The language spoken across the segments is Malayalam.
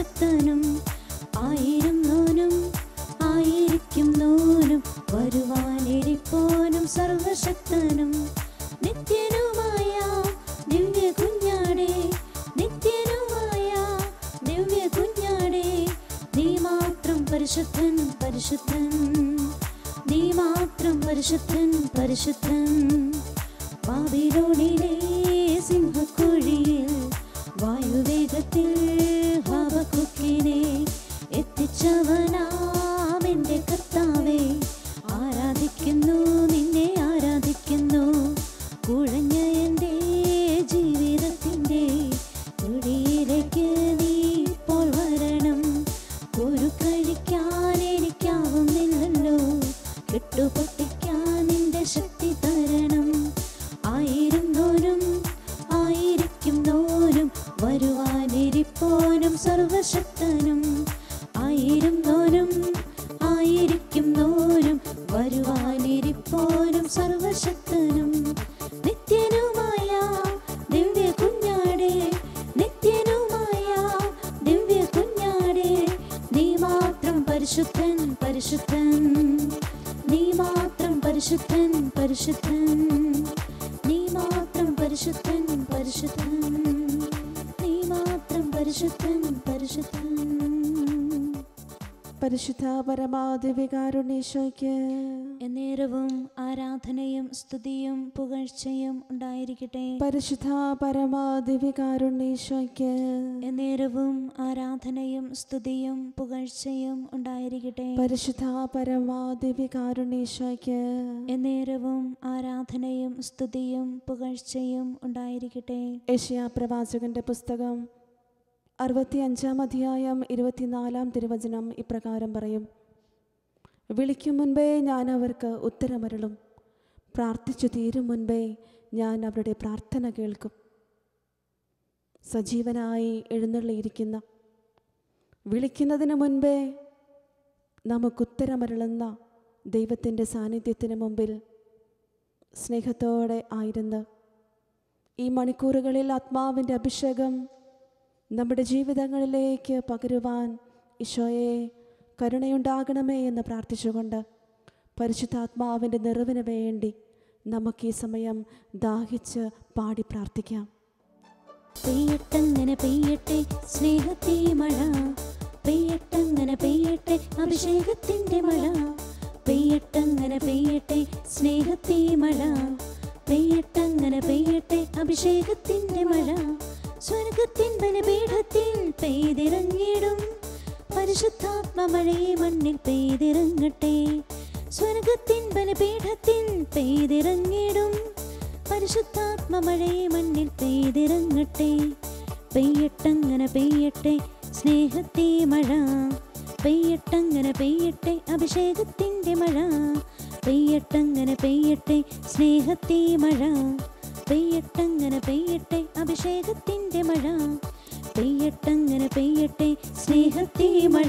സർവശക്തനും ആയിരുന്നോനും ആയിരിക്കുന്നോനും വരുവാനിരിപ്പോനും സർവശക്തനും നിത്യനുമായ ദിവ്യ കുഞ്ഞാടേ നിത്യനുമായ ദിവ്യ കുഞ്ഞാടേ നീ മാത്രം പരിശുദ്ധൻ പരിശുദ്ധൻ നീ മാത്രം പരിശുദ്ധൻ പരിശുദ്ധൻ ബാബിലോണിലെ സിംഹക്കുഴിയിൽ വായുവേഗത്തിൽ ഹവക്കുക്കിനെ എത്തിച്ചവനാം എൻ്റെ കർത്താവേ ആരാധിക്കുന്നു നിന്നെ ആരാധിക്കുന്നു കുഴഞ്ഞ എൻ്റെ ജീവിതത്തിൻ്റെ കുഴിയിലേക്ക് നീ ഇപ്പോൾ വരണം ഒരു കഴിക്കാൻ എനിക്കാവുന്നില്ലല്ലോ കെട്ടുപൊട്ടിക്കാൻ നിന്റെ ശക്തി തരണം ആയിരുന്നോരും ആയിരിക്കുന്നോരും വരുവാനിരിപ്പോനും സർവശക്തനും ആയിരുന്നോരും ആയിരിക്കുന്നോരും വരുവാനിരിപ്പോനും സർവശക്തനും നിത്യനുമായ ദിവ്യ കുഞ്ഞാടേ നിത്യനുമായ ദിവ്യ കുഞ്ഞാടേ നീ മാത്രം പരിശുദ്ധൻ പരിശുദ്ധൻ നീ മാത്രം പരിശുദ്ധൻ പരിശുദ്ധൻ നീ മാത്രം പരിശുദ്ധൻ പരിശുദ്ധൻ നീ മാത്രം പരിശുദ്ധൻ പരിശുദ്ധൻ പരിശുദ്ധ പരമാദിവികാരുണീശോയ്ക്ക് എന്നേരവും ആരാധനയും സ്തുതിയും പുകഴ്ചയും ഉണ്ടായിരിക്കട്ടെ പരിശുദ്ധ പരമാദിവികാരുണീശോയ്ക്ക് എന്നേരവും ആരാധനയും സ്തുതിയും പുകഴ്ചയും ഉണ്ടായിരിക്കട്ടെ പരിശുദ്ധ പരമാദിവികാരുണീശോയ്ക്ക് എന്നേരവും ആരാധനയും സ്തുതിയും പുകഴ്ചയും ഉണ്ടായിരിക്കട്ടെ ഏഷ്യ പ്രവാചകന്റെ പുസ്തകം അറുപത്തിയഞ്ചാം അധ്യായം ഇരുപത്തിനാലാം തിരുവചനം ഇപ്രകാരം പറയും വിളിക്കും മുൻപേ ഞാൻ അവർക്ക് ഉത്തരമരുളും പ്രാർത്ഥിച്ചു തീരും മുൻപേ ഞാൻ അവരുടെ പ്രാർത്ഥന കേൾക്കും സജീവനായി എഴുന്നള്ളിയിരിക്കുന്ന വിളിക്കുന്നതിന് മുൻപേ നമുക്കുത്തരമരുളുന്ന ദൈവത്തിൻ്റെ സാന്നിധ്യത്തിന് മുമ്പിൽ സ്നേഹത്തോടെ ആയിരുന്ന് ഈ മണിക്കൂറുകളിൽ ആത്മാവിൻ്റെ അഭിഷേകം നമ്മുടെ ജീവിതങ്ങളിലേക്ക് പകരുവാൻ ഈശോയെ കരുണയുണ്ടാകണമേ എന്ന് പ്രാർത്ഥിച്ചുകൊണ്ട് പരിശുദ്ധാത്മാവിൻ്റെ നിറവിന് വേണ്ടി നമുക്ക് ഈ സമയം ദാഹിച്ച് പാടി പ്രാർത്ഥിക്കാം പെയ്യട്ടങ്ങനെ പെയ്യട്ടെ സ്നേഹത്തെ മഴ പെയ്യട്ടങ്ങനെ പെയ്യട്ടെ അഭിഷേകത്തിന്റെ മഴ പെയ്യട്ടങ്ങനെ പെയ്യട്ടെ സ്നേഹത്തെ മഴ പെയ്യട്ടങ്ങനെ പെയ്യട്ടെ അഭിഷേകത്തിന്റെ മഴ സ്വർഗത്തിൻ ബലപീഠത്തിൽ പെയ്തിറങ്ങിടും പരിശുദ്ധാത്മ മഴയെ മണ്ണിൽ പെയ്തിറങ്ങട്ടെ സ്വർഗത്തിൻ ബലപീഠത്തിൽ പെയ്തിറങ്ങിടും പരിശുദ്ധാത്മ മഴയെ മണ്ണിൽ പെയ്തിറങ്ങട്ടെ പെയ്യട്ടങ്ങനെ പെയ്യട്ടെ സ്നേഹത്തെ മഴ പെയ്യട്ടങ്ങനെ പെയ്യട്ടെ അഭിഷേകത്തിന്റെ മഴ പെയ്യട്ടങ്ങനെ പെയ്യട്ടെ സ്നേഹത്തെ മഴ പെയ്യട്ടങ്ങനെ പെയ്യട്ടെ അഭിഷേകത്തിന്റെ മഴ പെയ്യട്ടങ്ങനെ പെയ്യട്ടെ സ്നേഹത്തെ മഴ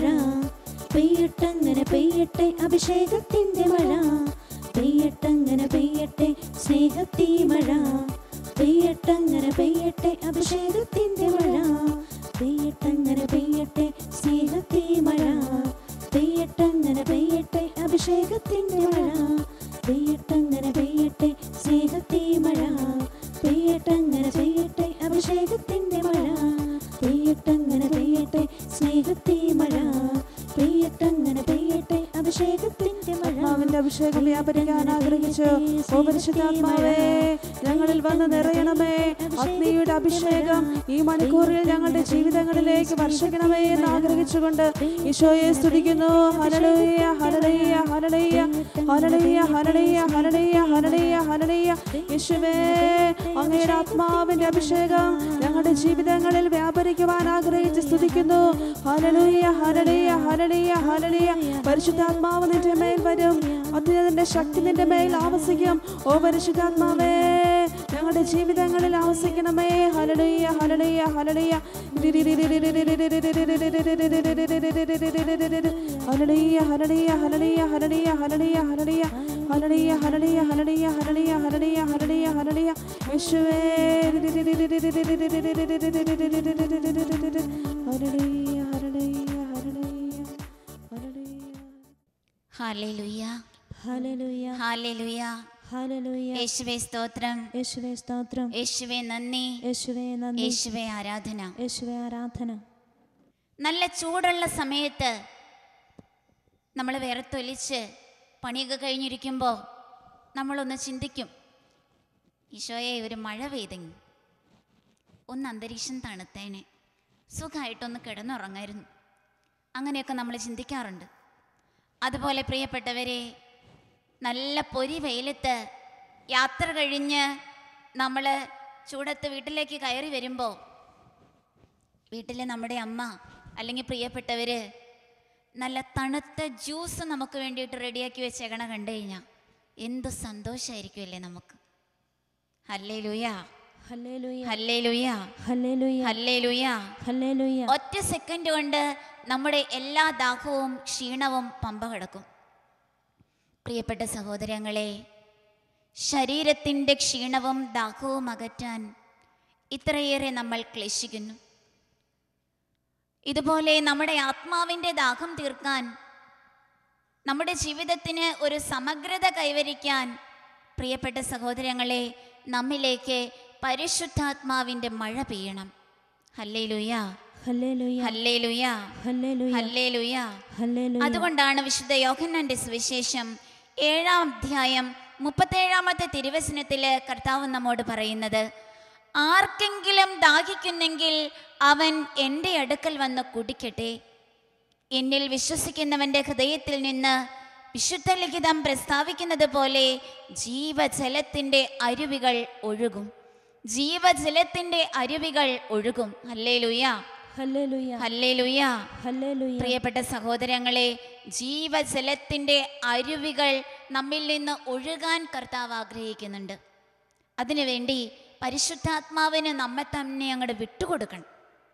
പെയ്യട്ടങ്ങനെ പെയ്യട്ടെ അഭിഷേകത്തിന്റെ മഴ പെയ്യട്ടങ്ങനെ പെയ്യട്ടെ സ്നേഹത്തെ മഴ പെയ്യട്ടങ്ങനെ പെയ്യട്ടെ അഭിഷേകത്തിന്റെ മഴ പെയ്യട്ടങ്ങനെ പെയ്യട്ടെ സ്നേഹത്തെ മഴ പെയ്യട്ടങ്ങനെ പെയ്യട്ടെ അഭിഷേകത്തിന്റെ മഴ പെയ്യട്ടങ്ങനെ പെയ്യട്ടെ സ്നേഹത്തെ മഴ പെയ്യട്ടങ്ങനെ പെയ്യട്ടെ അഭിഷേകത്തിന്റെ മഴ പെയ്യട്ടങ്ങനെ പെയ്യട്ടെ സ്നേഹത്തെ മഴ പെയ്യട്ടങ്ങനെ പെയ്യട്ടെ അഭിഷേകത്തിന്റെ മഴ ആത്മാവിന്റെ അഭിഷേകം വ്യാപരിക്കാൻ ആഗ്രഹിച്ചു ഓ പരിശുദ്ധാത്മാവേ ഞങ്ങളിൽ വന്ന് നിറയണമേ അഗ്നിയുടെ അഭിഷേകം ഈ മണിക്കൂറിൽ ഞങ്ങളുടെ ജീവിതങ്ങളിലേക്ക് വർഷിക്കണമേ എന്ന് ആഗ്രഹിച്ചുകൊണ്ട് ഈശോയെ സ്തുതിക്കുന്നു ഹലലൂയ hallelujah hallelujah hallelujah hallelujah hallelujah hallelujah hallelujah യേശുവേ അങ്ങയുടെ ആത്മാവിന്റെ അഭിഷേകം ഞങ്ങളുടെ ജീവിതങ്ങളിൽ വ്യാപരിക്കുവാൻ ആഗ്രഹിച്ച് സ്തുതിക്കുന്നു ഹലലൂയ ഹലലൂയ ഹലലൂയ ഹലലൂയ പരിശുദ്ധാത്മാവ് നിന്റെ മേൽ വരും അതിന്റെ ശക്തി നിന്റെ മേൽ ആവസിക്കും ഓ പരിശുദ്ധാത്മാവേ ഞങ്ങളുടെ ജീവിതങ്ങളിൽ ആവസിക്കണമേ ഹലലൂയ hallelujah hallelujah hallelujah hallelujah hallelujah hallelujah hallelujah hallelujah hallelujah hallelujah hallelujah hallelujah hallelujah hallelujah hallelujah യേശുവേ hallelujah hallelujah hallelujah hallelujah hallelujah hallelujah യേശുവേ സ്തോത്രം യേശുവേ സ്തോത്രം യേശുവേ നന്ദി യേശുവേ നന്ദി യേശുവേ ആരാധന യേശുവേ ആരാധന നല്ല ചൂടുള്ള സമയത്ത് നമ്മൾ വിയർത്തൊലിച്ച് പണിയൊക്കെ കഴിഞ്ഞിരിക്കുമ്പോൾ നമ്മളൊന്ന് ചിന്തിക്കും ഈശോയെ ഒരു മഴ പെയ്തെങ്കിൽ ഒന്ന് അന്തരീക്ഷം തണുത്തേനെ സുഖമായിട്ടൊന്ന് കിടന്നുറങ്ങായിരുന്നു അങ്ങനെയൊക്കെ നമ്മൾ ചിന്തിക്കാറുണ്ട് അതുപോലെ പ്രിയപ്പെട്ടവരെ നല്ല പൊരി വെയിലത്ത് യാത്ര കഴിഞ്ഞ് നമ്മൾ ചൂടത്ത് വീട്ടിലേക്ക് കയറി വരുമ്പോൾ വീട്ടിൽ നമ്മുടെ അമ്മ അല്ലെങ്കിൽ പ്രിയപ്പെട്ടവർ നല്ല തണുത്ത ജ്യൂസ് നമുക്ക് വേണ്ടിയിട്ട് റെഡിയാക്കി വെച്ചേക്കണ കണ്ടു കഴിഞ്ഞാൽ എന്ത് സന്തോഷമായിരിക്കുമല്ലേ നമുക്ക് ഹല്ലേ ലുയാ ഹല്ലേലൂയ ഹല്ലേ ലുയാ ഹല്ലേലൂയ ഹല്ലേ ലുയാ ഹല്ലേലൂയ ഒറ്റ സെക്കൻഡ് കൊണ്ട് നമ്മുടെ എല്ലാ ദാഹവും ക്ഷീണവും പമ്പ കിടക്കും പ്രിയപ്പെട്ട സഹോദരങ്ങളെ ശരീരത്തിൻ്റെ ക്ഷീണവും ദാഹവും അകറ്റാൻ ഇത്രയേറെ നമ്മൾ ക്ലേശിക്കുന്നു ഇതുപോലെ നമ്മുടെ ആത്മാവിൻ്റെ ദാഹം തീർക്കാൻ നമ്മുടെ ജീവിതത്തിന് ഒരു സമഗ്രത കൈവരിക്കാൻ പ്രിയപ്പെട്ട സഹോദരങ്ങളെ നമ്മിലേക്ക് പരിശുദ്ധാത്മാവിൻ്റെ മഴ പെയ്യണം ഹല്ലേ ലുയാ ഹല്ലേലൂയ ഹല്ലേ ലുയാ ഹല്ലേലൂയ ഹല്ലേ ലുയാ ഹല്ലേലൂയ അതുകൊണ്ടാണ് വിശുദ്ധ യോഹന്നാന്റെ സുവിശേഷം ഏഴാം അധ്യായം മുപ്പത്തേഴാമത്തെ തിരുവചനത്തില് കർത്താവ് നമ്മോട് പറയുന്നത് ആർക്കെങ്കിലും ദാഹിക്കുന്നെങ്കിൽ അവൻ എൻ്റെ അടുക്കൽ വന്ന് കുടിക്കട്ടെ എന്നിൽ വിശ്വസിക്കുന്നവന്റെ ഹൃദയത്തിൽ നിന്ന് വിശുദ്ധ ലിഖിതം പ്രസ്താവിക്കുന്നത് പോലെ ജീവജലത്തിൻ്റെ അരുവികൾ ഒഴുകും ജീവജലത്തിൻ്റെ അരുവികൾ ഒഴുകും ഹല്ലേ ലുയാ ഹല്ലേലൂയ ഹല്ലേ ലുയാ ഹല്ലേലൂയ പ്രിയപ്പെട്ട സഹോദരങ്ങളെ ജീവജലത്തിൻ്റെ അരുവികൾ നമ്മിൽ നിന്ന് ഒഴുകാൻ കർത്താവ് ആഗ്രഹിക്കുന്നുണ്ട് അതിനുവേണ്ടി പരിശുദ്ധാത്മാവിന് നമ്മെ തന്നെ അങ്ങോട്ട് വിട്ടുകൊടുക്കണം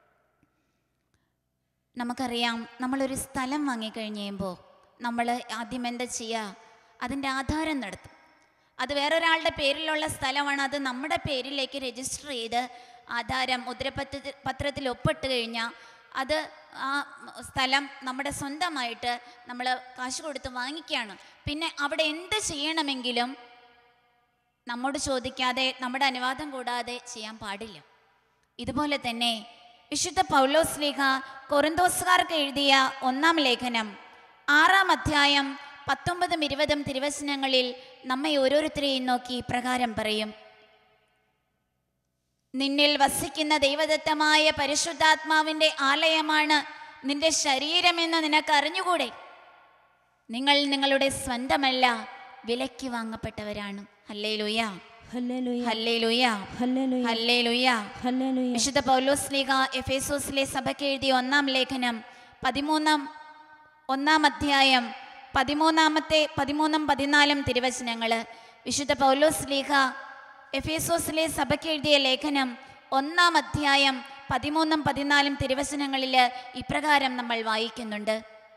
നമുക്കറിയാം നമ്മളൊരു സ്ഥലം വാങ്ങിക്കഴിഞ്ഞ് കഴിയുമ്പോൾ നമ്മൾ ആദ്യം എന്താ ചെയ്യുക അതിൻ്റെ ആധാരം നടത്തും അത് വേറൊരാളുടെ പേരിലുള്ള സ്ഥലമാണ് അത് നമ്മുടെ പേരിലേക്ക് രജിസ്റ്റർ ചെയ്ത് ആധാരം മുദ്രപത്ര പത്രത്തിൽ ഒപ്പിട്ട് കഴിഞ്ഞാൽ അത് ആ സ്ഥലം നമ്മുടെ സ്വന്തമായിട്ട് നമ്മൾ കാശ് കൊടുത്ത് വാങ്ങിക്കുകയാണ് പിന്നെ അവിടെ എന്ത് ചെയ്യണമെങ്കിലും നമ്മോട് ചോദിക്കാതെ നമ്മുടെ അനുവാദം കൂടാതെ ചെയ്യാൻ പാടില്ല ഇതുപോലെ തന്നെ വിശുദ്ധ പൗലോസ് ലേഖ കൊറിന്തോസുകാർക്ക് എഴുതിയ ഒന്നാം ലേഖനം ആറാം അധ്യായം പത്തൊമ്പതും ഇരുപതും തിരുവചനങ്ങളിൽ നമ്മെ ഓരോരുത്തരെയും നോക്കി ഇപ്രകാരം പറയും നിന്നിൽ വസിക്കുന്ന ദൈവദത്തമായ പരിശുദ്ധാത്മാവിൻ്റെ ആലയമാണ് നിന്റെ ശരീരമെന്ന് നിനക്ക് അറിഞ്ഞുകൂടെ നിങ്ങൾ നിങ്ങളുടെ സ്വന്തമല്ല വിലയ്ക്ക് വാങ്ങപ്പെട്ടവരാണ് ഹല്ലേ ലുയാ ഹല്ലേലൂയ ഹല്ലേ ലുയാ ഹല്ലേലൂയ ഹല്ലേ ലുയാ ഹല്ലേലൂയ വിശുദ്ധ പൗലോസ് ലീഗ എഫേസോസിലെ സഭയ്ക്ക് എഴുതിയ ഒന്നാം ലേഖനം പതിമൂന്നാം ഒന്നാം അധ്യായം പതിമൂന്നാമത്തെ പതിമൂന്നും പതിനാലും തിരുവചനങ്ങൾ വിശുദ്ധ പൗലോസ് ലീഗ എഫേസോസിലെ സഭയ്ക്ക് എഴുതിയ ലേഖനം ഒന്നാം അധ്യായം പതിമൂന്നും പതിനാലും തിരുവചനങ്ങളിൽ ഇപ്രകാരം നമ്മൾ വായിക്കുന്നുണ്ട്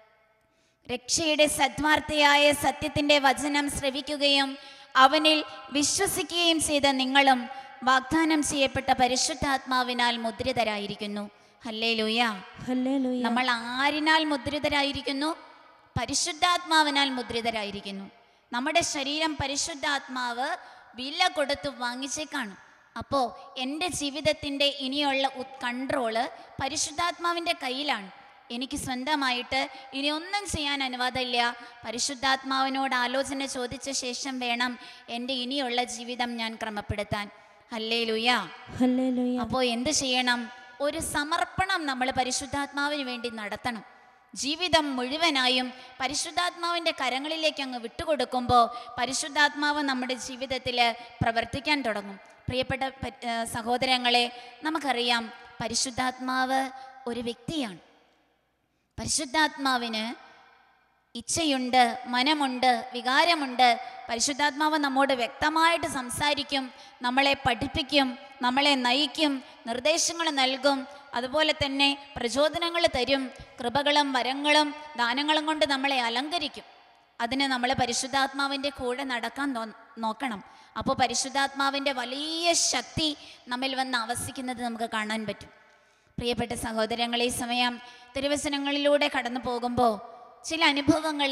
രക്ഷയുടെ സദ്വാർത്തയായ സത്യത്തിന്റെ വചനം ശ്രവിക്കുകയും അവനിൽ വിശ്വസിക്കുകയും ചെയ്ത നിങ്ങളും വാഗ്ദാനം ചെയ്യപ്പെട്ട പരിശുദ്ധാത്മാവിനാൽ മുദ്രിതരായിരിക്കുന്നു ഹല്ലേ ലൂയ ഹല്ലേലൂയ നമ്മൾ ആരിനാൽ മുദ്രിതരായിരിക്കുന്നു പരിശുദ്ധാത്മാവിനാൽ മുദ്രിതരായിരിക്കുന്നു നമ്മുടെ ശരീരം പരിശുദ്ധാത്മാവ് വില കൊടുത്ത് വാങ്ങിച്ചേക്കാണ് അപ്പോൾ എൻ്റെ ജീവിതത്തിൻ്റെ ഇനിയുള്ള കൺട്രോള് പരിശുദ്ധാത്മാവിൻ്റെ കയ്യിലാണ് എനിക്ക് സ്വന്തമായിട്ട് ഇനി ഒന്നും ചെയ്യാൻ അനുവാദമില്ല പരിശുദ്ധാത്മാവിനോട് ആലോചന ചോദിച്ച ശേഷം വേണം എൻ്റെ ഇനിയുള്ള ജീവിതം ഞാൻ ക്രമപ്പെടുത്താൻ ഹല്ലേ ലുയാ ഹല്ലേലൂയ അപ്പോൾ എന്ത് ചെയ്യണം ഒരു സമർപ്പണം നമ്മൾ പരിശുദ്ധാത്മാവിന് വേണ്ടി നടത്തണം ജീവിതം മുഴുവനായും പരിശുദ്ധാത്മാവിൻ്റെ കരങ്ങളിലേക്ക് അങ്ങ് വിട്ടുകൊടുക്കുമ്പോൾ പരിശുദ്ധാത്മാവ് നമ്മുടെ ജീവിതത്തിൽ പ്രവർത്തിക്കാൻ തുടങ്ങും പ്രിയപ്പെട്ട പ- ഏ, സഹോദരങ്ങളെ നമുക്കറിയാം പരിശുദ്ധാത്മാവ് ഒരു വ്യക്തിയാണ് പരിശുദ്ധാത്മാവിന് ഇച്ഛയുണ്ട് മനമുണ്ട് വികാരമുണ്ട് പരിശുദ്ധാത്മാവ് നമ്മോട് വ്യക്തമായിട്ട് സംസാരിക്കും നമ്മളെ പഠിപ്പിക്കും നമ്മളെ നയിക്കും നിർദ്ദേശങ്ങൾ നൽകും അതുപോലെ തന്നെ പ്രചോദനങ്ങൾ തരും കൃപകളും വരങ്ങളും ദാനങ്ങളും കൊണ്ട് നമ്മളെ അലങ്കരിക്കും അതിന് നമ്മൾ പരിശുദ്ധാത്മാവിൻ്റെ കൂടെ നടക്കാൻ നോ- നോക്കണം അപ്പോൾ പരിശുദ്ധാത്മാവിൻ്റെ വലിയ ശക്തി നമ്മിൽ വന്ന് ആവസിക്കുന്നത് നമുക്ക് കാണാൻ പറ്റും പ്രിയപ്പെട്ട സഹോദരങ്ങളെ ഈ സമയം തിരുവചനങ്ങളിലൂടെ കടന്നു പോകുമ്പോൾ ചില അനുഭവങ്ങൾ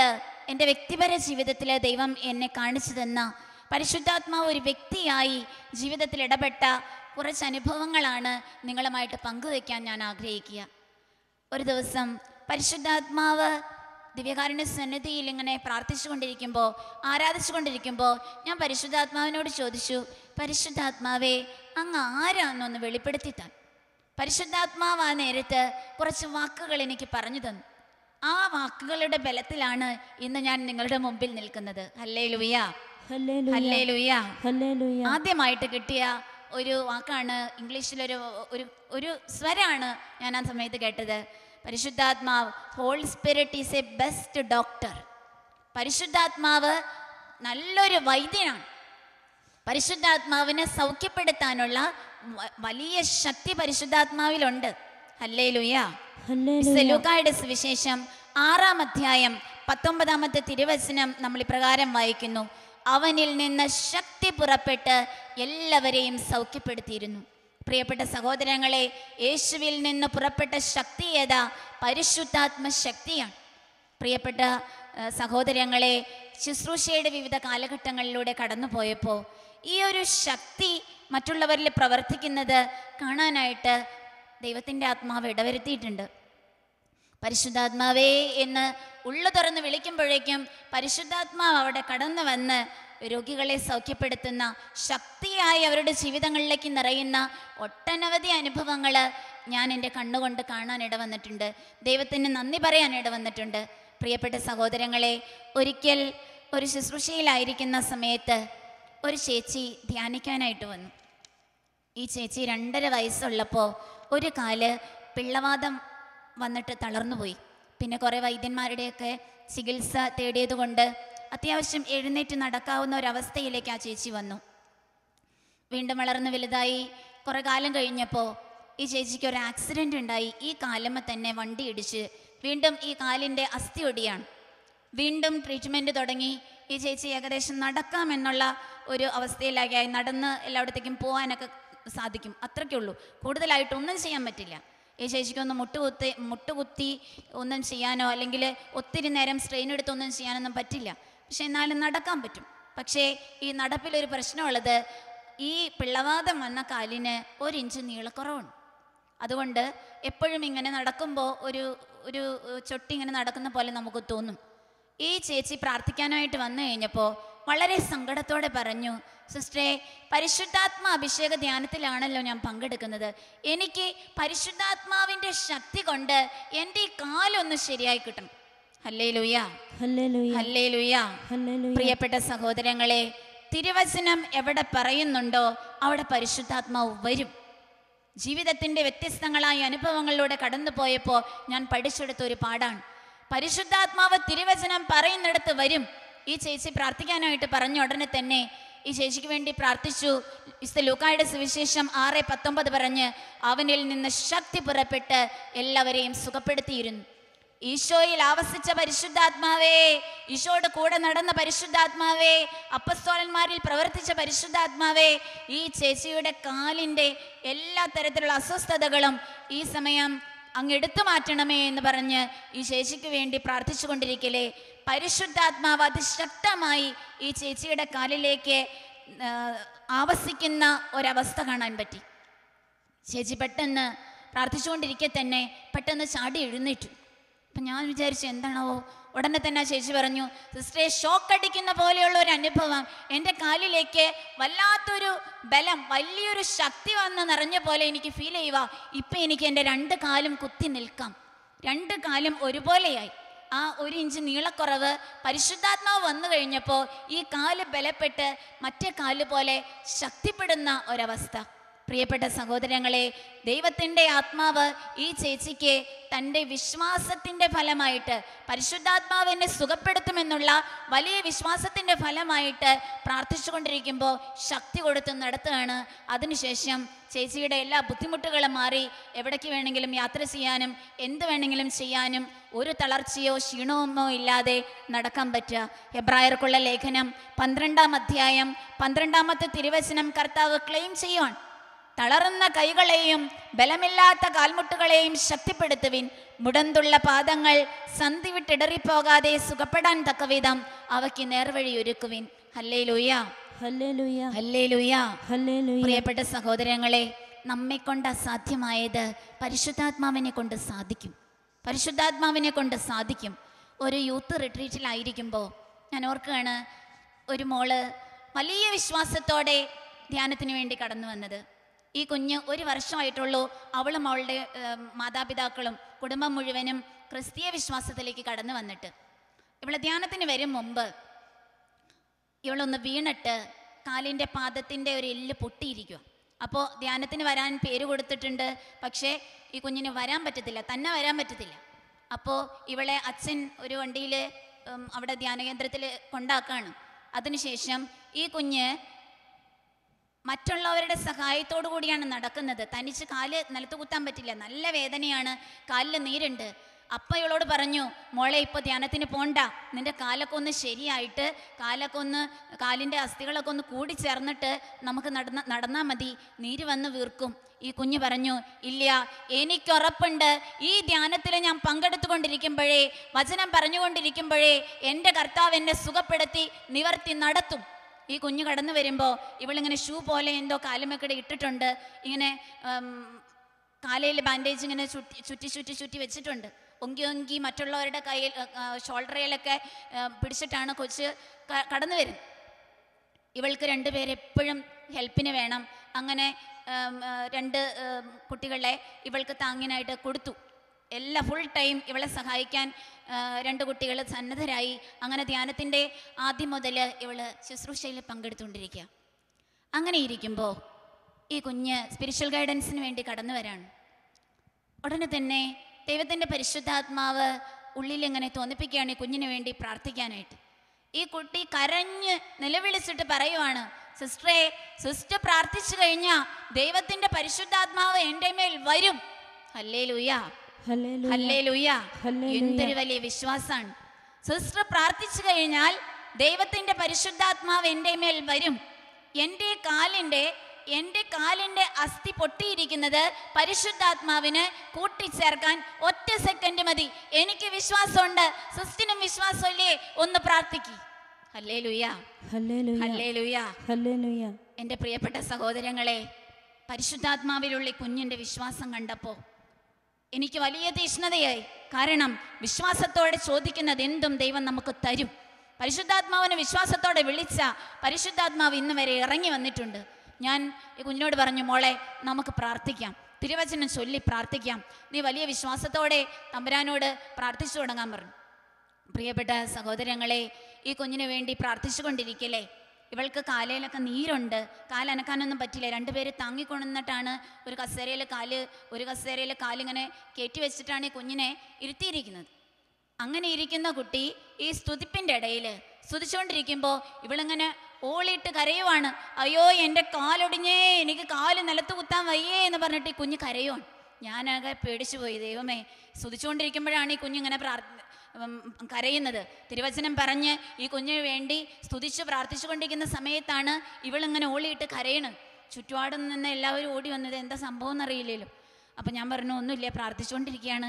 എൻ്റെ വ്യക്തിപര ജീവിതത്തിൽ ദൈവം എന്നെ കാണിച്ചു തന്ന പരിശുദ്ധാത്മാവ് ഒരു വ്യക്തിയായി ജീവിതത്തിൽ ഇടപെട്ട കുറച്ച് അനുഭവങ്ങളാണ് നിങ്ങളുമായിട്ട് പങ്കുവയ്ക്കാൻ ഞാൻ ആഗ്രഹിക്കുക ഒരു ദിവസം പരിശുദ്ധാത്മാവ് ദിവ്യകാരുണ്യ സന്നിധിയിൽ ഇങ്ങനെ പ്രാർത്ഥിച്ചുകൊണ്ടിരിക്കുമ്പോൾ ആരാധിച്ചുകൊണ്ടിരിക്കുമ്പോൾ ഞാൻ പരിശുദ്ധാത്മാവിനോട് ചോദിച്ചു പരിശുദ്ധാത്മാവേ അങ്ങ് ആരാന്നൊന്ന് വെളിപ്പെടുത്തി താൻ പരിശുദ്ധാത്മാവ് ആ നേരത്ത് കുറച്ച് വാക്കുകൾ എനിക്ക് പറഞ്ഞു തന്നു ആ വാക്കുകളുടെ ബലത്തിലാണ് ഇന്ന് ഞാൻ നിങ്ങളുടെ മുമ്പിൽ നിൽക്കുന്നത് ഹല്ലേ ലുയ ഹല്ലേലൂയ ഹല്ലേ ലുയ ഹല്ലേലൂയ ആദ്യമായിട്ട് കിട്ടിയ ഒരു വാക്കാണ് ഇംഗ്ലീഷിലൊരു ഒരു ഒരു സ്വരാണ് ഞാൻ ആ സമയത്ത് കേട്ടത് പരിശുദ്ധാത്മാവ് holy spirit is a best doctor പരിശുദ്ധാത്മാവ് നല്ലൊരു വൈദ്യനാണ് പരിശുദ്ധാത്മാവിനെ സൗഖ്യപ്പെടുത്താനുള്ള വ- വലിയ ശക്തി പരിശുദ്ധാത്മാവിലുണ്ട് ഹല്ലേ ലുയ ഹല്ലേലൂയ ലൂക്കായുടെ സുവിശേഷം ആറാം അധ്യായം പത്തൊമ്പതാമത്തെ തിരുവചനം നമ്മൾ ഇപ്രകാരം വായിക്കുന്നു അവനിൽ നിന്ന് ശക്തി പുറപ്പെട്ട് എല്ലാവരെയും സൗഖ്യപ്പെടുത്തിയിരുന്നു പ്രിയപ്പെട്ട സഹോദരങ്ങളെ യേശുവിൽ നിന്ന് പുറപ്പെട്ട ശക്തി ഏതാ പരിശുദ്ധാത്മ ശക്തിയാണ് പ്രിയപ്പെട്ട ആ, സഹോദരങ്ങളെ ശുശ്രൂഷയുടെ വിവിധ കാലഘട്ടങ്ങളിലൂടെ കടന്നുപോയപ്പോൾ ഈ ഒരു ശക്തി മറ്റുള്ളവരിൽ പ്രവർത്തിക്കുന്നത് കാണാനായിട്ട് ദൈവത്തിൻ്റെ ആത്മാവ് ഇടവരുത്തിയിട്ടുണ്ട് പരിശുദ്ധാത്മാവേ എന്ന് ഉള്ളു തുറന്ന് വിളിക്കുമ്പോഴേക്കും പരിശുദ്ധാത്മാവ് അവിടെ കടന്നു വന്ന് രോഗികളെ സൗഖ്യപ്പെടുത്തുന്ന ശക്തിയായി അവരുടെ ജീവിതങ്ങളിലേക്ക് നിറയുന്ന ഒട്ടനവധി അനുഭവങ്ങൾ ഞാൻ എൻ്റെ കണ്ണുകൊണ്ട് കാണാൻ ഇടവന്നിട്ടുണ്ട് ദൈവത്തിന് നന്ദി പറയാൻ ഇടവന്നിട്ടുണ്ട് പ്രിയപ്പെട്ട സഹോദരങ്ങളെ ഒരിക്കൽ ഒരു ശുശ്രൂഷയിലായിരിക്കുന്ന സമയത്ത് ഒരു ചേച്ചി ധ്യാനിക്കാനായിട്ട് വന്നു ഈ ചേച്ചി രണ്ടര വയസ്സുള്ളപ്പോൾ ഒരു കാല് പിള്ളവാദം വന്നിട്ട് തളർന്നുപോയി പിന്നെ കുറേ വൈദ്യന്മാരുടെയൊക്കെ ചികിത്സ തേടിയത് കൊണ്ട് അത്യാവശ്യം എഴുന്നേറ്റ് നടക്കാവുന്ന ഒരവസ്ഥയിലേക്ക് ആ ചേച്ചി വന്നു വീണ്ടും വളർന്ന് വലുതായി കുറേ കാലം കഴിഞ്ഞപ്പോൾ ഈ ചേച്ചിക്ക് ഒരു ആക്സിഡൻ്റ് ഉണ്ടായി ഈ കാലമ്മ തന്നെ വണ്ടി ഇടിച്ച് വീണ്ടും ഈ കാലിൻ്റെ അസ്ഥി ഒടിയാണ് വീണ്ടും ട്രീറ്റ്മെൻറ്റ് തുടങ്ങി ഈ ചേച്ചി ഏകദേശം നടക്കാമെന്നുള്ള ഒരു അവസ്ഥയിലായി നടന്ന് എല്ലായിടത്തേക്കും പോകാനൊക്കെ സാധിക്കും അത്രയ്ക്കേ ഉള്ളൂ കൂടുതലായിട്ട് ഒന്നും ചെയ്യാൻ പറ്റില്ല ഈ ചേച്ചിക്കൊന്ന് മുട്ടുകുത്തി മുട്ടുകുത്തി ഒന്നും ചെയ്യാനോ അല്ലെങ്കിൽ ഒത്തിരി നേരം സ്ട്രെയിൻ എടുത്ത് ഒന്നും ചെയ്യാനൊന്നും പറ്റില്ല പക്ഷെ എന്നാലും നടക്കാൻ പറ്റും പക്ഷേ ഈ നടപ്പിലൊരു പ്രശ്നമുള്ളത് ഈ പിള്ളവാദം വന്ന കാലിന് ഒരു ഇഞ്ച് നീളക്കുറവുണ്ട് അതുകൊണ്ട് എപ്പോഴും ഇങ്ങനെ നടക്കുമ്പോൾ ഒരു ഒരു ഏഹ്, ചൊട്ടി ഇങ്ങനെ നടക്കുന്ന പോലെ നമുക്ക് തോന്നും ഈ ചേച്ചി പ്രാർത്ഥിക്കാനായിട്ട് വന്നു കഴിഞ്ഞപ്പോൾ വളരെ സങ്കടത്തോടെ പറഞ്ഞു സിസ്റ്ററെ പരിശുദ്ധാത്മ അഭിഷേക ധ്യാനത്തിലാണല്ലോ ഞാൻ പങ്കെടുക്കുന്നത് എനിക്ക് പരിശുദ്ധാത്മാവിൻ്റെ ശക്തി കൊണ്ട് എൻ്റെ ഈ കാലൊന്ന് ശരിയായി കിട്ടണം ഹല്ലേ ലുയ്യ ഹല്ലേലൂയ ഹല്ലേ ലുയ്യ ഹല്ലേലൂയ പ്രിയപ്പെട്ട സഹോദരങ്ങളെ തിരുവചനം എവിടെ പറയുന്നുണ്ടോ അവിടെ പരിശുദ്ധാത്മാവ് വരും ജീവിതത്തിൻ്റെ വ്യത്യസ്തങ്ങളായ അനുഭവങ്ങളിലൂടെ കടന്നു പോയപ്പോൾ ഞാൻ പഠിച്ചെടുത്ത ഒരു പാടാണ് പരിശുദ്ധാത്മാവ് തിരുവചനം പറയുന്നിടത്ത് വരും ഈ ചേച്ചി പ്രാർത്ഥിക്കാനായിട്ട് പറഞ്ഞ ഉടനെ തന്നെ ഈ ചേച്ചിക്ക് വേണ്ടി പ്രാർത്ഥിച്ചു വിശുദ്ധ ലൂക്കായുടെ സുവിശേഷം ആറ് പത്തൊമ്പത് പറഞ്ഞ് അവനിൽ നിന്ന് ശക്തി പുറപ്പെട്ട് എല്ലാവരെയും സുഖപ്പെടുത്തിയിരുന്നു ഈശോയിൽ ആവസിച്ച പരിശുദ്ധാത്മാവേ ഈശോയുടെ കൂടെ നടന്ന പരിശുദ്ധാത്മാവേ അപ്പസ്തോലന്മാരിൽ പ്രവർത്തിച്ച പരിശുദ്ധാത്മാവേ ഈ ചേച്ചിയുടെ കാലിൻ്റെ എല്ലാ തരത്തിലുള്ള അസ്വസ്ഥതകളും ഈ സമയം അങ്ങ് എടുത്തു മാറ്റണമേ എന്ന് പറഞ്ഞ് ഈ ചേച്ചിക്ക് വേണ്ടി പ്രാർത്ഥിച്ചു കൊണ്ടിരിക്കലേ പരിശുദ്ധാത്മാവ് അതിശക്തമായി ഈ ചേച്ചിയുടെ കാലിലേക്ക് ആ, ആവസിക്കുന്ന ഒരവസ്ഥ കാണാൻ പറ്റി ചേച്ചി പെട്ടെന്ന് പ്രാർത്ഥിച്ചുകൊണ്ടിരിക്കെ തന്നെ പെട്ടെന്ന് ചാടി എഴുന്നേറ്റു അപ്പം ഞാൻ വിചാരിച്ചു എന്താണാവോ ഉടനെ തന്നെ ആ ചേച്ചി പറഞ്ഞു സിസ്റ്ററെ ഷോക്ക് അടിക്കുന്ന പോലെയുള്ള ഒരു അനുഭവം എൻ്റെ കാലിലേക്ക് വല്ലാത്തൊരു ബലം വലിയൊരു ശക്തി വന്ന് നിറഞ്ഞ പോലെ എനിക്ക് ഫീൽ ചെയ്യുക ഇപ്പം എനിക്ക് എൻ്റെ രണ്ട് കാലും കുത്തി നിൽക്കാം രണ്ട് കാലും ഒരുപോലെയായി ആ ഒരു ഇഞ്ച് നീളക്കുറവ് പരിശുദ്ധാത്മാവ് വന്നു കഴിഞ്ഞപ്പോൾ ഈ കാല് ബലപ്പെട്ട് മറ്റേ കാല് പോലെ ശക്തിപ്പെടുന്ന ഒരവസ്ഥ പ്രിയപ്പെട്ട സഹോദരങ്ങളെ ദൈവത്തിൻ്റെ ആത്മാവ് ഈ ചേച്ചിക്ക് തൻ്റെ വിശ്വാസത്തിൻ്റെ ഫലമായിട്ട് പരിശുദ്ധാത്മാവ് എന്നെ സുഖപ്പെടുത്തുമെന്നുള്ള വലിയ വിശ്വാസത്തിൻ്റെ ഫലമായിട്ട് പ്രാർത്ഥിച്ചുകൊണ്ടിരിക്കുമ്പോൾ ശക്തി കൊടുത്ത് നടത്തുകയാണ് അതിനുശേഷം ചേച്ചിയുടെ എല്ലാ ബുദ്ധിമുട്ടുകളും മാറി എവിടേക്ക് വേണമെങ്കിലും യാത്ര ചെയ്യാനും എന്ത് വേണമെങ്കിലും ചെയ്യാനും ഒരു തളർച്ചയോ ക്ഷീണവുമോ ഇല്ലാതെ നടക്കാൻ പറ്റുക എബ്രായർക്കുള്ള ലേഖനം പന്ത്രണ്ടാം അധ്യായം പന്ത്രണ്ടാമത്തെ തിരുവചനം കർത്താവ് ക്ലെയിം ചെയ്യുവാൻ തളർന്ന കൈകളെയും ബലമില്ലാത്ത കാൽമുട്ടുകളെയും ശക്തിപ്പെടുത്തുവിൻ മുടന്തുള്ള പാദങ്ങൾ സന്ധി വിട്ടിടറിപ്പോകാതെ സുഖപ്പെടാൻ തക്കവിധം അവയ്ക്ക് നേർവഴി ഒരുക്കുവിൻ ഹല്ലേ ലൂയ ഹല്ലേലൂയ ഹല്ലേ ലൂയ ഹല്ലേലൂയ പ്രിയപ്പെട്ട സഹോദരങ്ങളെ നമ്മെ കൊണ്ട് അസാധ്യമായത് പരിശുദ്ധാത്മാവിനെ കൊണ്ട് സാധിക്കും പരിശുദ്ധാത്മാവിനെ കൊണ്ട് സാധിക്കും ഒരു യൂത്ത് റിട്രീറ്റിലായിരിക്കുമ്പോൾ ഞാൻ ഓർക്കുകയാണ് ഒരു മോള് വലിയ വിശ്വാസത്തോടെ ധ്യാനത്തിന് വേണ്ടി കടന്നു വന്നത് ഈ കുഞ്ഞ് ഒരു വർഷമായിട്ടുള്ളൂ അവളും അവളുടെ ഏം, മാതാപിതാക്കളും കുടുംബം മുഴുവനും ക്രിസ്തീയ വിശ്വാസത്തിലേക്ക് കടന്നു വന്നിട്ട് ഇവളെ ധ്യാനത്തിന് വരും മുമ്പ് ഇവളൊന്ന് വീണിട്ട് കാലിൻ്റെ പാദത്തിൻ്റെ ഒരു എല്ല് പൊട്ടിയിരിക്കുക അപ്പോൾ ധ്യാനത്തിന് വരാൻ പേര് കൊടുത്തിട്ടുണ്ട് പക്ഷേ ഈ കുഞ്ഞിന് വരാൻ പറ്റത്തില്ല തന്നെ വരാൻ പറ്റത്തില്ല അപ്പോൾ ഇവളെ അച്ഛൻ ഒരു വണ്ടിയിൽ അവിടെ ധ്യാനകേന്ദ്രത്തിൽ കൊണ്ടാക്കാണ് അതിനുശേഷം ഈ കുഞ്ഞ് മറ്റുള്ളവരുടെ സഹായത്തോടു കൂടിയാണ് നടക്കുന്നത് തനിച്ച് കാല് നിലത്ത് കുത്താൻ പറ്റില്ല നല്ല വേദനയാണ് കാലിൽ നീരുണ്ട് അപ്പ ഇവളോട് പറഞ്ഞു മോളെ ഇപ്പോൾ ധ്യാനത്തിന് പോണ്ട നിന്റെ കാലൊക്കെ ഒന്ന് ശരിയായിട്ട് കാലൊക്കെ ഒന്ന് കാലിൻ്റെ അസ്ഥികളൊക്കെ ഒന്ന് കൂടി ചേർന്നിട്ട് നമുക്ക് നടന്ന നടന്നാൽ മതി നീര് വന്ന് വീർക്കും ഈ കുഞ്ഞ് പറഞ്ഞു ഇല്ല എനിക്കുറപ്പുണ്ട് ഈ ധ്യാനത്തിൽ ഞാൻ പങ്കെടുത്തുകൊണ്ടിരിക്കുമ്പോഴേ വചനം പറഞ്ഞുകൊണ്ടിരിക്കുമ്പോഴേ എൻ്റെ കർത്താവ് എന്നെ സുഖപ്പെടുത്തി നിവർത്തി നടത്തും ഈ കുഞ്ഞ് കടന്നു വരുമ്പോൾ ഇവളിങ്ങനെ ഷൂ പോലെ എന്തോ കാലുമക്കടെ ഇട്ടിട്ടുണ്ട് ഇങ്ങനെ കാലയിൽ ബാൻഡേജ് ഇങ്ങനെ ചുറ്റി ചുറ്റി ചുറ്റി ചുറ്റി വെച്ചിട്ടുണ്ട് ഒങ്കി ഒങ്കി മറ്റുള്ളവരുടെ കയ്യിൽ ഷോൾഡറിലൊക്കെ പിടിച്ചിട്ടാണ് കൊച്ച് ക- കടന്നു വരുന്നത് ഇവൾക്ക് രണ്ടുപേരെ എപ്പോഴും ഹെൽപ്പിന് വേണം അങ്ങനെ ഉം, ആ, രണ്ട് ഉം, കുട്ടികളെ ഇവൾക്ക് താങ്ങിനായിട്ട് കൊടുത്തു എല്ലാ ഫുൾ ടൈം ഇവളെ സഹായിക്കാൻ ആ, രണ്ട് കുട്ടികൾ സന്നദ്ധരായി അങ്ങനെ ധ്യാനത്തിൻ്റെ ആദ്യം മുതൽ ഇവള് ശുശ്രൂഷയിൽ പങ്കെടുത്തുകൊണ്ടിരിക്കുക അങ്ങനെ ഇരിക്കുമ്പോൾ ഈ കുഞ്ഞ് സ്പിരിച്വൽ ഗൈഡൻസിന് വേണ്ടി കടന്നു വരാണ് ഉടനെ തന്നെ ദൈവത്തിൻ്റെ പരിശുദ്ധാത്മാവ് ഉള്ളിൽ ഇങ്ങനെ തോന്നിപ്പിക്കുകയാണ് ഈ കുഞ്ഞിന് വേണ്ടി പ്രാർത്ഥിക്കാനായിട്ട് ഈ കുട്ടി കരഞ്ഞ് നിലവിളിച്ചിട്ട് പറയുവാണ് സിസ്റ്ററെ സിസ്റ്റർ പ്രാർത്ഥിച്ചു കഴിഞ്ഞാൽ ദൈവത്തിൻ്റെ പരിശുദ്ധാത്മാവ് എൻ്റെ മേൽ വരും ഹല്ലേ ലുയ്യ ഹല്ലേലൂയ ഹല്ലേ ലുയ്യ ഹല്ലേലൂയ. എന്തൊരു വലിയ വിശ്വാസമാണ് സിസ്റ്റർ പ്രാർത്ഥിച്ചു കഴിഞ്ഞാൽ ദൈവത്തിൻ്റെ പരിശുദ്ധാത്മാവ് എൻ്റെ മേൽ വരും എൻ്റെ കാലിൻ്റെ എൻ്റെ കാലിൻ്റെ അസ്ഥി പൊട്ടിയിരിക്കുന്നത് പരിശുദ്ധാത്മാവിന് കൂട്ടിച്ചേർക്കാൻ ഒറ്റ സെക്കൻഡ് മതി എനിക്ക് വിശ്വാസമുണ്ട് സിസ്റ്റിനും വിശ്വാസമില്ലേ ഒന്ന് പ്രാർത്ഥിക്കി ഹല്ലേ ലുയ്യ ഹല്ലേലൂയ ഹല്ലേ ലുയ്യ ഹല്ലേലൂയ എൻ്റെ പ്രിയപ്പെട്ട സഹോദരങ്ങളെ പരിശുദ്ധാത്മാവിലുള്ള ഈ കുഞ്ഞിൻ്റെ വിശ്വാസം കണ്ടപ്പോൾ എനിക്ക് വലിയ തീഷ്ണതയായി കാരണം വിശ്വാസത്തോടെ ചോദിക്കുന്നത് എന്തും ദൈവം നമുക്ക് തരും പരിശുദ്ധാത്മാവിനെ വിശ്വാസത്തോടെ വിളിച്ച പരിശുദ്ധാത്മാവ് ഇന്ന് വരെ ഇറങ്ങി വന്നിട്ടുണ്ട് ഞാൻ ഈ കുഞ്ഞിനോട് പറഞ്ഞു മോളെ നമുക്ക് പ്രാർത്ഥിക്കാം തിരുവചനം ചൊല്ലി പ്രാർത്ഥിക്കാം നീ വലിയ വിശ്വാസത്തോടെ തമ്പുരാനോട് പ്രാർത്ഥിച്ചു തുടങ്ങാൻ പറഞ്ഞു പ്രിയപ്പെട്ട സഹോദരങ്ങളെ ഈ കുഞ്ഞിന് വേണ്ടി പ്രാർത്ഥിച്ചുകൊണ്ടിരിക്കലേ ഇവൾക്ക് കാലയിലൊക്കെ നീരുണ്ട് കാലനക്കാനൊന്നും പറ്റില്ല രണ്ടുപേര് താങ്ങിക്കൊണ്ടിട്ടാണ് ഒരു കസേരയിൽ കാല് ഒരു കസേരയിൽ കാലിങ്ങനെ കയറ്റി വെച്ചിട്ടാണ് ഈ കുഞ്ഞിനെ ഇരുത്തിയിരിക്കുന്നത് അങ്ങനെ ഇരിക്കുന്ന കുട്ടി ഈ സ്തുതിപ്പിൻ്റെ ഇടയിൽ സ്തുതിച്ചുകൊണ്ടിരിക്കുമ്പോൾ ഇവളിങ്ങനെ ഓളിയിട്ട് കരയുവാണ് അയ്യോ എൻ്റെ കാലൊടിഞ്ഞേ എനിക്ക് കാല് നിലത്ത് കുത്താൻ വയ്യേ എന്ന് പറഞ്ഞിട്ട് ഈ കുഞ്ഞ് കരയുവാണ് ഞാനാകെ പേടിച്ചു പോയി ദൈവമേ സ്തുതിച്ചുകൊണ്ടിരിക്കുമ്പോഴാണ് ഈ കുഞ്ഞിങ്ങനെ പ്രാർത്ഥ ഉം, കരയുന്നത് തിരുവചനം പറഞ്ഞ് ഈ കുഞ്ഞിന് വേണ്ടി സ്തുതിച്ച് പ്രാർത്ഥിച്ചുകൊണ്ടിരിക്കുന്ന സമയത്താണ് ഇവളിങ്ങനെ ഓളിയിട്ട് കരയണ് ചുറ്റുപാട് നിന്ന് എല്ലാവരും ഓടി വന്നത് എന്താ സംഭവം എന്നറിയില്ലല്ലോ അപ്പം ഞാൻ പറഞ്ഞു ഒന്നുമില്ല പ്രാർത്ഥിച്ചുകൊണ്ടിരിക്കുകയാണ്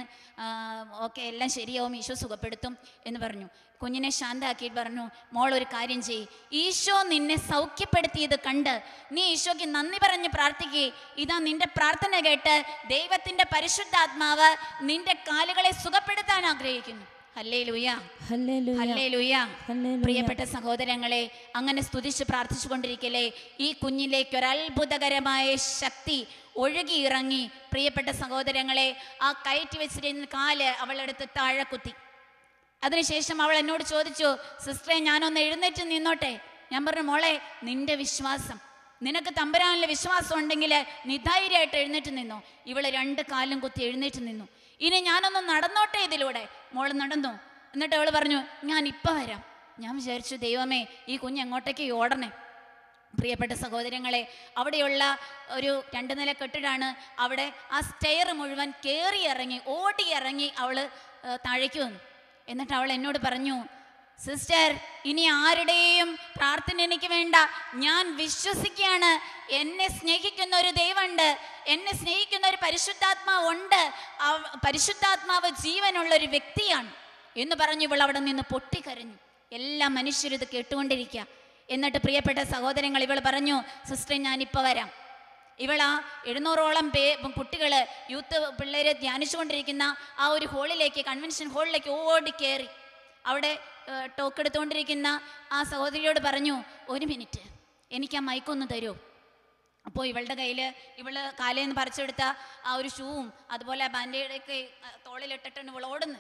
ഓക്കെ എല്ലാം ശരിയാവും ഈശോ സുഖപ്പെടുത്തും എന്ന് പറഞ്ഞു കുഞ്ഞിനെ ശാന്താക്കിയിട്ട് പറഞ്ഞു മോൾ ഒരു കാര്യം ചെയ്യ് ഈശോ നിന്നെ സൗഖ്യപ്പെടുത്തിയത് കണ്ട് നീ ഈശോയ്ക്ക് നന്ദി പറഞ്ഞ് പ്രാർത്ഥിക്കേ ഇതാ നിന്റെ പ്രാർത്ഥന കേട്ട് ദൈവത്തിൻ്റെ പരിശുദ്ധാത്മാവ് നിന്റെ കാലുകളെ സുഖപ്പെടുത്താൻ ആഗ്രഹിക്കുന്നു ഹല്ലേ ലുയ്യ ഹല്ലേലൂയ ഹല്ലേ ലുയ്യ ഹല്ലേലൂയ പ്രിയപ്പെട്ട സഹോദരങ്ങളെ അങ്ങനെ സ്തുതിച്ച് പ്രാർത്ഥിച്ചുകൊണ്ടിരിക്കലേ ഈ കുഞ്ഞിലേക്ക് ഒരു അത്ഭുതകരമായ ശക്തി ഒഴുകി ഇറങ്ങി പ്രിയപ്പെട്ട സഹോദരങ്ങളെ ആ കയറ്റി വെച്ചിരുന്ന കാല് അവളെടുത്ത് താഴെ കുത്തി അതിനുശേഷം അവൾ എന്നോട് ചോദിച്ചു സിസ്റ്ററെ ഞാനൊന്ന് എഴുന്നേറ്റ് നിന്നോട്ടെ ഞാൻ പറഞ്ഞു മോളെ നിന്റെ വിശ്വാസം നിനക്ക് തമ്പരാനിലെ വിശ്വാസം ഉണ്ടെങ്കിൽ നിധൈര്യമായിട്ട് എഴുന്നേറ്റ് നിന്നു ഇവള് രണ്ട് കാലും കുത്തി എഴുന്നേറ്റ് നിന്നു ഇനി ഞാനൊന്ന് നടന്നോട്ടെ ഇതിലൂടെ മോള് നടന്നു എന്നിട്ട് അവള് പറഞ്ഞു ഞാൻ ഇപ്പം വരാം ഞാൻ വിചാരിച്ചു ദൈവമേ ഈ കുഞ്ഞ് എങ്ങോട്ടേക്ക് ഓടണേ പ്രിയപ്പെട്ട സഹോദരങ്ങളെ അവിടെയുള്ള ഒരു രണ്ട് നില കെട്ടിടാണ് അവിടെ ആ സ്റ്റെയർ മുഴുവൻ കയറി ഇറങ്ങി ഓടി ഇറങ്ങി അവൾ താഴേക്ക് വന്നു എന്നിട്ട് അവൾ എന്നോട് പറഞ്ഞു സിസ്റ്റർ ഇനി ആരുടെയും പ്രാർത്ഥന എനിക്ക് വേണ്ട ഞാൻ വിശ്വസിക്കുകയാണ് എന്നെ സ്നേഹിക്കുന്ന ഒരു ദൈവമുണ്ട് എന്നെ സ്നേഹിക്കുന്ന ഒരു പരിശുദ്ധാത്മാവ് ഉണ്ട് അവ- പരിശുദ്ധാത്മാവ് ജീവനുള്ള ഒരു വ്യക്തിയാണ് എന്ന് പറഞ്ഞു ഇവൾ അവിടെ നിന്ന് പൊട്ടിക്കരഞ്ഞു എല്ലാ മനുഷ്യരും ഇത് കേട്ടുകൊണ്ടിരിക്കുക എന്നിട്ട് പ്രിയപ്പെട്ട സഹോദരങ്ങൾ ഇവൾ പറഞ്ഞു സിസ്റ്റർ ഞാനിപ്പോൾ വരാം ഇവളാ എഴുന്നൂറോളം പേ കുട്ടികൾ യൂത്ത് പിള്ളേരെ ധ്യാനിച്ചുകൊണ്ടിരിക്കുന്ന ആ ഒരു ഹാളിലേക്ക് കൺവെൻഷൻ ഹാളിലേക്ക് ഓടി കയറി അവിടെ ഏഹ്, ടോക്ക് എടുത്തുകൊണ്ടിരിക്കുന്ന ആ സഹോദരിയോട് പറഞ്ഞു ഒരു മിനിറ്റ് എനിക്ക് ആ മൈക്കൊന്ന് തരുമോ അപ്പോൾ ഇവളുടെ കയ്യിൽ ഇവള് കാലേന്ന് പറിച്ചെടുത്ത ആ ഒരു ഷൂവും അതുപോലെ ബാൻഡേഡൊക്കെ തോളിലിട്ടിട്ടാണ് ഇവൾ ഓടുന്നത്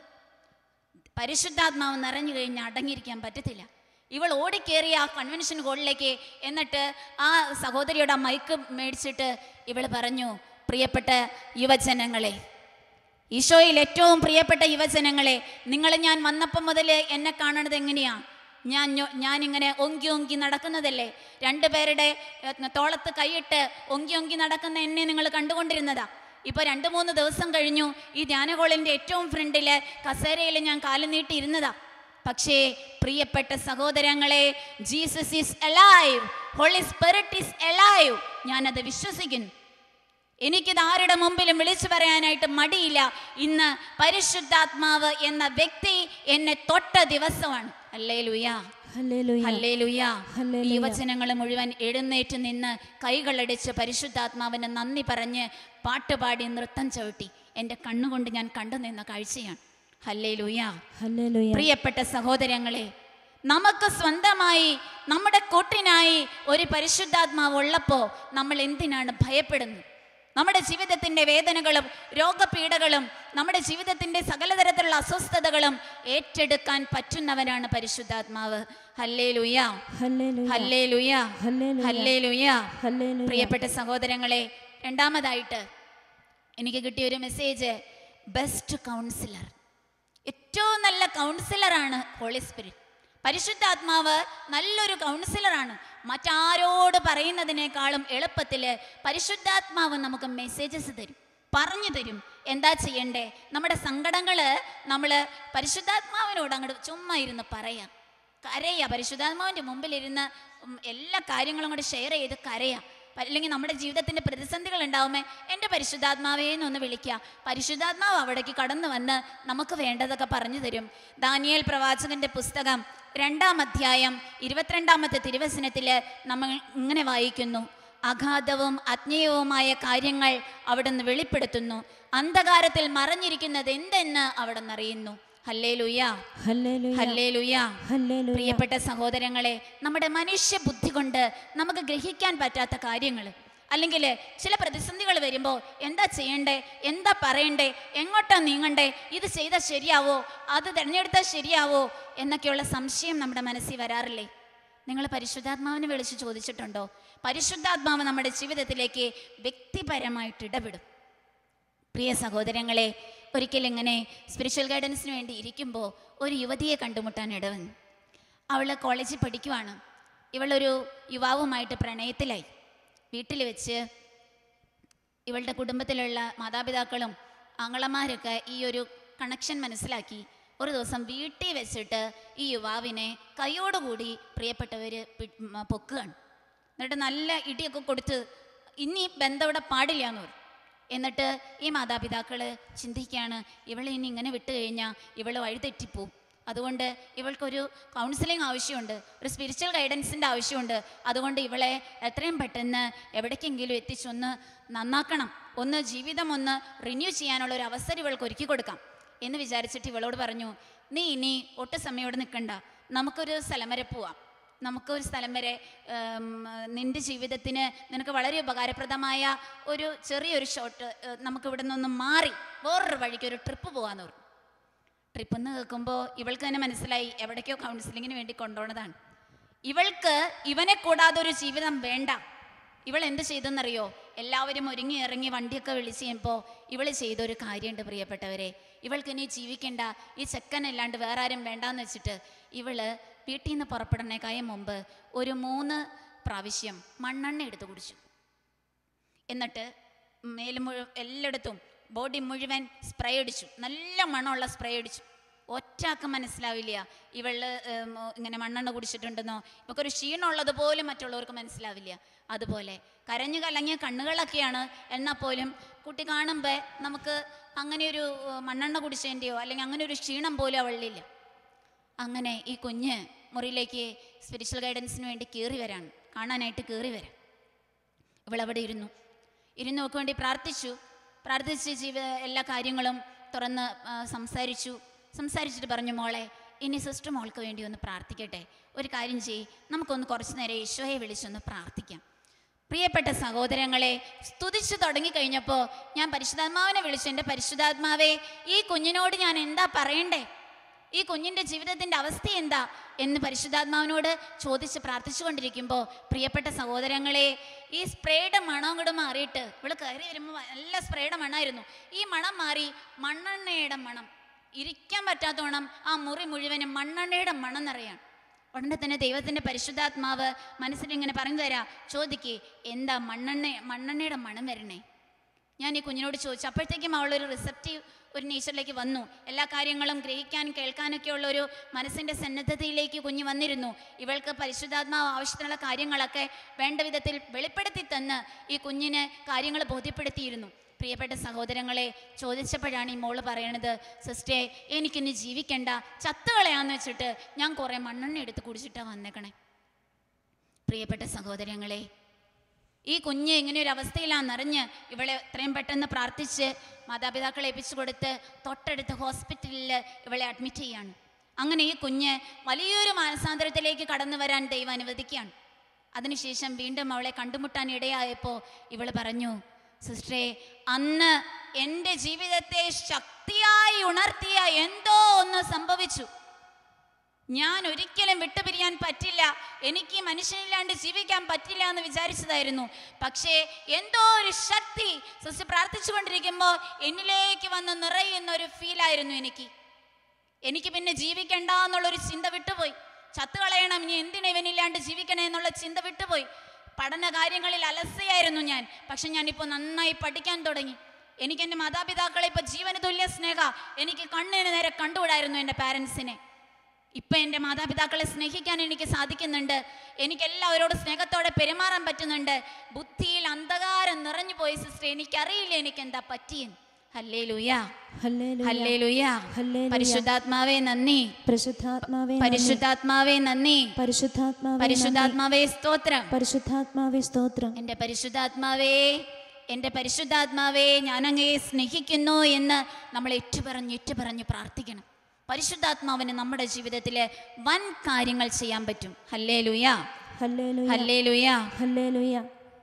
പരിശുദ്ധാത്മാവ് നിറഞ്ഞു കഴിഞ്ഞാൽ അടങ്ങിയിരിക്കാൻ പറ്റത്തില്ല ഇവൾ ഓടിക്കേറിയ ആ കൺവെൻഷൻ ഹാളിലേക്ക് എന്നിട്ട് ആ സഹോദരിയുടെ ആ മൈക്ക് മേടിച്ചിട്ട് ഇവൾ പറഞ്ഞു പ്രിയപ്പെട്ട യുവജനങ്ങളെ ഈശോയിൽ ഏറ്റവും പ്രിയപ്പെട്ട യുവജനങ്ങളെ നിങ്ങൾ ഞാൻ വന്നപ്പം മുതൽ എന്നെ കാണണത് എങ്ങനെയാ ഞാൻ ഞൊ- ഞാനിങ്ങനെ ഒങ്കി ഒങ്കി നടക്കുന്നതല്ലേ രണ്ടുപേരുടെ ഏഹ്, തോളത്ത് കൈയിട്ട് ഒങ്കി ഒങ്കി നടക്കുന്ന എന്നെ നിങ്ങൾ കണ്ടുകൊണ്ടിരുന്നതാ ഇപ്പൊ രണ്ട് മൂന്ന് ദിവസം കഴിഞ്ഞു ഈ ധ്യാനകോളിന്റെ ഏറ്റവും ഫ്രണ്ടില് കസേരയിൽ ഞാൻ കാല് നീട്ടി ഇരുന്നതാ പക്ഷേ പ്രിയപ്പെട്ട സഹോദരങ്ങളെ Jesus is alive holy spirit is alive ഞാനത് വിശ്വസിക്കുന്നു എനിക്കിത് ആരുടെ മുമ്പിലും വിളിച്ചു പറയാനായിട്ട് മടിയില്ല ഇന്ന് പരിശുദ്ധാത്മാവ് എന്ന വ്യക്തി എന്നെ തൊട്ട ദിവസമാണ് അല്ലേ ലുയാ ഹല്ലേലൂയ ഹല്ലേലൂയ ഹല്ലേലൂയ. ഈ യുവജനങ്ങൾ മുഴുവൻ എഴുന്നേറ്റ് നിന്ന് കൈകളടിച്ച് പരിശുദ്ധാത്മാവിന് നന്ദി പറഞ്ഞ് പാട്ടുപാടി നൃത്തം ചവിട്ടി എൻ്റെ കണ്ണുകൊണ്ട് ഞാൻ കണ്ടു നിന്ന കാഴ്ചയാണ് ഹല്ലേലൂയ ഹല്ലേലൂയ പ്രിയപ്പെട്ട സഹോദരങ്ങളെ നമുക്ക് സ്വന്തമായി നമ്മുടെ കൂട്ടിനായി ഒരു പരിശുദ്ധാത്മാവ് ഉള്ളപ്പോൾ നമ്മൾ എന്തിനാണ് ഭയപ്പെടുന്നത് നമ്മുടെ ജീവിതത്തിൻ്റെ വേദനകളും രോഗപീഠകളും നമ്മുടെ ജീവിതത്തിൻ്റെ സകലതരത്തിലുള്ള അസ്വസ്ഥതകളും ഏറ്റെടുക്കാൻ പറ്റുന്നവനാണ് പരിശുദ്ധാത്മാവ് ഹല്ലേ ലുയ ഹല്ലേലൂയ ഹല്ലേ ലുയ ഹല്ലേലൂയ. ഹല്ലേ ലുയ ഹല്ലേലൂയ പ്രിയപ്പെട്ട സഹോദരങ്ങളെ രണ്ടാമതായിട്ട് എനിക്ക് കിട്ടിയ ഒരു മെസ്സേജ് ബെസ്റ്റ് കൗൺസിലർ ഏറ്റവും നല്ല കൗൺസിലറാണ് ഹോളി സ്പിരിറ്റ് പരിശുദ്ധാത്മാവ് നല്ലൊരു കൗൺസിലറാണ് മറ്റാരോട് പറയുന്നതിനേക്കാളും എളുപ്പത്തിൽ പരിശുദ്ധാത്മാവ് നമുക്ക് മെസ്സേജസ് തരും പറഞ്ഞു തരും എന്താ ചെയ്യണ്ടേ നമ്മുടെ സങ്കടങ്ങൾ നമ്മൾ പരിശുദ്ധാത്മാവിനോട് അങ്ങോട്ട് ചുമ്മാ ഇരുന്ന് പറയാം കരയാ പരിശുദ്ധാത്മാവിൻ്റെ മുമ്പിലിരുന്ന് ഉം എല്ലാ കാര്യങ്ങളും കൂടെ ഷെയർ ചെയ്ത് കരയാം പ- അല്ലെങ്കിൽ നമ്മുടെ ജീവിതത്തിന്റെ പ്രതിസന്ധികൾ ഉണ്ടാവുമേ എൻ്റെ പരിശുദ്ധാത്മാവേ എന്നൊന്ന് വിളിക്കുക പരിശുദ്ധാത്മാവ് അവിടേക്ക് കടന്നു വന്ന് നമുക്ക് വേണ്ടതൊക്കെ പറഞ്ഞു തരും ദാനിയേൽ പ്രവാചകന്റെ പുസ്തകം രണ്ടാം അധ്യായം ഇരുപത്തിരണ്ടാമത്തെ തിരുവചനത്തിൽ നമ്മൾ ഇങ്ങനെ വായിക്കുന്നു അഗാധവും അജ്ഞേയവുമായ കാര്യങ്ങൾ അവിടുന്ന് വെളിപ്പെടുത്തുന്നു അന്ധകാരത്തിൽ മറഞ്ഞിരിക്കുന്നത് എന്തെന്ന് അവിടുന്ന് അറിയുന്നു ഹല്ലേ ലുയ്യ ഹല്ലേലൂയ ഹല്ലേ ലുയ്യ ഹല്ലേലൂയ പ്രിയപ്പെട്ട സഹോദരങ്ങളെ നമ്മുടെ മനുഷ്യ ബുദ്ധി കൊണ്ട് നമുക്ക് ഗ്രഹിക്കാൻ പറ്റാത്ത കാര്യങ്ങൾ അല്ലെങ്കിൽ ചില പ്രതിസന്ധികൾ വരുമ്പോൾ എന്താ ചെയ്യണ്ടേ എന്താ പറയണ്ടേ എങ്ങോട്ടാ നീങ്ങണ്ടേ ഇത് ചെയ്താൽ ശരിയാവോ അത് തിരഞ്ഞെടുത്താൽ ശരിയാവോ എന്നൊക്കെയുള്ള സംശയം നമ്മുടെ മനസ്സിൽ വരാറില്ലേ നിങ്ങൾ പരിശുദ്ധാത്മാവിനെ വിളിച്ച് ചോദിച്ചിട്ടുണ്ടോ പരിശുദ്ധാത്മാവ് നമ്മുടെ ജീവിതത്തിലേക്ക് വ്യക്തിപരമായിട്ട് ഇടപെടും പ്രിയ സഹോദരങ്ങളെ ഒരിക്കൽ ഇങ്ങനെ സ്പിരിച്വൽ ഗൈഡൻസിന് വേണ്ടി ഇരിക്കുമ്പോൾ ഒരു യുവതിയെ കണ്ടുമുട്ടാൻ ഇടവന്നു അവൾ കോളേജിൽ പഠിക്കുവാണ് ഇവളൊരു യുവാവുമായിട്ട് പ്രണയത്തിലായി വീട്ടിൽ വെച്ച് ഇവളുടെ കുടുംബത്തിലുള്ള മാതാപിതാക്കളും ആങ്ങളമാരൊക്കെ ഈ ഒരു കണക്ഷൻ മനസ്സിലാക്കി ഒരു ദിവസം വീട്ടിൽ വെച്ചിട്ട് ഈ യുവാവിനെ കൈയോടുകൂടി പ്രിയപ്പെട്ടവർ പൊക്കുകയാണ് എന്നിട്ട് നല്ല ഇടിയൊക്കെ കൊടുത്ത് ഇനി ബന്ധം ഇവിടെ പാടില്ല എന്ന് പറയും എന്നിട്ട് ഈ മാതാപിതാക്കൾ ചിന്തിക്കുകയാണ് ഇവളെ ഇനി ഇങ്ങനെ വിട്ടു കഴിഞ്ഞാൽ ഇവൾ വഴിതെറ്റിപ്പോവും അതുകൊണ്ട് ഇവൾക്കൊരു കൗൺസിലിംഗ് ആവശ്യമുണ്ട് ഒരു സ്പിരിച്വൽ ഗൈഡൻസിൻ്റെ ആവശ്യമുണ്ട് അതുകൊണ്ട് ഇവളെ എത്രയും പെട്ടെന്ന് എവിടേക്കെങ്കിലും എത്തിച്ചൊന്ന് നന്നാക്കണം ഒന്ന് ജീവിതം ഒന്ന് റിന്യൂ ചെയ്യാനുള്ള ഒരു അവസരം ഇവൾക്ക് ഒരുക്കി കൊടുക്കാം എന്ന് വിചാരിച്ചിട്ട് ഇവളോട് പറഞ്ഞു നീ ഇനി ഒട്ടും സമയം ഇവിടെ നിൽക്കണ്ട നമുക്കൊരു സ്ഥലം വരെ പോവാം നമുക്കൊരു സ്ഥലം വരെ ഉം, നിന്റെ ജീവിതത്തിന് നിനക്ക് വളരെ ഉപകാരപ്രദമായ ഒരു ചെറിയൊരു ഷോട്ട് നമുക്ക് ഇവിടെ നിന്നൊന്ന് മാറി വേറൊരു വഴിക്ക് ഒരു ട്രിപ്പ് പോകാന്ന് പറഞ്ഞു ട്രിപ്പ് എന്ന് കേൾക്കുമ്പോൾ ഇവൾക്ക് തന്നെ മനസ്സിലായി എവിടേക്കോ കൗൺസിലിങ്ങിന് വേണ്ടി കൊണ്ടുപോണതാണ് ഇവൾക്ക് ഇവനെ കൂടാതെ ഒരു ജീവിതം വേണ്ട ഇവൾ എന്ത് ചെയ്തെന്നറിയോ എല്ലാവരും ഒരുങ്ങി ഇറങ്ങി വണ്ടിയൊക്കെ വിളിച്ച് കഴിയുമ്പോൾ ഇവൾ ചെയ്തൊരു കാര്യമുണ്ട് പ്രിയപ്പെട്ടവരെ ഇവൾക്ക് ഇനി ജീവിക്കേണ്ട ഈ ചെക്കനല്ലാണ്ട് വേറെ ആരും വേണ്ടാന്ന് വെച്ചിട്ട് ഇവള് വീട്ടിൽ നിന്ന് പുറപ്പെടുന്നേക്കായ മുമ്പ് ഒരു മൂന്ന് പ്രാവശ്യം മണ്ണെണ്ണ എടുത്ത് കുടിച്ചു എന്നിട്ട് മേല് മുഴു എല്ലായിടത്തും ബോഡി മുഴുവൻ സ്പ്രേ അടിച്ചു നല്ല മണമുള്ള സ്പ്രേ അടിച്ചു ഒറ്റാക്ക് മനസ്സിലാവില്ല ഇവള് ഉം, ഇങ്ങനെ മണ്ണെണ്ണ കുടിച്ചിട്ടുണ്ടെന്നോ ഇവക്കൊരു ക്ഷീണമുള്ളത് പോലും മറ്റുള്ളവർക്ക് മനസ്സിലാവില്ല അതുപോലെ കരഞ്ഞു കലങ്ങിയ കണ്ണുകളൊക്കെയാണ് എന്നാൽ പോലും കുട്ടി കാണുമ്പോൾ നമുക്ക് അങ്ങനെ ഒരു ഉം, മണ്ണെണ്ണ കുടിച്ചതിൻ്റെയോ അല്ലെങ്കിൽ അങ്ങനെ ഒരു ക്ഷീണം പോലും അവളിലില്ല അങ്ങനെ ഈ കുഞ്ഞ് മുറിയിലേക്ക് സ്പിരിച്വൽ ഗൈഡൻസിന് വേണ്ടി കയറി വരാണ് കാണാനായിട്ട് കയറി വരാം ഇവളവിടെ ഇരുന്നു ഇരുന്ന് നോക്ക് വേണ്ടി പ്രാർത്ഥിച്ചു പ്രാർത്ഥിച്ച് ജീവ എല്ലാ കാര്യങ്ങളും തുറന്ന് ആ, സംസാരിച്ചു സംസാരിച്ചിട്ട് പറഞ്ഞു മോളെ ഇനി സിസ്റ്റർ മോൾക്ക് വേണ്ടി ഒന്ന് പ്രാർത്ഥിക്കട്ടെ ഒരു കാര്യം ചെയ്യ് നമുക്കൊന്ന് കുറച്ച് നേരം ഈശോയെ വിളിച്ചൊന്ന് പ്രാർത്ഥിക്കാം പ്രിയപ്പെട്ട സഹോദരങ്ങളെ സ്തുതിച്ചു തുടങ്ങിക്കഴിഞ്ഞപ്പോൾ ഞാൻ പരിശുദ്ധാത്മാവിനെ വിളിച്ചു എൻ്റെ പരിശുദ്ധാത്മാവേ ഈ കുഞ്ഞിനോട് ഞാൻ എന്താ പറയണ്ടേ ഈ കുഞ്ഞിൻ്റെ ജീവിതത്തിൻ്റെ അവസ്ഥ എന്താ എന്ന് പരിശുദ്ധാത്മാവിനോട് ചോദിച്ച് പ്രാർത്ഥിച്ചുകൊണ്ടിരിക്കുമ്പോൾ പ്രിയപ്പെട്ട സഹോദരങ്ങളെ ഈ സ്പ്രേയുടെ മണം അങ്ങോട്ട് മാറിയിട്ട് ഇവള് കയറി വരുമ്പോൾ നല്ല സ്പ്രേയുടെ മണമായിരുന്നു ഈ മണം മാറി മണ്ണെണ്ണയുടെ മണം ഇരിക്കാൻ പറ്റാത്തോണം ആ മുറി മുഴുവനും മണ്ണെണ്ണയുടെ മണം നിറയാണ് ഉടനെ തന്നെ ദൈവത്തിൻ്റെ പരിശുദ്ധാത്മാവ് മനസ്സിലിങ്ങനെ പറഞ്ഞു തരാ ചോദിക്ക് എന്താ മണ്ണെണ്ണ മണ്ണെണ്ണയുടെ മണം വരണേ ഞാൻ ഈ കുഞ്ഞിനോട് ചോദിച്ചു അപ്പോഴത്തേക്കും അവളൊരു റിസപ്റ്റീവ് ഒരു നേച്ചറിലേക്ക് വന്നു എല്ലാ കാര്യങ്ങളും ഗ്രഹിക്കാനും കേൾക്കാനൊക്കെ ഉള്ള ഒരു മനസ്സിൻ്റെ സന്നദ്ധതയിലേക്ക് കുഞ്ഞ് വന്നിരുന്നു ഇവൾക്ക് പരിശുദ്ധാത്മാവ് ആവശ്യത്തിനുള്ള കാര്യങ്ങളൊക്കെ വേണ്ട വിധത്തിൽ വെളിപ്പെടുത്തി തന്ന് ഈ കുഞ്ഞിന് കാര്യങ്ങൾ ബോധ്യപ്പെടുത്തിയിരുന്നു പ്രിയപ്പെട്ട സഹോദരങ്ങളെ ചോദിച്ചപ്പോഴാണ് ഈ മോള് പറയണത് സിസ്റ്റേ എനിക്കിനി ജീവിക്കണ്ട ചത്തുകളയാന്ന് വെച്ചിട്ട് ഞാൻ കുറേ മണ്ണെണ്ണ എടുത്ത് കുടിച്ചിട്ടാണ് വന്നേക്കണേ പ്രിയപ്പെട്ട സഹോദരങ്ങളെ ഈ കുഞ്ഞ് ഇങ്ങനെ ഒരു അവസ്ഥയിലാണെന്നറിഞ്ഞ് ഇവളെ എത്രയും പെട്ടെന്ന് പ്രാർത്ഥിച്ച് മാതാപിതാക്കളെ ഏൽപ്പിച്ചു കൊടുത്ത് തൊട്ടടുത്ത ഹോസ്പിറ്റലിൽ ഇവളെ അഡ്മിറ്റ് ചെയ്യാണ് അങ്ങനെ ഈ കുഞ്ഞ് വലിയൊരു മാനസാന്തരത്തിലേക്ക് കടന്നു വരാൻ ദൈവം അനുവദിക്കുകയാണ് അതിനുശേഷം വീണ്ടും അവളെ കണ്ടുമുട്ടാൻ ഇടയായപ്പോൾ ഇവൾ പറഞ്ഞു സിസ്റ്ററെ അന്ന് എൻ്റെ ജീവിതത്തെ ശക്തിയായി ഉണർത്തിയ എന്തോ ഒന്ന് സംഭവിച്ചു ഞാൻ ഒരിക്കലും വിട്ടുപിരിയാൻ പറ്റില്ല എനിക്ക് ഈ മനുഷ്യനില്ലാണ്ട് ജീവിക്കാൻ പറ്റില്ല എന്ന് വിചാരിച്ചതായിരുന്നു പക്ഷേ എന്തോ ഒരു ശക്തി സിസ്റ്റർ പ്രാർത്ഥിച്ചുകൊണ്ടിരിക്കുമ്പോൾ എന്നിലേക്ക് വന്ന് നിറയുന്ന ഒരു ഫീലായിരുന്നു എനിക്ക് എനിക്ക് പിന്നെ ജീവിക്കണ്ട എന്നുള്ളൊരു ചിന്ത വിട്ടുപോയി ചത്തുകളയണം ഇനി എന്തിനാ ഇവനില്ലാണ്ട് ജീവിക്കണേ എന്നുള്ള ചിന്ത വിട്ടുപോയി പഠന കാര്യങ്ങളിൽ അലസയായിരുന്നു ഞാൻ പക്ഷെ ഞാനിപ്പോൾ നന്നായി പഠിക്കാൻ തുടങ്ങി എനിക്ക് എൻ്റെ മാതാപിതാക്കളെ ഇപ്പോൾ ജീവന തുല്യ സ്നേഹ എനിക്ക് കണ്ണിന് നേരെ കണ്ടുകൂടായിരുന്നു എൻ്റെ പാരൻസിനെ ഇപ്പം എൻ്റെ മാതാപിതാക്കളെ സ്നേഹിക്കാൻ എനിക്ക് സാധിക്കുന്നുണ്ട് എനിക്ക് എല്ലാവരോടും സ്നേഹത്തോടെ പെരുമാറാൻ പറ്റുന്നുണ്ട് ബുദ്ധിയിൽ അന്ധകാരം നിറഞ്ഞു പോയി സിസ്റ്റർ എനിക്കറിയില്ല എനിക്ക് എന്താ പറ്റിയെന്ന് ഹല്ലേ ലുയാ ഹല്ലേലൂയ. ഹല്ലേ ലുയാ ഹല്ലേലൂയ. പരിശുദ്ധാത്മാവേ നന്ദി പരിശുദ്ധാത്മാവേ നന്ദി. പരിശുദ്ധാത്മാവേ നന്ദി പരിശുദ്ധാത്മാവേ നന്ദി. പരിശുദ്ധാത്മാവേ സ്തോത്രം പരിശുദ്ധാത്മാവേ സ്തോത്രം എൻ്റെ പരിശുദ്ധാത്മാവേ എൻ്റെ പരിശുദ്ധാത്മാവേ ഞാൻ അങ്ങയെ സ്നേഹിക്കുന്നു എന്ന് നമ്മൾ ഏറ്റുപറഞ്ഞ് ഏറ്റുപറഞ്ഞ് പ്രാർത്ഥിക്കണം പരിശുദ്ധാത്മാവിന് നമ്മുടെ ജീവിതത്തിൽ വൻ കാര്യങ്ങൾ ചെയ്യാൻ പറ്റും ഹല്ലേ ലുയാ ഹല്ലേലൂയ ഹല്ലേ ലുയാ ഹല്ലേലൂയ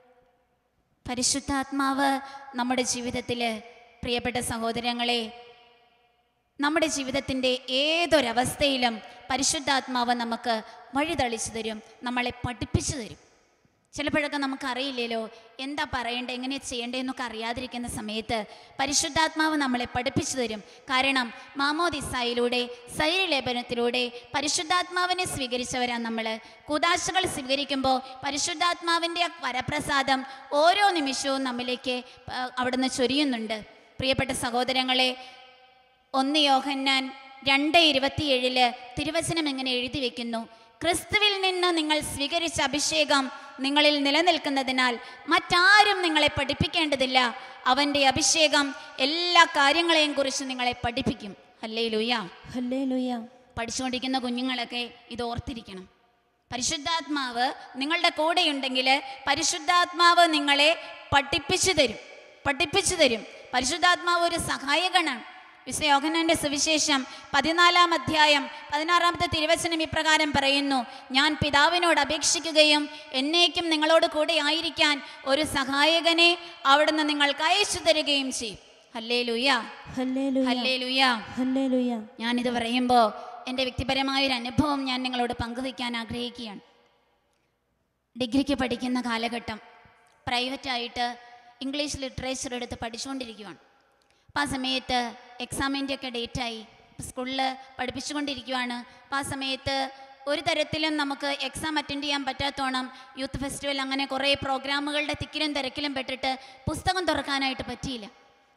പരിശുദ്ധാത്മാവ് നമ്മുടെ ജീവിതത്തിൽ പ്രിയപ്പെട്ട സഹോദരങ്ങളെ നമ്മുടെ ജീവിതത്തിൻ്റെ ഏതൊരവസ്ഥയിലും പരിശുദ്ധാത്മാവ് നമുക്ക് വഴി തെളിച്ചു തരും നമ്മളെ പഠിപ്പിച്ചു തരും ചിലപ്പോഴൊക്കെ നമുക്കറിയില്ലല്ലോ എന്താ പറയേണ്ടത് എങ്ങനെ ചെയ്യേണ്ടതെന്നൊക്കെ അറിയാതിരിക്കുന്ന സമയത്ത് പരിശുദ്ധാത്മാവ് നമ്മളെ പഠിപ്പിച്ചു തരും കാരണം മാമോദിസായിലൂടെ സൈര്യലേപനത്തിലൂടെ പരിശുദ്ധാത്മാവിനെ സ്വീകരിച്ചവരാണ് നമ്മൾ കുതാശകൾ സ്വീകരിക്കുമ്പോൾ പരിശുദ്ധാത്മാവിൻ്റെ ആ വരപ്രസാദം ഓരോ നിമിഷവും നമ്മിലേക്ക് ആ, അവിടുന്ന് ചൊരിയുന്നുണ്ട് പ്രിയപ്പെട്ട സഹോദരങ്ങളെ ഒന്ന് യോഹന്നാൻ രണ്ട് ഇരുപത്തിയേഴില് തിരുവചനം എങ്ങനെ എഴുതി വെക്കുന്നു ക്രിസ്തുവിൽ നിന്ന് നിങ്ങൾ സ്വീകരിച്ച അഭിഷേകം നിങ്ങളിൽ നിലനിൽക്കുന്നതിനാൽ മറ്റാരും നിങ്ങളെ പഠിപ്പിക്കേണ്ടതില്ല അവൻ്റെ അഭിഷേകം എല്ലാ കാര്യങ്ങളെയും കുറിച്ച് നിങ്ങളെ പഠിപ്പിക്കും അല്ലേ ലുയ്യ ഹല്ലേലൂയ പഠിച്ചുകൊണ്ടിരിക്കുന്ന കുഞ്ഞുങ്ങളൊക്കെ ഇത് ഓർത്തിരിക്കണം പരിശുദ്ധാത്മാവ് നിങ്ങളുടെ കൂടെയുണ്ടെങ്കിൽ പരിശുദ്ധാത്മാവ് നിങ്ങളെ പഠിപ്പിച്ചു തരും പഠിപ്പിച്ചു തരും പരിശുദ്ധാത്മാവ് ഒരു സഹായകനാണ് വിശുദ്ധ യോഹന്നാന്റെ സുവിശേഷം പതിനാലാം അധ്യായം പതിനാറാമത്തെ തിരുവചനം ഇപ്രകാരം പറയുന്നു ഞാൻ പിതാവിനോട് അപേക്ഷിക്കുകയും എന്നേക്കും നിങ്ങളോട് കൂടെ ആയിരിക്കാൻ ഒരു സഹായകനെ അവിടുന്ന് നിങ്ങൾക്ക് അയച്ചു തരികയും ചെയ്യും ഹല്ലേ ലുയ ഹല്ലേലൂയ ഹല്ലേ ലുയ ഹല്ലേലൂയ ഞാനിത് പറയുമ്പോൾ എൻ്റെ വ്യക്തിപരമായ ഒരു അനുഭവം ഞാൻ നിങ്ങളോട് പങ്കുവയ്ക്കാൻ ആഗ്രഹിക്കുകയാണ് ഡിഗ്രിക്ക് പഠിക്കുന്ന കാലഘട്ടം പ്രൈവറ്റായിട്ട് ഇംഗ്ലീഷ് ലിറ്ററേച്ചർ എടുത്ത് പഠിച്ചുകൊണ്ടിരിക്കുകയാണ് അപ്പോൾ ആ സമയത്ത് എക്സാമിൻ്റെ ഒക്കെ ഡേറ്റായി സ്കൂളിൽ പഠിപ്പിച്ചുകൊണ്ടിരിക്കുകയാണ് അപ്പോൾ ആ സമയത്ത് ഒരു തരത്തിലും നമുക്ക് എക്സാം അറ്റൻഡ് ചെയ്യാൻ പറ്റാത്തോണം യൂത്ത് ഫെസ്റ്റിവൽ അങ്ങനെ കുറേ പ്രോഗ്രാമുകളുടെ തിക്കിലും തിരക്കിലും പെട്ടിട്ട് പുസ്തകം തുറക്കാനായിട്ട് പറ്റിയില്ല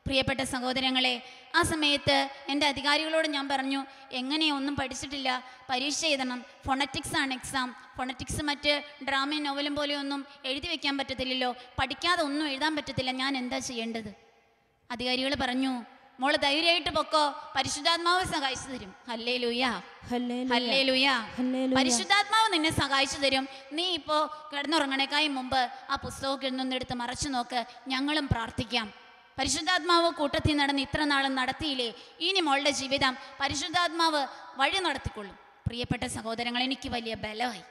പ്രിയപ്പെട്ട സഹോദരങ്ങളെ ആ സമയത്ത് എൻ്റെ അധികാരികളോട് ഞാൻ പറഞ്ഞു എങ്ങനെയാ ഒന്നും പഠിച്ചിട്ടില്ല പരീക്ഷ എഴുതണം ഫൊണറ്റിക്സ് ആണ് എക്സാം ഫൊണറ്റിക്സ് മറ്റ് ഡ്രാമയും നോവലും പോലെയൊന്നും എഴുതി വെക്കാൻ പറ്റത്തില്ലല്ലോ പഠിക്കാതെ ഒന്നും എഴുതാൻ പറ്റത്തില്ല ഞാൻ എന്താ ചെയ്യേണ്ടത് അധികാരികൾ പറഞ്ഞു മോള് ധൈര്യമായിട്ട് പൊക്കോ പരിശുദ്ധാത്മാവ് സഹായിച്ചു തരും ഹല്ലേ ലൂയ ഹല്ലേലൂയ ഹല്ലേ ലൂയ ഹല്ലേലൂയ പരിശുദ്ധാത്മാവ് നിന്നെ സഹായിച്ചു തരും നീ ഇപ്പോൾ കിടന്നുറങ്ങണേക്കായും മുമ്പ് ആ പുസ്തകമൊക്കെ ഒന്നൊന്ന് എടുത്ത് മറച്ചു നോക്ക് ഞങ്ങളും പ്രാർത്ഥിക്കാം പരിശുദ്ധാത്മാവ് കൂട്ടത്തിൽ നടന്ന് ഇത്ര നാളും നടത്തിയില്ലേ ഇനി മോളുടെ ജീവിതം പരിശുദ്ധാത്മാവ് വഴി നടത്തിക്കൊള്ളും പ്രിയപ്പെട്ട സഹോദരങ്ങൾ എനിക്ക് വലിയ ബലമായി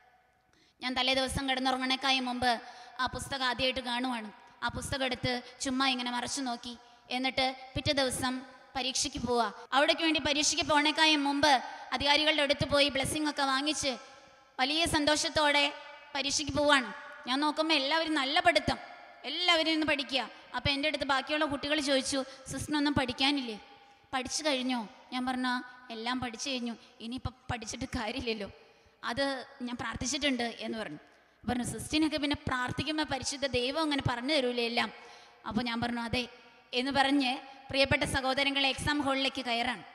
ഞാൻ തലേ ദിവസം കിടന്നുറങ്ങണേക്കായും മുമ്പ് ആ പുസ്തകം ആദ്യമായിട്ട് കാണുവാണ് ആ പുസ്തകം എടുത്ത് ചുമ്മാ ഇങ്ങനെ മറച്ചു നോക്കി എന്നിട്ട് പിറ്റേ ദിവസം പരീക്ഷയ്ക്ക് പോവാ അവിടേക്ക് വേണ്ടി പരീക്ഷയ്ക്ക് പോണേക്കായും മുമ്പ് അധികാരികളുടെ അടുത്ത് പോയി ബ്ലെസ്സിങ് ഒക്കെ വാങ്ങിച്ച് വലിയ സന്തോഷത്തോടെ പരീക്ഷയ്ക്ക് പോവാണ് ഞാൻ നോക്കുമ്പോൾ എല്ലാവരും നല്ല പഠിത്തം എല്ലാവരും ഇന്ന് പഠിക്കുക അപ്പോൾ എൻ്റെ അടുത്ത് ബാക്കിയുള്ള കുട്ടികൾ ചോദിച്ചു സിസ്റ്ററിനൊന്നും പഠിക്കാനില്ലേ പഠിച്ചു കഴിഞ്ഞോ ഞാൻ പറഞ്ഞ എല്ലാം പഠിച്ചു കഴിഞ്ഞു ഇനിയിപ്പോൾ പഠിച്ചിട്ട് കാര്യമില്ലല്ലോ അത് ഞാൻ പ്രാർത്ഥിച്ചിട്ടുണ്ട് എന്ന് പറഞ്ഞു പറഞ്ഞു സിസ്റ്റിനൊക്കെ പിന്നെ പ്രാർത്ഥിക്കുമ്പോൾ പരിശുദ്ധ ദൈവം അങ്ങനെ പറഞ്ഞു തരൂലേ എല്ലാം അപ്പോൾ ഞാൻ പറഞ്ഞു അതെ എന്ന് പറഞ്ഞ് പ്രിയപ്പെട്ട സഹോദരങ്ങളെ എക്സാം ഹാളിലേക്ക് കയറാണ്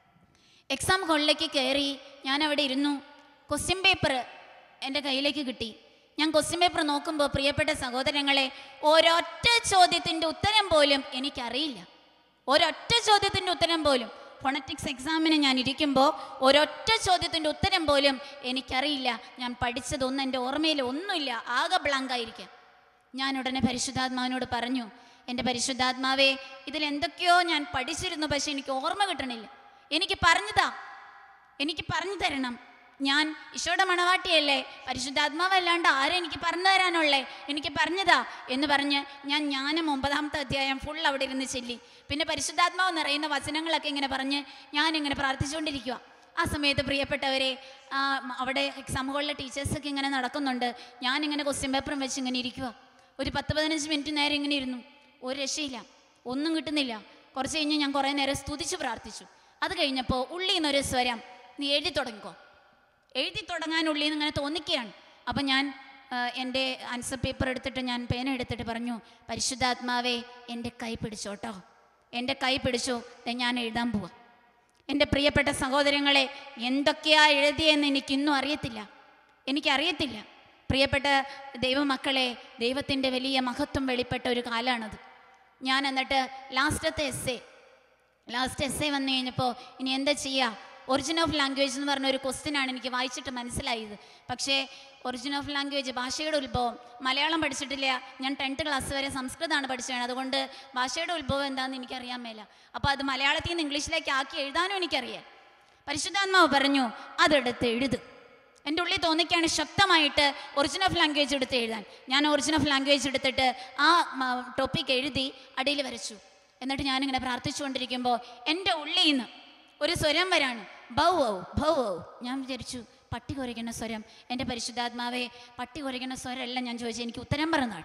എക്സാം ഹാളിലേക്ക് കയറി ഞാൻ അവിടെ ഇരുന്നു ക്വസ്റ്റ്യൻ പേപ്പർ എൻ്റെ കയ്യിലേക്ക് കിട്ടി ഞാൻ ക്വസ്റ്റ്യൻ പേപ്പർ നോക്കുമ്പോൾ പ്രിയപ്പെട്ട സഹോദരങ്ങളെ ഒരൊറ്റ ചോദ്യത്തിൻ്റെ ഉത്തരം പോലും എനിക്കറിയില്ല ഒരൊറ്റ ചോദ്യത്തിൻ്റെ ഉത്തരം പോലും ഫൊണറ്റിക്സ് എക്സാമിന് ഞാൻ ഇരിക്കുമ്പോൾ ഒരൊറ്റ ചോദ്യത്തിൻ്റെ ഉത്തരം പോലും എനിക്കറിയില്ല ഞാൻ പഠിച്ചതൊന്നും എൻ്റെ ഓർമ്മയിൽ ഒന്നുമില്ല ആകെ ബ്ലാങ്കായിരിക്കാം ഞാൻ ഉടനെ പരിശുദ്ധാത്മാവിനോട് പറഞ്ഞു എൻ്റെ പരിശുദ്ധാത്മാവേ ഇതിൽ എന്തൊക്കെയോ ഞാൻ പഠിച്ചിരുന്നു പക്ഷെ എനിക്ക് ഓർമ്മ കിട്ടണില്ല എനിക്ക് പറഞ്ഞതാ എനിക്ക് പറഞ്ഞു തരണം ഞാൻ ഈശോയുടെ മണവാട്ടിയല്ലേ പരിശുദ്ധാത്മാവല്ലാണ്ട് ആരും എനിക്ക് പറഞ്ഞു തരാനുള്ളേ എനിക്ക് പറഞ്ഞതാ എന്ന് പറഞ്ഞ് ഞാൻ ജ്ഞാനം ഒമ്പതാമത്തെ അധ്യായം ഫുൾ അവിടെ ഇരുന്ന് ചെല്ലി പിന്നെ പരിശുദ്ധാത്മാവ് നിറയുന്ന വചനങ്ങളൊക്കെ ഇങ്ങനെ പറഞ്ഞ് ഞാനിങ്ങനെ പ്രാർത്ഥിച്ചുകൊണ്ടിരിക്കുക ആ സമയത്ത് പ്രിയപ്പെട്ടവരെ ആ, മ- അവിടെ എക്സാം ഹോളിലെ ടീച്ചേഴ്സൊക്കെ ഇങ്ങനെ നടക്കുന്നുണ്ട് ഞാനിങ്ങനെ ക്വസ്റ്റ്യൻ പേപ്പറും വെച്ച് ഇങ്ങനെ ഇരിക്കുക ഒരു പത്ത് പതിനഞ്ച് മിനിറ്റ് നേരം ഇങ്ങനെ ഇരുന്നു ഒരു രക്ഷയില്ല ഒന്നും കിട്ടുന്നില്ല കുറച്ച് കഴിഞ്ഞ് ഞാൻ കുറേ നേരം സ്തുതിച്ച് പ്രാർത്ഥിച്ചു അത് കഴിഞ്ഞപ്പോൾ ഉള്ളിൽ നിന്നൊരു സ്വരം നീ എഴുതി തുടങ്ങിക്കോ എഴുതി തുടങ്ങാൻ ഉള്ളിൽ നിന്ന് ഇങ്ങനെ തോന്നിക്കുകയാണ് അപ്പം ഞാൻ ആ, എൻ്റെ ആൻസർ പേപ്പർ എടുത്തിട്ട് ഞാൻ പേന എടുത്തിട്ട് പറഞ്ഞു പരിശുദ്ധാത്മാവേ എൻ്റെ കൈ പിടിച്ചോട്ടോ എൻ്റെ കൈ പിടിച്ചോ ദേ ഞാൻ എഴുതാൻ പോവാം എൻ്റെ പ്രിയപ്പെട്ട സഹോദരങ്ങളെ എന്തൊക്കെയാ എഴുതിയെന്ന് എനിക്കിന്നും അറിയത്തില്ല എനിക്കറിയത്തില്ല പ്രിയപ്പെട്ട ദൈവമക്കളെ ദൈവത്തിൻ്റെ വലിയ മഹത്വം വെളിപ്പെട്ട ഒരു കാലമാണത് ഞാൻ എന്നിട്ട് ലാസ്റ്റത്തെ S A last S A വന്നു കഴിഞ്ഞപ്പോൾ ഇനി എന്താ ചെയ്യുക ഒറിജിൻ ഓഫ് ലാംഗ്വേജ് എന്ന് പറഞ്ഞ ഒരു ക്വസ്റ്റ്യൻ ആണ് എനിക്ക് വായിച്ചിട്ട് മനസ്സിലായത് പക്ഷേ ഒറിജിൻ ഓഫ് ലാംഗ്വേജ് ഭാഷയുടെ ഉത്ഭവം മലയാളം പഠിച്ചിട്ടില്ല ഞാൻ ടെൻത്ത് ക്ലാസ് വരെ സംസ്കൃതമാണ് പഠിച്ചത് അതുകൊണ്ട് ഭാഷയുടെ ഉത്ഭവം എന്താണെന്ന് എനിക്കറിയാൻ മേല അപ്പോൾ അത് മലയാളത്തിൽ നിന്ന് ഇംഗ്ലീഷിലേക്ക് ആക്കി എഴുതാനും എനിക്കറിയാം പരിശുദ്ധാത്മാവ് പറഞ്ഞു അതെടുത്ത് എഴുതും എൻ്റെ ഉള്ളിൽ തോന്നിക്കുകയാണ് ശക്തമായിട്ട് ഒറിജിൻ ഓഫ് ലാംഗ്വേജ് എടുത്ത് എഴുതാൻ ഞാൻ ഒറിജിൻ ഓഫ് ലാംഗ്വേജ് എടുത്തിട്ട് ആ ടോപ്പിക് എഴുതി അടിയിൽ വരച്ചു എന്നിട്ട് ഞാനിങ്ങനെ പ്രാർത്ഥിച്ചുകൊണ്ടിരിക്കുമ്പോൾ എൻ്റെ ഉള്ളിൽ നിന്ന് ഒരു സ്വരം വരാണ് ബൗ ഔ ഭൗ ഔ ഞാൻ വിചാരിച്ചു പട്ടി കുരയ്ക്കുന്ന സ്വരം എൻ്റെ പരിശുദ്ധാത്മാവെ പട്ടി കുരയ്ക്കുന്ന സ്വരമല്ല ഞാൻ ചോദിച്ചു എനിക്ക് ഉത്തരം പറഞ്ഞാണ്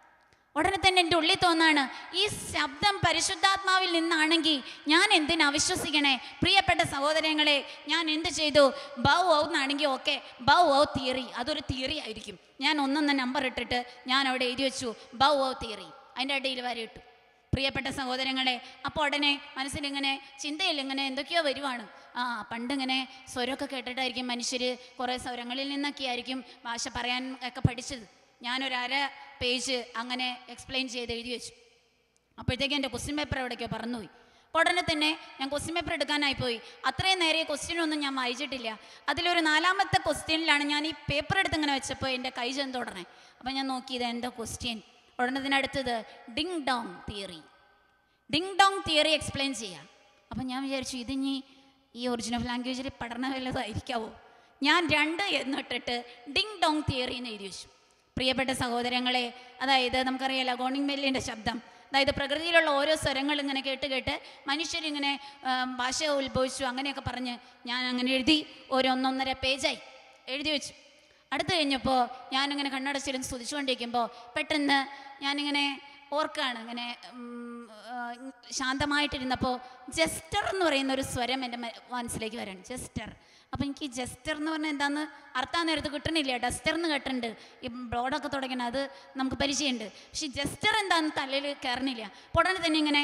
ഉടനെ തന്നെ എൻ്റെ ഉള്ളിൽ തോന്നാണ് ഈ ശബ്ദം പരിശുദ്ധാത്മാവിൽ നിന്നാണെങ്കിൽ ഞാൻ എന്തിനാ വിശ്വസിക്കണേ പ്രിയപ്പെട്ട സഹോദരങ്ങളെ ഞാൻ എന്ത് ചെയ്തു ബൗ ഔ എന്നാണെങ്കിൽ ഓക്കെ ബൗ ഔ തിയറി അതൊരു തിയറി ആയിരിക്കും ഞാൻ ഒന്നൊന്ന് നമ്പർ ഇട്ടിട്ട് ഞാൻ അവിടെ എഴുതി വെച്ചു ബൗ ഔ തിയറി അതിൻ്റെ ഇടയിൽ വരെ ഇട്ടു പ്രിയപ്പെട്ട സഹോദരങ്ങളെ അപ്പോൾ ഉടനെ മനസ്സിലിങ്ങനെ ചിന്തയിൽ ഇങ്ങനെ എന്തൊക്കെയോ വരുവാണ് ആ പണ്ടിങ്ങനെ സ്വരമൊക്കെ കേട്ടിട്ടായിരിക്കും മനുഷ്യർ കുറേ സ്വരങ്ങളിൽ നിന്നൊക്കെ ആയിരിക്കും ഭാഷ പറയാൻ ഒക്കെ പഠിച്ചത് ഞാനൊരു അര പേജ് അങ്ങനെ എക്സ്പ്ലെയിൻ ചെയ്ത് എഴുതി വെച്ചു അപ്പോഴത്തേക്കും എൻ്റെ ക്വസ്റ്റ്യൻ പേപ്പർ എവിടേക്കോ പറന്നുപോയി അപ്പോൾ ഉടനെ തന്നെ ഞാൻ ക്വസ്റ്റ്യൻ പേപ്പർ എടുക്കാനായി പോയി അത്രയും നേരെ ക്വസ്റ്റ്യൻ ഒന്നും ഞാൻ വായിച്ചിട്ടില്ല അതിലൊരു നാലാമത്തെ ക്വസ്റ്റ്യനിലാണ് ഞാൻ ഈ പേപ്പർ എടുത്ത് ഇങ്ങനെ വെച്ചപ്പോൾ എൻ്റെ കൈ ചെന്ന് തുടങ്ങി അപ്പോൾ ഞാൻ നോക്കിയത് എന്താ ക്വസ്റ്റ്യൻ ഉടനെ തന്നെ അടുത്തത് ding dong theory ding dong theory explain ചെയ്യാം അപ്പം ഞാൻ വിചാരിച്ചു ഇതിനി ഈ ഒറിജിൻ ഓഫ് ലാംഗ്വേജിൽ പഠന വല്ലതായിരിക്കാവോ ഞാൻ രണ്ട് എന്നിട്ടിട്ട് ഡിങ് ഡോങ് തിയറി എന്ന് എഴുതി വെച്ചു പ്രിയപ്പെട്ട സഹോദരങ്ങളെ അതായത് നമുക്കറിയാലോ ഗോണിംഗ് മെല്ലിൻ്റെ ശബ്ദം അതായത് പ്രകൃതിയിലുള്ള ഓരോ സ്വരങ്ങൾ ഇങ്ങനെ കേട്ട് കേട്ട് മനുഷ്യരിങ്ങനെ ആം, ഭാഷ ഉത്ഭവിച്ചു അങ്ങനെയൊക്കെ പറഞ്ഞ് ഞാൻ അങ്ങനെ എഴുതി ഒരു ഒന്നൊന്നര പേജായി എഴുതി വെച്ചു അടുത്ത് കഴിഞ്ഞപ്പോൾ ഞാനിങ്ങനെ കണ്ണടച്ചിരുന്ന് സ്തുതിച്ചുകൊണ്ടിരിക്കുമ്പോൾ പെട്ടെന്ന് ഞാനിങ്ങനെ ഓർക്കാണ് ഇങ്ങനെ ഉം, ആ, ശാന്തമായിട്ടിരുന്നപ്പോൾ ജസ്റ്റർ എന്ന് പറയുന്ന ഒരു സ്വരം എൻ്റെ മ- മനസ്സിലേക്ക് വരണം ജസ്റ്റർ അപ്പം എനിക്ക് ഈ ജസ്റ്റർ എന്ന് പറഞ്ഞാൽ എന്താന്ന് അർത്ഥം നേരത്ത് കിട്ടണില്ല ഡസ്റ്റർ എന്ന് കേട്ടിട്ടുണ്ട് ഈ ബ്ലോഡൊക്കെ തുടങ്ങണം അത് നമുക്ക് പരിചയമുണ്ട് പക്ഷെ ജസ്റ്റർ എന്താന്ന് തലയിൽ കയറണില്ല അപ്പോൾ ഉടനെ തന്നെ ഇങ്ങനെ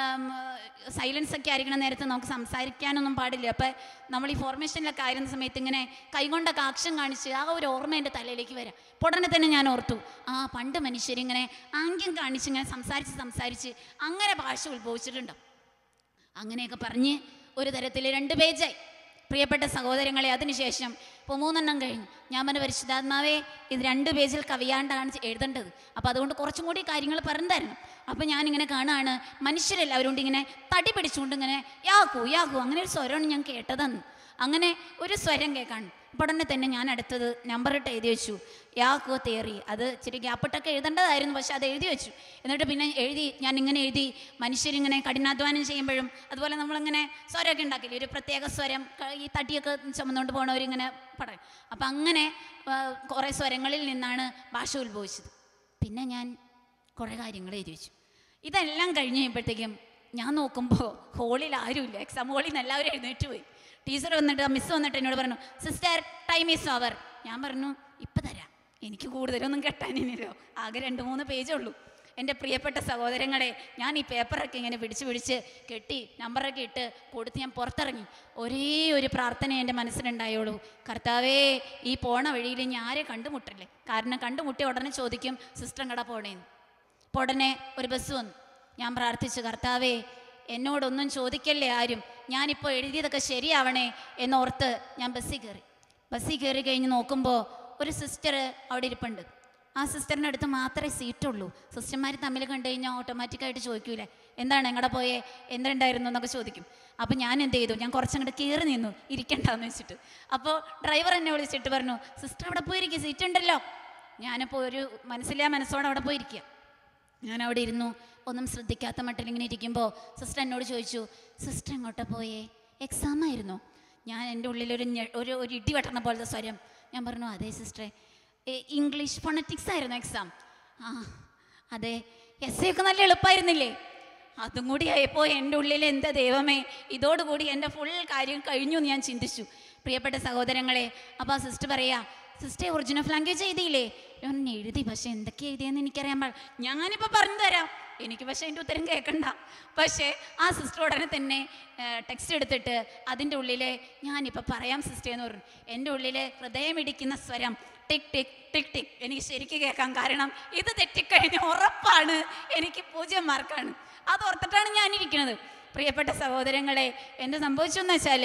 സൈലൻസ് ഒക്കെ ആയിരിക്കണ നേരത്ത് നമുക്ക് സംസാരിക്കാനൊന്നും പാടില്ല അപ്പം നമ്മൾ ഈ ഫോർമേഷനിലൊക്കെ ആയിരുന്ന സമയത്ത് ഇങ്ങനെ കൈകൊണ്ടൊക്കെ ആക്ഷൻ കാണിച്ച് ആ ഒരു ഓർമ്മ എൻ്റെ തലയിലേക്ക് വരാം അപ്പോൾ ഉടനെ തന്നെ ഞാൻ ഓർത്തു ആ പണ്ട് മനുഷ്യരിങ്ങനെ ആംഗ്യം കാണിച്ച് ഇങ്ങനെ സംസാരിച്ച് സംസാരിച്ച് അങ്ങനെ ഭാഷ ഉത്ഭവിച്ചിട്ടുണ്ടോ അങ്ങനെയൊക്കെ പറഞ്ഞ് ഒരു തരത്തിൽ രണ്ട് പേജായി പ്രിയപ്പെട്ട സഹോദരങ്ങളെ അതിനുശേഷം ഇപ്പോൾ മൂന്നെണ്ണം കഴിഞ്ഞു ഞാൻ പറഞ്ഞ പരിശുദ്ധാത്മാവേ ഇത് രണ്ട് പേജിൽ കവിയാണ്ടാണ് ചെ- എഴുതേണ്ടത് അപ്പോൾ അതുകൊണ്ട് കുറച്ചും കൂടി കാര്യങ്ങൾ പറഞ്ഞു തരണം അപ്പോൾ ഞാനിങ്ങനെ കാണുകയാണ് മനുഷ്യരെല്ലാവരും കൊണ്ട് ഇങ്ങനെ തടി പിടിച്ചുകൊണ്ട് ഇങ്ങനെ യാക്കൂ യാക്കൂ അങ്ങനെ ഒരു സ്വരമാണ് ഞാൻ കേട്ടതെന്ന് അങ്ങനെ ഒരു സ്വരം കേൾക്കാണ് അപ്പോൾ ഉടനെ തന്നെ ഞാൻ അടുത്തത് നമ്പർ ഇട്ട് എഴുതി വെച്ചു യാക്കോ തേറി അത് ഇച്ചിരി ഗ്യാപ്പിട്ടൊക്കെ എഴുതേണ്ടതായിരുന്നു പക്ഷെ അത് എഴുതി വെച്ചു എന്നിട്ട് പിന്നെ എഴുതി ഞാൻ ഇങ്ങനെ എഴുതി മനുഷ്യരിങ്ങനെ കഠിനാധ്വാനം ചെയ്യുമ്പോഴും അതുപോലെ നമ്മളിങ്ങനെ സ്വരമൊക്കെ ഉണ്ടാക്കില്ലേ ഒരു പ്രത്യേക സ്വരം ക- ഈ തട്ടിയൊക്കെ ചുമന്നുകൊണ്ട് പോണവരിങ്ങനെ പറയും അപ്പം അങ്ങനെ ആ, കുറേ സ്വരങ്ങളിൽ നിന്നാണ് ഭാഷ ഉത്ഭവിച്ചത് പിന്നെ ഞാൻ കുറേ കാര്യങ്ങൾ എഴുതി വെച്ചു ഇതെല്ലാം കഴിഞ്ഞ് കഴിയുമ്പോഴത്തേക്കും ഞാൻ നോക്കുമ്പോൾ ഹോളിൽ ആരുമില്ല എക്സാം ഹോളിൽ നിന്ന് എല്ലാവരും എഴുന്നേറ്റ് പോയി ടീച്ചർ വന്നിട്ട് മിസ് വന്നിട്ട് എന്നോട് പറഞ്ഞു സിസ്റ്റർ ടൈം ഈസ് ഓവർ ഞാൻ പറഞ്ഞു ഇപ്പം തരാം എനിക്ക് കൂടുതലൊന്നും കെട്ടാനില്ലല്ലോ ആകെ രണ്ട് മൂന്ന് പേജേ ഉള്ളൂ എൻ്റെ പ്രിയപ്പെട്ട സഹോദരങ്ങളെ ഞാൻ ഈ പേപ്പറൊക്കെ ഇങ്ങനെ പിടിച്ച് പിടിച്ച് കെട്ടി നമ്പറൊക്കെ ഇട്ട് കൊടുത്ത് ഞാൻ പുറത്തിറങ്ങി ഒരേ ഒരു പ്രാർത്ഥന എൻ്റെ മനസ്സിലുണ്ടായുള്ളൂ കർത്താവേ ഈ പോണ വഴിയിൽ ഞാൻ ആരെ കണ്ടുമുട്ടില്ലേ കാരണം കണ്ടുമുട്ടിയ ഉടനെ ചോദിക്കും സിസ്റ്റർ കട പോണേന്ന് അപ്പോൾ ഉടനെ ഒരു ബസ് വന്നു ഞാൻ പ്രാർത്ഥിച്ചു കർത്താവേ എന്നോടൊന്നും ചോദിക്കല്ലേ ആരും ഞാനിപ്പോൾ എഴുതിയതൊക്കെ ശരിയാവണേ എന്നോർത്ത് ഞാൻ ബസ്സിൽ കയറി ബസ്സിൽ കയറി കഴിഞ്ഞ് നോക്കുമ്പോൾ ഒരു സിസ്റ്റർ അവിടെ ഇരിപ്പുണ്ട് ആ സിസ്റ്ററിൻ്റെ അടുത്ത് മാത്രമേ സീറ്റുള്ളൂ സിസ്റ്റർമാർ തമ്മിൽ കണ്ടു കഴിഞ്ഞാൽ ഓട്ടോമാറ്റിക്കായിട്ട് ചോദിക്കൂലേ എന്താണ് എങ്ങടെ പോയേ എന്തുണ്ടായിരുന്നു എന്നൊക്കെ ചോദിക്കും അപ്പോൾ ഞാൻ എന്ത് ചെയ്തു ഞാൻ കുറച്ചങ്ങോട്ട് കയറി നിന്നു ഇരിക്കണ്ടെന്ന് വെച്ചിട്ട് അപ്പോൾ ഡ്രൈവർ എന്നെ വിളിച്ചിട്ട് പറഞ്ഞു സിസ്റ്റർ അവിടെ പോയിരിക്കുക സീറ്റ് ഉണ്ടല്ലോ ഞാനിപ്പോൾ ഒരു മനസ്സിലാ മനസ്സോടെ അവിടെ പോയിരിക്കുക ഞാൻ അവിടെ ഇരുന്നു ഒന്നും ശ്രദ്ധിക്കാത്ത മട്ടിൽ ഇങ്ങനെ ഇരിക്കുമ്പോൾ സിസ്റ്റർ എന്നോട് ചോദിച്ചു സിസ്റ്റർ എങ്ങോട്ടാ പോയേ എക്സാം ആയിരുന്നു ഞാൻ എൻ്റെ ഉള്ളിലൊരു ഞെ- ഒരു ഒരു ഇടി വെട്ടണ പോലത്തെ സ്വരം ഞാൻ പറഞ്ഞു അതെ സിസ്റ്ററെ ഇംഗ്ലീഷ് ഫോണറ്റിക്സ് ആയിരുന്നു എക്സാം ആ അതെ എസ് ഒക്കെ നല്ല എളുപ്പമായിരുന്നില്ലേ അതും കൂടി ആയപ്പോൾ എൻ്റെ ഉള്ളിൽ എന്താ ദൈവമേ ഇതോടുകൂടി എൻ്റെ ഫുൾ കാര്യം കഴിഞ്ഞു എന്ന് ഞാൻ ചിന്തിച്ചു പ്രിയപ്പെട്ട സഹോദരങ്ങളെ അപ്പോൾ ആ സിസ്റ്റർ പറയാ സിസ്റ്റർ ഒറിജിനൽ ലാംഗ്വേജ് എഴുതിയില്ലേ ഞാൻ പറഞ്ഞു, എഴുതി പക്ഷെ എന്തൊക്കെ എഴുതിയെന്ന് എനിക്കറിയാൻ പാടില്ല ഞാനിപ്പോൾ പറഞ്ഞു തരാം എനിക്ക് പക്ഷേ അതിൻ്റെ ഉത്തരം കേൾക്കണ്ട പക്ഷേ ആ സിസ്റ്റർ ഉടനെ തന്നെ ടെക്സ്റ്റ് എടുത്തിട്ട് അതിൻ്റെ ഉള്ളിലെ ഞാനിപ്പോൾ പറയാം സിസ്റ്റർ എന്ന് പറഞ്ഞു എൻ്റെ ഉള്ളിലെ ഹൃദയമിടിക്കുന്ന സ്വരം ടിക് ടിക് ടിക് ടിക് എനിക്ക് ശരിക്കും കേൾക്കാം കാരണം ഇത് തെറ്റിക്കഴിഞ്ഞ ഉറപ്പാണ് എനിക്ക് പൂജ്യം മാർക്കാണ് അത് ഓർത്തിട്ടാണ് ഞാനിരിക്കുന്നത് പ്രിയപ്പെട്ട സഹോദരങ്ങളെ എന്ത് സംഭവിച്ചു എന്ന് വെച്ചാൽ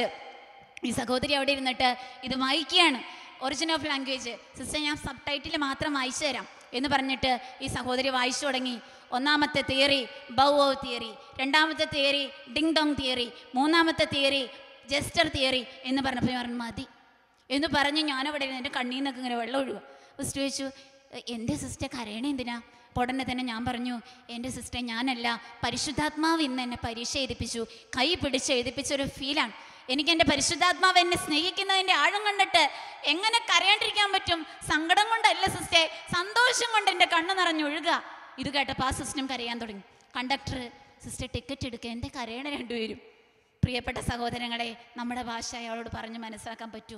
ഈ സഹോദരി അവിടെ ഇരുന്നിട്ട് ഇത് വായിക്കുകയാണ് ഒറിജിൻ ഓഫ് ലാംഗ്വേജ് സിസ്റ്റർ ഞാൻ സബ് ടൈറ്റിൽ മാത്രം വായിച്ചു തരാം എന്ന് പറഞ്ഞിട്ട് ഈ സഹോദരി വായിച്ചു തുടങ്ങി ഒന്നാമത്തെ തിയറി ബൗ ഓവ് തിയറി രണ്ടാമത്തെ തിയറി ഡിങ് ഡോങ് തിയറി മൂന്നാമത്തെ തിയറി ജസ്റ്റർ തിയറി എന്ന് പറഞ്ഞപ്പോൾ ഞാൻ പറഞ്ഞു മതി എന്ന് പറഞ്ഞ് ഞാനവിടെ ഇരുന്ന് എൻ്റെ കണ്ണീൽ നിന്നൊക്കെ ഇങ്ങനെ വെള്ളം ഒഴുകുക സിസ്റ്റർ ചോദിച്ചു "എ- എൻ്റെ സിസ്റ്റർ കരയണേ എന്തിനാ അപ്പോൾ ഉടനെ തന്നെ ഞാൻ പറഞ്ഞു എൻ്റെ സിസ്റ്റർ ഞാനല്ല പരിശുദ്ധാത്മാവ് ഇന്ന് എന്നെ പരീക്ഷ എഴുതിപ്പിച്ചു കൈ പിടിച്ച് എഴുതിപ്പിച്ച ഒരു ഫീലാണ് എനിക്ക് എൻ്റെ പരിശുദ്ധാത്മാവ് എന്നെ സ്നേഹിക്കുന്നതിൻ്റെ ആഴം കണ്ടിട്ട് എങ്ങനെ കരയാണ്ടിരിക്കാൻ പറ്റും സങ്കടം കൊണ്ടല്ല സിസ്റ്റേ സന്തോഷം കൊണ്ട് എൻ്റെ കണ്ണ് നിറഞ്ഞൊഴുകുക ഇത് കേട്ടപ്പോൾ ആ സിസ്റ്റം കരയാൻ തുടങ്ങി കണ്ടക്ടർ സിസ്റ്റർ ടിക്കറ്റ് എടുക്കുക എൻ്റെ കരയണ രണ്ടുപേരും പ്രിയപ്പെട്ട സഹോദരങ്ങളെ നമ്മുടെ ഭാഷ അയാളോട് പറഞ്ഞ് മനസ്സിലാക്കാൻ പറ്റൂ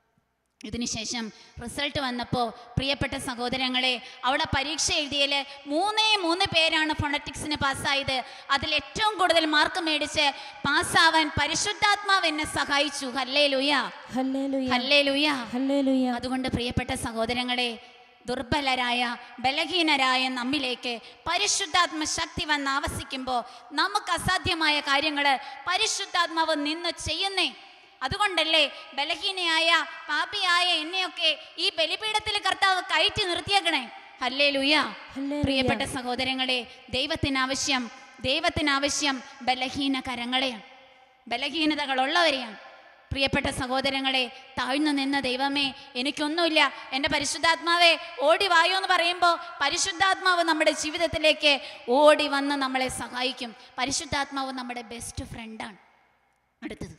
ഇതിനുശേഷം റിസൾട്ട് വന്നപ്പോൾ പ്രിയപ്പെട്ട സഹോദരങ്ങളെ അവിടെ പരീക്ഷ എഴുതിയതിൽ മൂന്നേ മൂന്ന് പേരാണ് ഫൊണറ്റിക്സിന് പാസ്സായത് അതിൽ ഏറ്റവും കൂടുതൽ മാർക്ക് മേടിച്ച് പാസ്സാവാൻ പരിശുദ്ധാത്മാവ് എന്നെ സഹായിച്ചു ഹല്ലേ ലുയ ഹല്ലേലൂയ ഹല്ലേ ലുയ ഹല്ലേലൂയ അതുകൊണ്ട് പ്രിയപ്പെട്ട സഹോദരങ്ങളെ ദുർബലരായ ബലഹീനരായ നമ്മിലേക്ക് പരിശുദ്ധാത്മ ശക്തി വന്ന് ആവസിക്കുമ്പോൾ നമുക്ക് അസാധ്യമായ കാര്യങ്ങൾ പരിശുദ്ധാത്മാവ് നിന്ന് ചെയ്യുന്നേ അതുകൊണ്ടല്ലേ ബലഹീനയായ പാപിയായ എന്നെയൊക്കെ ഈ ബലിപീഠത്തിൽ കർത്താവ് കയറ്റി നിർത്തിയേക്കണേ ഹല്ലേ ലുയ ഹല്ലേലൂയ. പ്രിയപ്പെട്ട സഹോദരങ്ങളെ ദൈവത്തിന് ആവശ്യം ദൈവത്തിന് ആവശ്യം ബലഹീന കരങ്ങളെയാണ് ബലഹീനതകളുള്ളവരെയാണ് പ്രിയപ്പെട്ട സഹോദരങ്ങളെ താഴ്ന്നു നിന്ന ദൈവമേ എനിക്കൊന്നുമില്ല എൻ്റെ പരിശുദ്ധാത്മാവെ ഓടി വായോ എന്ന് പറയുമ്പോൾ പരിശുദ്ധാത്മാവ് നമ്മുടെ ജീവിതത്തിലേക്ക് ഓടി വന്ന് നമ്മളെ സഹായിക്കും പരിശുദ്ധാത്മാവ് നമ്മുടെ ബെസ്റ്റ് ഫ്രണ്ടാണ് അടുത്തത്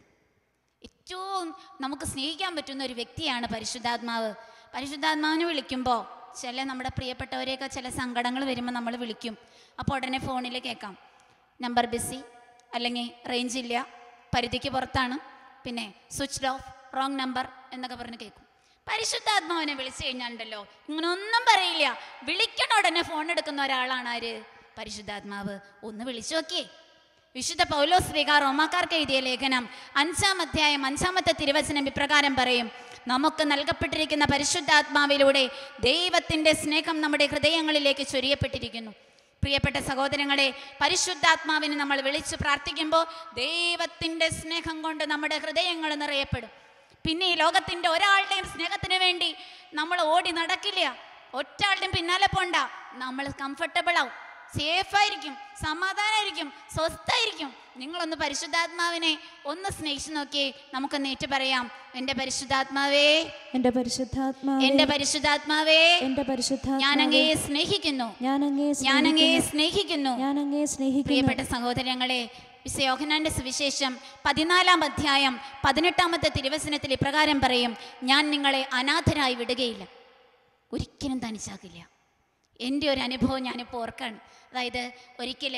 ഏറ്റവും നമുക്ക് സ്നേഹിക്കാൻ പറ്റുന്ന ഒരു വ്യക്തിയാണ് പരിശുദ്ധാത്മാവ് പരിശുദ്ധാത്മാവിനെ വിളിക്കുമ്പോൾ ചില നമ്മുടെ പ്രിയപ്പെട്ടവരെയൊക്കെ ചില സങ്കടങ്ങൾ വരുമ്പോൾ നമ്മൾ വിളിക്കും അപ്പോൾ ഉടനെ ഫോണിൽ കേൾക്കാം നമ്പർ ബിസി അല്ലെങ്കിൽ റേഞ്ച് ഇല്ല പരിധിക്ക് പുറത്താണ് പിന്നെ സ്വിച്ച്ഡ് ഓഫ് റോങ് നമ്പർ എന്നൊക്കെ പറഞ്ഞ് കേൾക്കും പരിശുദ്ധാത്മാവിനെ വിളിച്ചു കഴിഞ്ഞാലുണ്ടല്ലോ ഇങ്ങനെ ഒന്നും പറയില്ല വിളിക്കണ ഉടനെ ഫോൺ എടുക്കുന്ന ഒരാളാണ് ആര് പരിശുദ്ധാത്മാവ് ഒന്ന് വിളിച്ചു നോക്കിയേ വിശുദ്ധ പൗലോസ് ശ്രീക റോമാക്കാർക്ക് എഴുതിയ ലേഖനം അഞ്ചാം അധ്യായം അഞ്ചാമത്തെ തിരുവചനം ഇപ്രകാരം പറയും നമുക്ക് നൽകപ്പെട്ടിരിക്കുന്ന പരിശുദ്ധാത്മാവിലൂടെ ദൈവത്തിൻ്റെ സ്നേഹം നമ്മുടെ ഹൃദയങ്ങളിലേക്ക് ചൊരിയപ്പെട്ടിരിക്കുന്നു പ്രിയപ്പെട്ട സഹോദരങ്ങളെ പരിശുദ്ധാത്മാവിനെ നമ്മൾ വിളിച്ച് പ്രാർത്ഥിക്കുമ്പോൾ ദൈവത്തിൻ്റെ സ്നേഹം കൊണ്ട് നമ്മുടെ ഹൃദയങ്ങൾ നിറയപ്പെടും പിന്നെ ഈ ലോകത്തിൻ്റെ ഒരാളുടെയും സ്നേഹത്തിന് വേണ്ടി നമ്മൾ ഓടി നടക്കില്ല ഒറ്റാളുടെയും പിന്നാലെ പോണ്ട നമ്മൾ കംഫർട്ടബിൾ ആവും സേഫായിരിക്കും സമാധാനമായിരിക്കും സ്വസ്ഥായിരിക്കും നിങ്ങളൊന്ന് പരിശുദ്ധാത്മാവിനെ ഒന്ന് സ്നേഹിച്ചു നോക്കിയേ നമുക്കൊന്ന് ഏറ്റു പറയാം എൻ്റെ പരിശുദ്ധാത്മാവേ എന്റെ പരിശുദ്ധാത്മാവേ എൻ്റെ പരിശുദ്ധാത്മാവേ എന്റെ പരിശുദ്ധാത്മാവേ ഞാൻ അങ്ങയെ സ്നേഹിക്കുന്നു ഞാൻ അങ്ങേ ഞാൻ അങ്ങയെ സ്നേഹിക്കുന്നു സ്നേഹിക്കുന്നു ഞാൻ അങ്ങേ സ്നേഹിക്കുന്നു പ്രിയപ്പെട്ട സഹോദരങ്ങളെ വിശയോഹനാന്റെ സുവിശേഷം പതിനാലാം അധ്യായം പതിനെട്ടാമത്തെ തിരുവചനത്തിൽ ഇപ്രകാരം പറയും ഞാൻ നിങ്ങളെ അനാഥരായി വിടുകയില്ല ഒരിക്കലും തനിച്ചാക്കില്ല എൻ്റെ ഒരു അനുഭവം ഞാനിപ്പോൾ ഓർക്കാണ് അതായത് ഒരിക്കൽ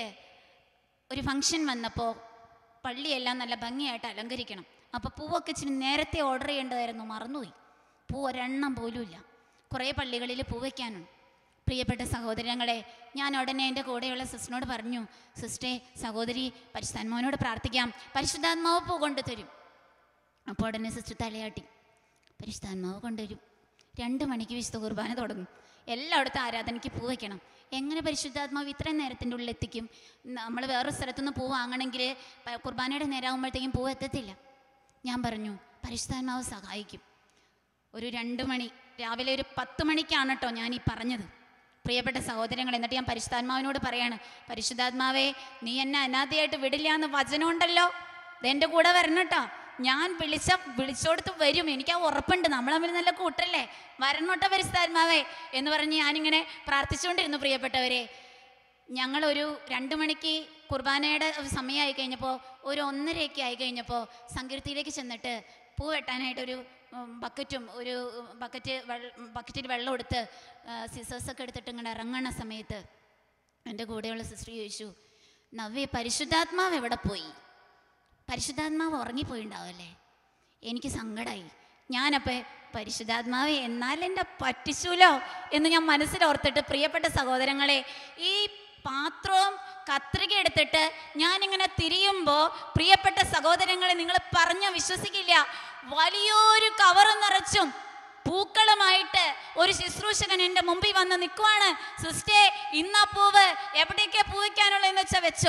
ഒരു ഫംഗ്ഷൻ വന്നപ്പോൾ പള്ളിയെല്ലാം നല്ല ഭംഗിയായിട്ട് അലങ്കരിക്കണം അപ്പോൾ പൂവൊക്കെ ഇച്ചിരി നേരത്തെ ഓർഡർ ചെയ്യേണ്ടതായിരുന്നു മറന്നുപോയി പൂ ഒരെണ്ണം പോലുമില്ല കുറേ പള്ളികളിൽ പൂ വയ്ക്കാനുണ്ട് പ്രിയപ്പെട്ട സഹോദരങ്ങളെ ഞാൻ ഉടനെ എൻ്റെ കൂടെയുള്ള സിസ്റ്ററിനോട് പറഞ്ഞു സിസ്റ്റേ സഹോദരി പരിശുദ്ധാത്മാവിനോട് പ്രാർത്ഥിക്കാം പരിശുദ്ധാത്മാവ് പൂ കൊണ്ടുതരും അപ്പോൾ ഉടനെ സിസ്റ്റർ തലയാട്ടി പരിശുദ്ധാത്മാവ് കൊണ്ടുവരും രണ്ട് മണിക്ക് വിശുദ്ധ കുർബാന തുടങ്ങും എല്ലായിടത്തും ആരാധനയ്ക്ക് പൂ വയ്ക്കണം എങ്ങനെ പരിശുദ്ധാത്മാവ് ഇത്രയും നേരത്തിൻ്റെ ഉള്ളിൽ എത്തിക്കും നമ്മൾ വേറൊരു സ്ഥലത്തുനിന്ന് പൂ വാങ്ങണമെങ്കിൽ പ- കുർബാനയുടെ നേരമാകുമ്പോഴത്തേക്കും പൂ എത്തത്തില്ല ഞാൻ പറഞ്ഞു പരിശുദ്ധാത്മാവ് സഹായിക്കും ഒരു രണ്ട് മണി രാവിലെ ഒരു പത്ത് മണിക്കാണ് കേട്ടോ ഞാൻ ഈ പറഞ്ഞത് പ്രിയപ്പെട്ട സഹോദരങ്ങൾ എന്നിട്ട് ഞാൻ പരിശുദ്ധാത്മാവിനോട് പറയാണ് പരിശുദ്ധാത്മാവേ നീ എന്നെ അനാഥയായിട്ട് വിടില്ല എന്ന് വചനമുണ്ടല്ലോ ഇതെൻ്റെ കൂടെ വരണം കേട്ടോ ഞാൻ വിളിച്ച വിളിച്ചോടത്ത് വരും എനിക്ക് ആ ഉറപ്പുണ്ട് നമ്മൾ തമ്മിൽ നല്ല കൂട്ടല്ലേ വരണോട്ടോ പരിശുദ്ധാത്മാവേ എന്ന് പറഞ്ഞ് ഞാനിങ്ങനെ പ്രാർത്ഥിച്ചുകൊണ്ടിരുന്നു പ്രിയപ്പെട്ടവരെ ഞങ്ങളൊരു രണ്ട് മണിക്ക് കുർബാനയുടെ ഒരു സമയമായി കഴിഞ്ഞപ്പോൾ ഒരു ഒന്നരയൊക്കെ ആയി കഴിഞ്ഞപ്പോൾ സങ്കീർത്തിയിലേക്ക് ചെന്നിട്ട് പൂ വെട്ടാനായിട്ടൊരു ഉം, ബക്കറ്റും ഒരു ഉം, ബക്കറ്റ് വെള്ള ബക്കറ്റിൽ വെള്ളം എടുത്ത് സിസേഴ്സൊക്കെ എടുത്തിട്ട് ഇങ്ങനെ ഇറങ്ങണ സമയത്ത് എൻ്റെ കൂടെയുള്ള സിസ്റ്റർ ചോദിച്ചു നവ്യ പരിശുദ്ധാത്മാവ് എവിടെ പോയി പരിശുദ്ധാത്മാവ് ഉറങ്ങിപ്പോയിണ്ടാവല്ലേ എനിക്ക് സങ്കടമായി ഞാനപ്പോൾ പരിശുദ്ധാത്മാവ് എന്നാലെന്നെ പറ്റിച്ചൂലോ എന്ന് ഞാൻ മനസ്സിലോർത്തിട്ട് പ്രിയപ്പെട്ട സഹോദരങ്ങളെ ഈ പാത്രവും കത്രിക എടുത്തിട്ട് ഞാനിങ്ങനെ തിരിയുമ്പോൾ പ്രിയപ്പെട്ട സഹോദരങ്ങളെ നിങ്ങൾ പറഞ്ഞ വിശ്വസിക്കില്ല വലിയൊരു കവർ നിറച്ചും പൂക്കളുമായിട്ട് ഒരു ശുശ്രൂഷകൻ എൻ്റെ മുമ്പിൽ വന്ന് നിൽക്കുവാണ് സിസ്റ്റേ ഇന്നാ പൂവ് എവിടേക്കാ പൂ വയ്ക്കാനുള്ളതെന്ന് വെച്ചാൽ വെച്ചോ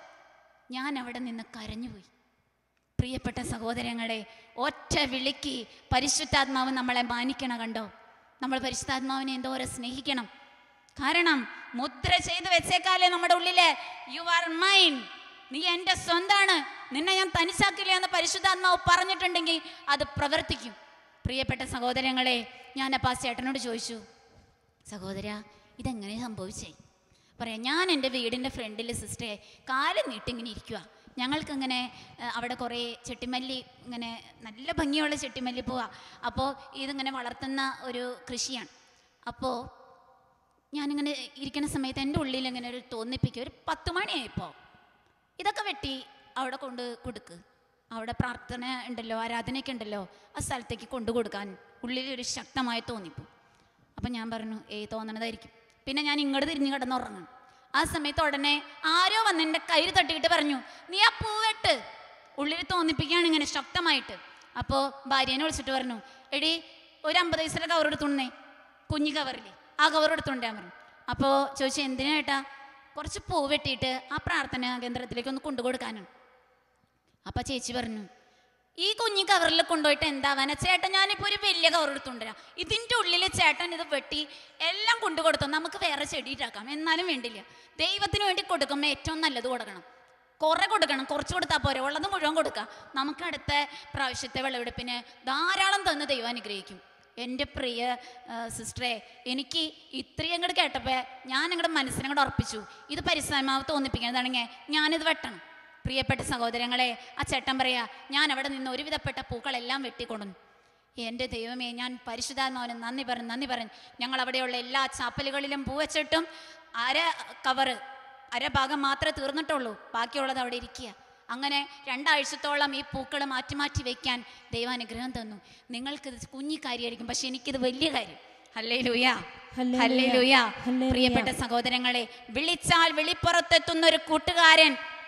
ഞാൻ അവിടെ നിന്ന് കരഞ്ഞുപോയി പ്രിയപ്പെട്ട സഹോദരങ്ങളെ ഒറ്റ വിളിക്ക് പരിശുദ്ധാത്മാവ് നമ്മളെ മാനിക്കണ കണ്ടോ നമ്മൾ പരിശുദ്ധാത്മാവിനെ എന്തോരം സ്നേഹിക്കണം കാരണം മുദ്ര ചെയ്ത് വെച്ചേക്കാലേ നമ്മുടെ ഉള്ളില് യു ആർ മൈൻ നീ എൻ്റെ സ്വന്താണ് നിന്നെ ഞാൻ തനിച്ചാക്കില്ല എന്ന് പരിശുദ്ധാത്മാവ് പറഞ്ഞിട്ടുണ്ടെങ്കിൽ അത് പ്രവർത്തിക്കും പ്രിയപ്പെട്ട സഹോദരങ്ങളെ ഞാൻ അപ്പം ആ ചേട്ടനോട് ചോദിച്ചു സഹോദര ഇതെങ്ങനെ സംഭവിച്ചേ പറയാം ഞാൻ എൻ്റെ വീടിൻ്റെ ഫ്രണ്ടിൽ സിസ്റ്ററെ കാലം നീട്ടിങ്ങനെ ഇരിക്കുക ഞങ്ങൾക്കിങ്ങനെ ഏഹ്, അവിടെ കുറേ ചെട്ടിമല്ലി ഇങ്ങനെ നല്ല ഭംഗിയുള്ള ചെട്ടിമല്ലി പോവാ അപ്പോൾ ഇതിങ്ങനെ വളർത്തുന്ന ഒരു കൃഷിയാണ് അപ്പോൾ ഞാനിങ്ങനെ ഇരിക്കുന്ന സമയത്ത് എൻ്റെ ഉള്ളിൽ ഇങ്ങനെ ഒരു തോന്നിപ്പിക്കുക ഒരു പത്ത് മണിയായിപ്പോൾ ഇതൊക്കെ വെട്ടി അവിടെ കൊണ്ട് കൊടുക്ക് അവിടെ പ്രാർത്ഥന ഉണ്ടല്ലോ ആരാധനയൊക്കെ ഉണ്ടല്ലോ ആ സ്ഥലത്തേക്ക് കൊണ്ടു കൊടുക്കാൻ ഉള്ളിൽ ഒരു ശക്തമായ തോന്നിപ്പോ അപ്പം ഞാൻ പറഞ്ഞു ഏയ് തോന്നണതായിരിക്കും പിന്നെ ഞാൻ ഇങ്ങോട്ട് തിരിഞ്ഞ് കിടന്നുറങ്ങണം ആ സമയത്ത് ഉടനെ ആരോ വന്ന് എൻ്റെ കയ്യിൽ തട്ടിയിട്ട് പറഞ്ഞു നീ ആ പൂവെട്ട് ഉള്ളിൽ തോന്നിപ്പിക്കുകയാണ് ഇങ്ങനെ ശക്തമായിട്ട് അപ്പോൾ ഭാര്യേനെ വിളിച്ചിട്ട് പറഞ്ഞു എടി ഒരു അമ്പത് പൈസയുടെ കവർ എടുത്തുണ്ടേ കുഞ്ഞു കവറിൽ ആ കവർ എടുത്തുകൊണ്ടേ പറഞ്ഞു അപ്പോൾ ചോദിച്ചു എന്തിനാ ഏട്ടാ കുറച്ച് പൂ വെട്ടിയിട്ട് ആ പ്രാർത്ഥന കേന്ദ്രത്തിലേക്ക് ഒന്ന് കൊണ്ടുകൊടുക്കാനാണ് അപ്പൊ ചേച്ചി പറഞ്ഞു ഈ കുഞ്ഞി കവറിൽ കൊണ്ടുപോയിട്ട് എന്താവാനാ ചേട്ടൻ ഞാനിപ്പോ ഒരു വലിയ കവർ എടുത്തുകൊണ്ടുവരാം ഇതിന്റെ ഉള്ളിൽ ചേട്ടൻ ഇത് വെട്ടി എല്ലാം കൊണ്ടു കൊടുത്തു നമുക്ക് വേറെ ചെടിയിട്ടാക്കാം എന്നാലും വേണ്ടില്ല ദൈവത്തിന് വേണ്ടി കൊടുക്കുമ്പോൾ ഏറ്റവും നല്ലത് കൊടുക്കണം കുറെ കൊടുക്കണം കുറച്ച് കൊടുത്താൽ പോരെ ഉള്ളത് മുഴുവൻ കൊടുക്കാം നമുക്ക് അടുത്ത പ്രാവശ്യത്തെ വിളവെടുപ്പിന് ധാരാളം തന്ന് ദൈവം അനുഗ്രഹിക്കും എൻ്റെ പ്രിയ ആ, സിസ്റ്ററെ എനിക്ക് ഇത്രയും അങ്ങോട്ട് കേട്ടപ്പോൾ ഞാൻ അങ്ങോട്ട് മനസ്സിനങ്ങോട്ട് ഉറപ്പിച്ചു ഇത് പരിശ്രമാവ് തോന്നിപ്പിക്കുന്നതാണെങ്കിൽ ഞാനിത് വെട്ടണം പ്രിയപ്പെട്ട സഹോദരങ്ങളെ ആ ചേട്ടൻ പറയാ ഞാൻ അവിടെ നിന്ന് ഒരുവിധപ്പെട്ട പൂക്കളെല്ലാം വെട്ടിക്കൊടുന്നു എൻ്റെ ദൈവമേ ഞാൻ പരിശുദ്ധാത്മാവിന് നന്ദി പറഞ്ഞു നന്ദി പറഞ്ഞു ഞങ്ങൾ അവിടെയുള്ള എല്ലാ ചാപ്പലുകളിലും പൂ വെച്ചിട്ടും അര കവറ് അരഭാഗം മാത്രമേ തീർന്നിട്ടുള്ളൂ ബാക്കിയുള്ളത് അവിടെ ഇരിക്കുക അങ്ങനെ രണ്ടാഴ്ചത്തോളം ഈ പൂക്കൾ മാറ്റി മാറ്റി വെക്കാൻ ദൈവാനുഗ്രഹം തന്നു നിങ്ങൾക്കിത് കുഞ്ഞി കാര്യമായിരിക്കും പക്ഷെ എനിക്കിത് വലിയ കാര്യം ഹല്ലേ ലൂയാ ഹല്ലേലൂയ. ഹല്ലേ ലൂയാ ഹല്ലേലൂയ. പ്രിയപ്പെട്ട സഹോദരങ്ങളെ വിളിച്ചാൽ വെളിപ്പുറത്തെത്തുന്ന ഒരു കൂട്ടുകാരൻ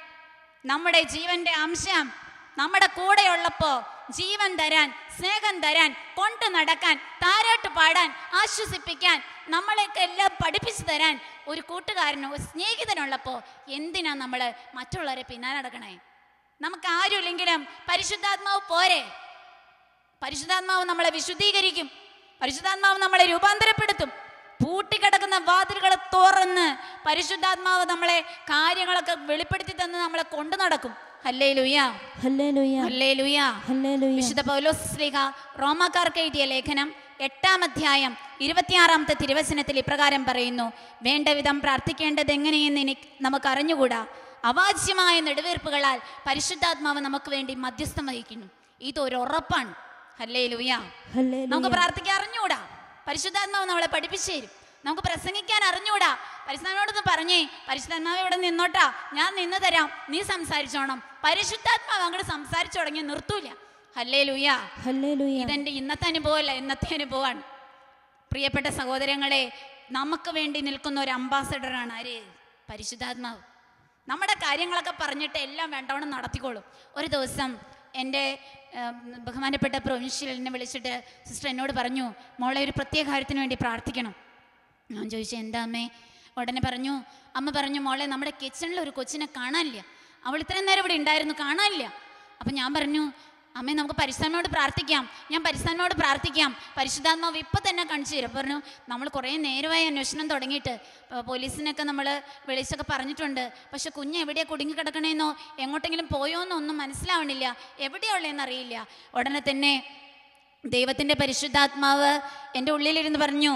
നമ്മുടെ ജീവന്റെ അംശം നമ്മുടെ കൂടെയുള്ളപ്പോ ജീവൻ തരാൻ സ്നേഹം തരാൻ കൊണ്ടു നടക്കാൻ താരാട്ട് പാടാൻ ആശ്വസിപ്പിക്കാൻ നമ്മളെയൊക്കെ എല്ലാം പഠിപ്പിച്ചു തരാൻ ഒരു കൂട്ടുകാരനോ ഒരു സ്നേഹിതനുള്ളപ്പോ എന്തിനാ നമ്മൾ മറ്റുള്ളവരെ പിന്നാലെ നടക്കണേ നമുക്ക് ആരുമില്ലെങ്കിലും പരിശുദ്ധാത്മാവ് പോരെ പരിശുദ്ധാത്മാവ് നമ്മളെ വിശുദ്ധീകരിക്കും പരിശുദ്ധാത്മാവ് നമ്മളെ രൂപാന്തരപ്പെടുത്തും പൂട്ടിക്കിടക്കുന്ന വാതിലുകൾ തുറന്ന് പരിശുദ്ധാത്മാവ് നമ്മളെ കാര്യങ്ങളൊക്കെ വെളിപ്പെടുത്തി തന്ന് നമ്മളെ കൊണ്ടു നടക്കും ഹല്ലേ ലുയാ ഹല്ലേലൂയ ഹല്ലേ ലുയാ ഹല്ലേലൂയ വിശുദ്ധ പൗലോസ് ശ്രീഹ റോമാക്കാർക്ക് എഴുതിയ ലേഖനം എട്ടാം അധ്യായം ഇരുപത്തിയാറാമത്തെ തിരുവചനത്തിൽ ഇപ്രകാരം പറയുന്നു വേണ്ട വിധം പ്രാർത്ഥിക്കേണ്ടത് എങ്ങനെയെന്ന് എനിക്ക് നമുക്ക് അറിഞ്ഞുകൂടാ അവാച്യമായ നെടുവീർപ്പുകളാൽ പരിശുദ്ധാത്മാവ് നമുക്ക് വേണ്ടി മധ്യസ്ഥം വഹിക്കുന്നു ഇതൊരു ഉറപ്പാണ് ഹല്ലേ ലുയാ ഹല്ലേലൂയ നമുക്ക് പ്രാർത്ഥിക്കാൻ അറിഞ്ഞുകൂടാ പരിശുദ്ധാത്മാവ് നമ്മളെ പഠിപ്പിച്ചു തരും നമുക്ക് പ്രസംഗിക്കാൻ അറിഞ്ഞുകൂടാ പരിശുദ്ധാത്മാവോടൊന്ന് പറഞ്ഞേ പരിശുദ്ധാത്മാവ് ഇവിടെ നിന്നോട്ടാ ഞാൻ നിന്ന് തരാം നീ സംസാരിച്ചോണം പരിശുദ്ധാത്മാവ് അങ്ങോട്ട് സംസാരിച്ചു തുടങ്ങി നിർത്തൂല ഹല്ലേ ലുയാ ഹല്ലേലൂയ ഇതെന്റെ ഇന്നത്തെ അനുഭവമല്ല ഇന്നത്തെ അനുഭവമാണ് പ്രിയപ്പെട്ട സഹോദരങ്ങളെ നമുക്ക് വേണ്ടി നിൽക്കുന്ന ഒരു അംബാസഡറാണ് ആര് പരിശുദ്ധാത്മാവ് നമ്മുടെ കാര്യങ്ങളൊക്കെ പറഞ്ഞിട്ട് എല്ലാം വേണ്ടവണ്ണം നടത്തിക്കോളും ഒരു ദിവസം എൻ്റെ ഏം, ബഹുമാനപ്പെട്ട പ്രൊവിൻഷ്യൽ എന്നെ വിളിച്ചിട്ട് സിസ്റ്റർ എന്നോട് പറഞ്ഞു മോളെ ഒരു പ്രത്യേക കാര്യത്തിന് വേണ്ടി പ്രാർത്ഥിക്കണം ഞാൻ ചോദിച്ചു എന്താ അമ്മേ ഉടനെ പറഞ്ഞു അമ്മ പറഞ്ഞു മോളെ നമ്മുടെ കിച്ചണിൽ ഒരു കൊച്ചിനെ കാണാനില്ല അവൾ ഇത്രയും നേരം ഇവിടെ ഉണ്ടായിരുന്നു കാണാനില്ല അപ്പം ഞാൻ പറഞ്ഞു അമ്മേ നമുക്ക് പരിസ്ഥാനോട് പ്രാർത്ഥിക്കാം ഞാൻ പരിസ്ഥാനോട് പ്രാർത്ഥിക്കാം പരിശുദ്ധാത്മാവ് ഇപ്പം തന്നെ കാണിച്ചു തരും അപ്പോൾ പറഞ്ഞു നമ്മൾ കുറേ നേരമായി അന്വേഷണം തുടങ്ങിയിട്ട് ഇപ്പോൾ പോലീസിനൊക്കെ നമ്മൾ വിളിച്ചൊക്കെ പറഞ്ഞിട്ടുണ്ട് പക്ഷെ കുഞ്ഞ് എവിടെയാണ് കുടുങ്ങി കിടക്കണേന്നോ എങ്ങോട്ടെങ്കിലും പോയോന്നോ ഒന്നും മനസ്സിലാവണില്ല എവിടെയുള്ളതെന്ന് അറിയില്ല ഉടനെ തന്നെ ദൈവത്തിൻ്റെ പരിശുദ്ധാത്മാവ് എൻ്റെ ഉള്ളിലിരുന്ന് പറഞ്ഞു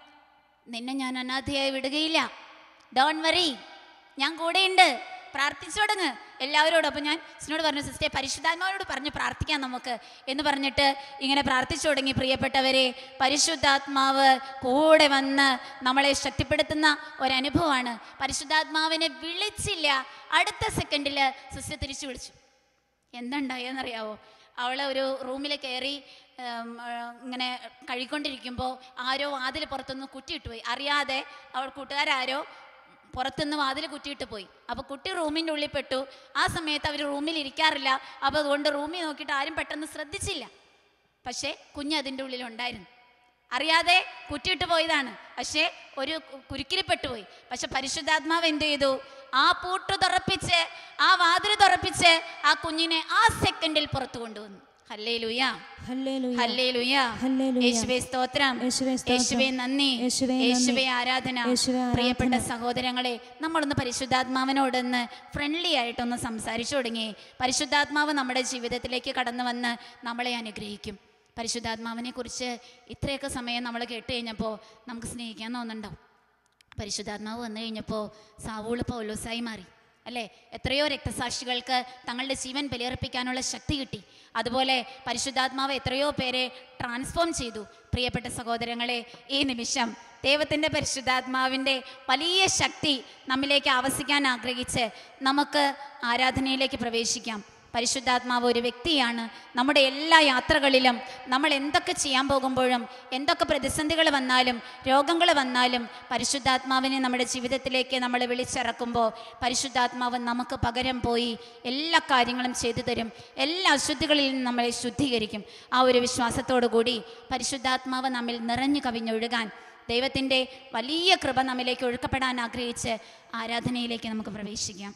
നിന്നെ ഞാൻ അനാഥയായി വിടുകയില്ല ഡോൺ വറി ഞാൻ കൂടെയുണ്ട് പ്രാർത്ഥിച്ചു തുടങ്ങ് എല്ലാവരോടും അപ്പം ഞാൻ സിനോട് പറഞ്ഞു സിസ്റ്റേ പരിശുദ്ധാത്മാവിനോട് പറഞ്ഞു പ്രാർത്ഥിക്കാം നമുക്ക് എന്ന് പറഞ്ഞിട്ട് ഇങ്ങനെ പ്രാർത്ഥിച്ചു തുടങ്ങി പ്രിയപ്പെട്ടവരെ പരിശുദ്ധാത്മാവ് കൂടെ വന്ന് നമ്മളെ ശക്തിപ്പെടുത്തുന്ന ഒരനുഭവമാണ് പരിശുദ്ധാത്മാവിനെ വിളിച്ചില്ല അടുത്ത സെക്കൻഡിൽ സിസ്റ്റർ തിരിച്ചു വിളിച്ചു എന്തുണ്ടായെന്നറിയാവോ അവൾ ഒരു റൂമിൽ കയറി ഉം, ആ, ഇങ്ങനെ കഴിക്കൊണ്ടിരിക്കുമ്പോൾ ആരോ വാതിൽ പുറത്തുനിന്ന് കുറ്റിയിട്ട് പോയി അറിയാതെ അവൾ കൂട്ടുകാരാരോ പുറത്തുനിന്ന് വാതിൽ കുറ്റിയിട്ട് പോയി അപ്പോൾ കുട്ടി റൂമിൻ്റെ ഉള്ളിൽ പെട്ടു ആ സമയത്ത് അവർ റൂമിൽ ഇരിക്കാറില്ല അപ്പോൾ അതുകൊണ്ട് റൂമിൽ നോക്കിയിട്ട് ആരും പെട്ടെന്ന് ശ്രദ്ധിച്ചില്ല പക്ഷേ കുഞ്ഞ് അതിൻ്റെ ഉള്ളിലുണ്ടായിരുന്നു അറിയാതെ കുറ്റിയിട്ട് പോയതാണ് പക്ഷേ ഒരു കു- കുരുക്കിൽ പെട്ടുപോയി പക്ഷെ പരിശുദ്ധാത്മാവ് എന്ത് ചെയ്തു ആ പൂട്ട് തുറപ്പിച്ച് ആ വാതിൽ തുറപ്പിച്ച് ആ കുഞ്ഞിനെ ആ സെക്കൻഡിൽ പുറത്തു കൊണ്ടുവന്നു ഹല്ലേ ലുയാ ഹല്ലേലൂയ ഹല്ലേ ലുയാ ഹല്ലേലൂയ. യേശുവേ സ്തോത്രം യേശുവേ സ്തോത്രം. യേശുവേ നന്ദി യേശുവേ നന്ദി. യേശുവേ ആരാധന യേശുവേ ആരാധന. പ്രിയപ്പെട്ട സഹോദരങ്ങളെ നമ്മളൊന്ന് പരിശുദ്ധാത്മാവിനോടൊന്ന് ഫ്രണ്ട്ലി ആയിട്ടൊന്ന് സംസാരിച്ചു തുടങ്ങി പരിശുദ്ധാത്മാവ് നമ്മുടെ ജീവിതത്തിലേക്ക് കടന്നു വന്ന് നമ്മളെ അനുഗ്രഹിക്കും പരിശുദ്ധാത്മാവിനെ കുറിച്ച് ഇത്രയൊക്കെ സമയം നമ്മൾ കേട്ട് കഴിഞ്ഞപ്പോൾ നമുക്ക് സ്നേഹിക്കാൻ തോന്നുന്നുണ്ടാവും പരിശുദ്ധാത്മാവ് വന്നു കഴിഞ്ഞപ്പോൾ സാവൂള് പൗലോസായി മാറി അല്ലേ എത്രയോ രക്തസാക്ഷികൾക്ക് തങ്ങളുടെ ജീവൻ ബലിയർപ്പിക്കാനുള്ള ശക്തി കിട്ടി അതുപോലെ പരിശുദ്ധാത്മാവ് എത്രയോ പേരെ ട്രാൻസ്ഫോം ചെയ്തു പ്രിയപ്പെട്ട സഹോദരങ്ങളെ ഈ നിമിഷം ദൈവത്തിൻ്റെ പരിശുദ്ധാത്മാവിൻ്റെ വലിയ ശക്തി നമ്മിലേക്ക് ആവസിക്കാൻ ആഗ്രഹിച്ച് നമുക്ക് ആരാധനയിലേക്ക് പ്രവേശിക്കാം പരിശുദ്ധാത്മാവ് ഒരു വ്യക്തിയാണ് നമ്മുടെ എല്ലാ യാത്രകളിലും നമ്മൾ എന്തൊക്കെ ചെയ്യാൻ പോകുമ്പോഴും എന്തൊക്കെ പ്രതിസന്ധികൾ വന്നാലും രോഗങ്ങൾ വന്നാലും പരിശുദ്ധാത്മാവിനെ നമ്മുടെ ജീവിതത്തിലേക്ക് നമ്മൾ വിളിച്ചിറക്കുമ്പോൾ പരിശുദ്ധാത്മാവ് നമുക്ക് പകരം പോയി എല്ലാ കാര്യങ്ങളും ചെയ്തു തരും എല്ലാ അശുദ്ധികളിൽ നിന്നും നമ്മളെ ശുദ്ധീകരിക്കും ആ ഒരു വിശ്വാസത്തോടു കൂടി പരിശുദ്ധാത്മാവ് നമ്മിൽ നിറഞ്ഞു കവിഞ്ഞൊഴുകാൻ ദൈവത്തിൻ്റെ വലിയ കൃപ നമ്മിലേക്ക് ഒഴുക്കപ്പെടാൻ ആഗ്രഹിച്ച് ആരാധനയിലേക്ക് നമുക്ക് പ്രവേശിക്കാം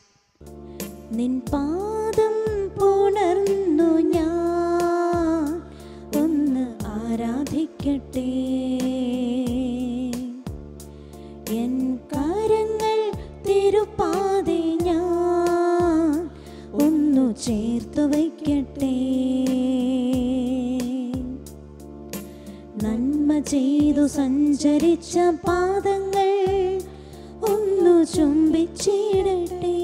നിൻ പാദം പുണർന്നു ഞാൻ ഒന്ന് ആരാധിക്കട്ടെ എൻ കരങ്ങൾ തിരുപ്പാതെ ഞാൻ ഒന്നു ചേർത്തു വയ്ക്കട്ടെ നന്മ ചെയ്തു സഞ്ചരിച്ച പാദങ്ങൾ ഒന്നു ചുംബിച്ചിടട്ടെ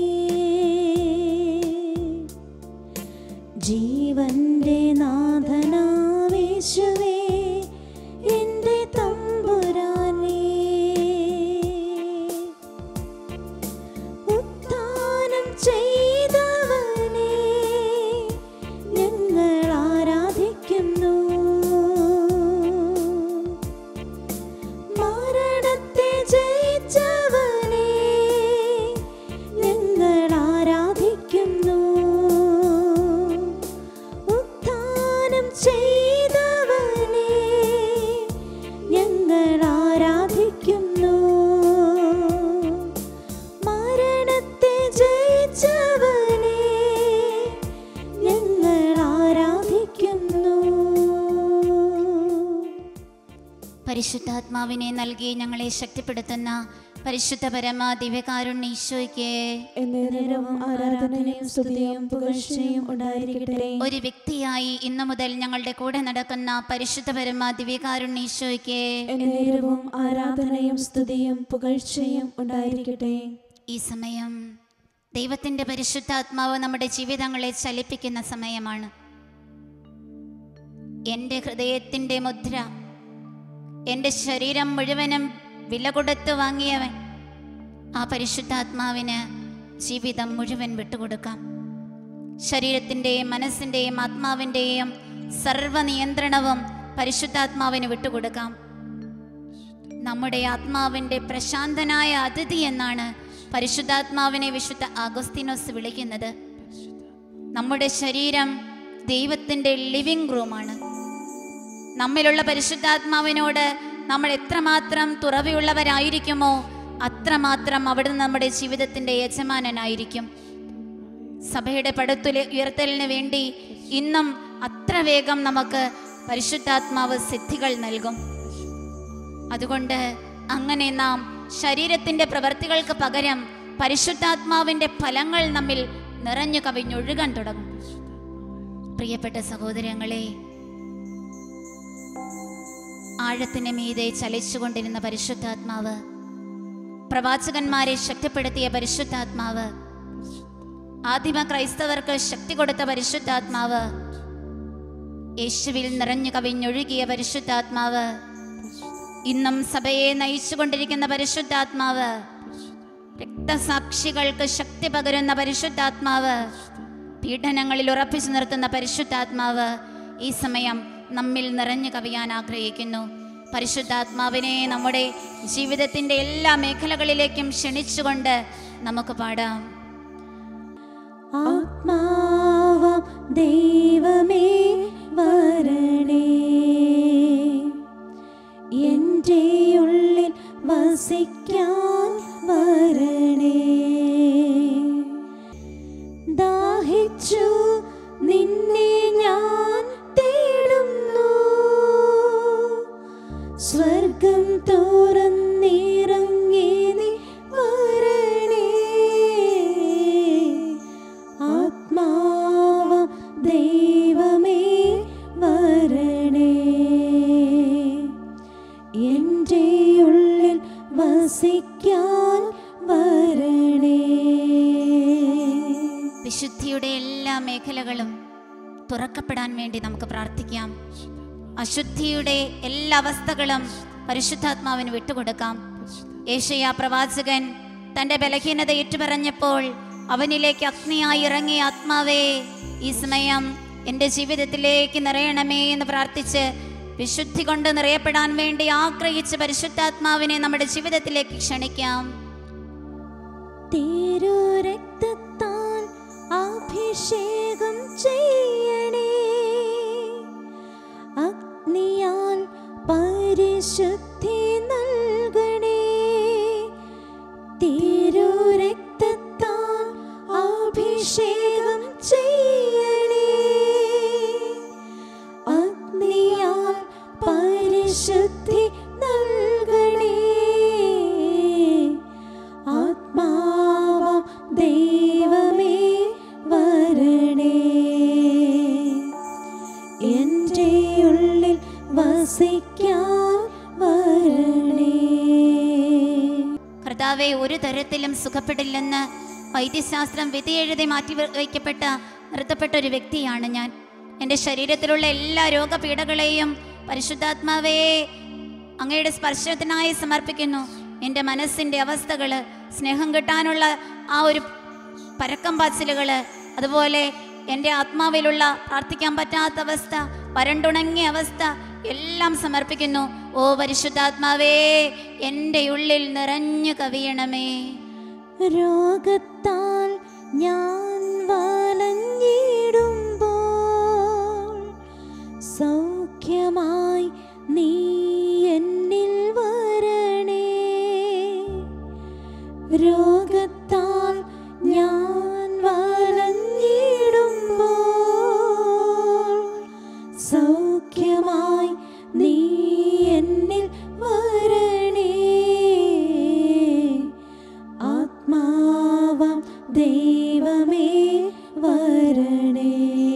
ജീവന്റെ നാഥനാവേശുവേ എന്റെ തമ്പുരാനേ പരിശുദ്ധാത്മാവിനെ നൽകി ഞങ്ങളെ ശക്തിപ്പെടുത്തുന്ന പരിശുദ്ധ പരമ ദിവ്യകാരുണ്യ ഈശോയ്ക്ക് എന്നേരവും ആരാധനയും സ്തുതിയും പുകഴ്ചയും ഉണ്ടായിരിക്കട്ടെ ഒരു വ്യക്തിയായി ഇന്നു മുതൽ ഞങ്ങളുടെ കൂടെ നടക്കുന്ന പരിശുദ്ധ പരമ ദിവ്യകാരുണ്യ ഈശോയ്ക്ക് എന്നേരവും ആരാധനയും സ്തുതിയും പുകഴ്ചയും ഉണ്ടായിരിക്കട്ടെ ഈ സമയം ദൈവത്തിൻ്റെ പരിശുദ്ധാത്മാവ് നമ്മുടെ ജീവിതങ്ങളെ ചലിപ്പിക്കുന്ന സമയമാണ് എൻ്റെ ഹൃദയത്തിൻ്റെ മുദ്ര എൻ്റെ ശരീരം മുഴുവനും വില കൊടുത്ത് വാങ്ങിയവൻ ആ പരിശുദ്ധാത്മാവിന് ജീവിതം മുഴുവൻ വിട്ടുകൊടുക്കാം ശരീരത്തിൻ്റെയും മനസ്സിൻ്റെയും ആത്മാവിൻ്റെയും സർവനിയന്ത്രണവും പരിശുദ്ധാത്മാവിന് വിട്ടുകൊടുക്കാം നമ്മുടെ ആത്മാവിൻ്റെ പ്രശാന്തനായ അതിഥി എന്നാണ് പരിശുദ്ധാത്മാവിനെ വിശുദ്ധ ആഗോസ്തിനോസ് വിളിക്കുന്നത് നമ്മുടെ ശരീരം ദൈവത്തിൻ്റെ ലിവിംഗ് റൂമാണ് നമ്മിലുള്ള പരിശുദ്ധാത്മാവിനോട് നമ്മൾ എത്രമാത്രം തുറവിയുള്ളവരായിരിക്കുമോ അത്രമാത്രം അവിടുന്ന് നമ്മുടെ ജീവിതത്തിൻ്റെ യജമാനനായിരിക്കും സഭയുടെ പടുത്തുല ഉയർത്തലിന് വേണ്ടി ഇന്നും അത്ര വേഗം നമുക്ക് പരിശുദ്ധാത്മാവ് സിദ്ധികൾ നൽകും അതുകൊണ്ട് അങ്ങനെ നാം ശരീരത്തിന്റെ പ്രവൃത്തികൾക്ക് പകരം പരിശുദ്ധാത്മാവിന്റെ ഫലങ്ങൾ നമ്മിൽ നിറഞ്ഞു കവിഞ്ഞൊഴുകാൻ തുടങ്ങും പ്രിയപ്പെട്ട സഹോദരങ്ങളെ ആഴത്തിന് മീതെ ചലിച്ചുകൊണ്ടിരുന്ന പരിശുദ്ധാത്മാവ് പ്രവാചകന്മാരെ ശക്തിപ്പെടുത്തിയ പരിശുദ്ധാത്മാവ് ആദിമ ക്രൈസ്തവർക്ക് ശക്തി കൊടുത്ത പരിശുദ്ധാത്മാവ് യേശുവിൽ നിറഞ്ഞു കവിഞ്ഞൊഴുകിയ പരിശുദ്ധാത്മാവ് ഇന്നും സഭയെ നയിച്ചുകൊണ്ടിരിക്കുന്ന പരിശുദ്ധാത്മാവ് രക്തസാക്ഷികൾക്ക് ശക്തി പകരുന്ന പരിശുദ്ധാത്മാവ് പീഡനങ്ങളിൽ ഉറപ്പിച്ചു നിർത്തുന്ന പരിശുദ്ധാത്മാവ് ഈ സമയം നമ്മിൽ നിറഞ്ഞു കവിയാൻ ആഗ്രഹിക്കുന്നു പരിശുദ്ധാത്മാവിനെ നമ്മുടെ ജീവിതത്തിൻ്റെ എല്ലാ മേഖലകളിലേക്കും ക്ഷണിച്ചുകൊണ്ട് നമുക്ക് പാടാം ആത്മാവാം ദൈവമേ വരണേ എൻ്റെ ഉള്ളിൽ വസിക്കാൻ വരണേ ദാഹിച്ചു നിന്നെ ഞാൻ തേടുന്നു സ്വർഗം തുറന്നിറങ്ങി നീ വരണേ ആത്മാവം ദൈവമേ വരണേ എൻ്റെ ഉള്ളിൽ വസിക്കാൻ വരണേ വിശുദ്ധിയുടെ എല്ലാ മേഖലകളും തുറക്കപ്പെടാൻ വേണ്ടി നമുക്ക് പ്രാർത്ഥിക്കാം അശുദ്ധിയുടെ എല്ലാ അവസ്ഥകളും പരിശുദ്ധാത്മാവിന് വിട്ടുകൊടുക്കാം ഏഷ്യ പ്രവാചകൻ തന്റെ ബലഹീനത ഏറ്റുപറഞ്ഞപ്പോൾ അവനിലേക്ക് അഗ്നിയായി ഇറങ്ങിയ ആത്മാവേ ഈ സമയം എൻ്റെ ജീവിതത്തിലേക്ക് നിറയണമേ എന്ന് പ്രാർത്ഥിച്ച് വിശുദ്ധി കൊണ്ട് നിറയപ്പെടാൻ വേണ്ടി ആഗ്രഹിച്ച് പരിശുദ്ധാത്മാവിനെ നമ്മുടെ ജീവിതത്തിലേക്ക് ക്ഷണിക്കാം തിരുരക്തത്താൽ അഭിഷേകം ചെയ്യണേ അഗ്നിയാൽ പരിശുദ്ധി നൽകണേ തിരുരക്തത്താൽ അഭിഷേകം ചെയ്യണേ അഗ്നിയാൽ പരിശുദ്ധി നൽകണേ ആത്മാവാം ദൈവമേ വരണേ എൻ്റെ ഉള്ളിൽ വസിക്കാൻ വരണേ കർത്താവെ ഒരു തരത്തിലും സുഖപ്പെടില്ലെന്ന് വൈദ്യശാസ്ത്രം വിധി എഴുതി മാറ്റി വെ- വയ്ക്കപ്പെട്ട നിർത്തപ്പെട്ട ഒരു വ്യക്തിയാണ് ഞാൻ എൻ്റെ ശരീരത്തിലുള്ള എല്ലാ രോഗപീഠകളെയും പരിശുദ്ധാത്മാവേ അങ്ങയുടെ സ്പർശനത്തിനായി സമർപ്പിക്കുന്നു എൻ്റെ മനസ്സിൻ്റെ അവസ്ഥകൾ സ്നേഹം കിട്ടാനുള്ള ആ ഒരു പരക്കം പാച്ചിലുകൾ അതുപോലെ എൻ്റെ ആത്മാവിലുള്ള പ്രാർത്ഥിക്കാൻ പറ്റാത്ത അവസ്ഥ വരണ്ടുണങ്ങിയ അവസ്ഥ എല്ലാം സമർപ്പിക്കുന്നു ഓ പരിശുദ്ധാത്മാവേ എൻ്റെ ഉള്ളിൽ നിറഞ്ഞു കവിയണമേ രോഗത്താൽ ഞാൻ വലഞ്ഞിടുമ്പോൾ സൗഖ്യമായി നീ എന്നിൽ വരണേ രോഗത്താൽ ഞാൻ വലഞ്ഞിടുമ്പോൾ സൗഖ്യമായി നീ എന്നിൽ ദൈവമേ വരണേ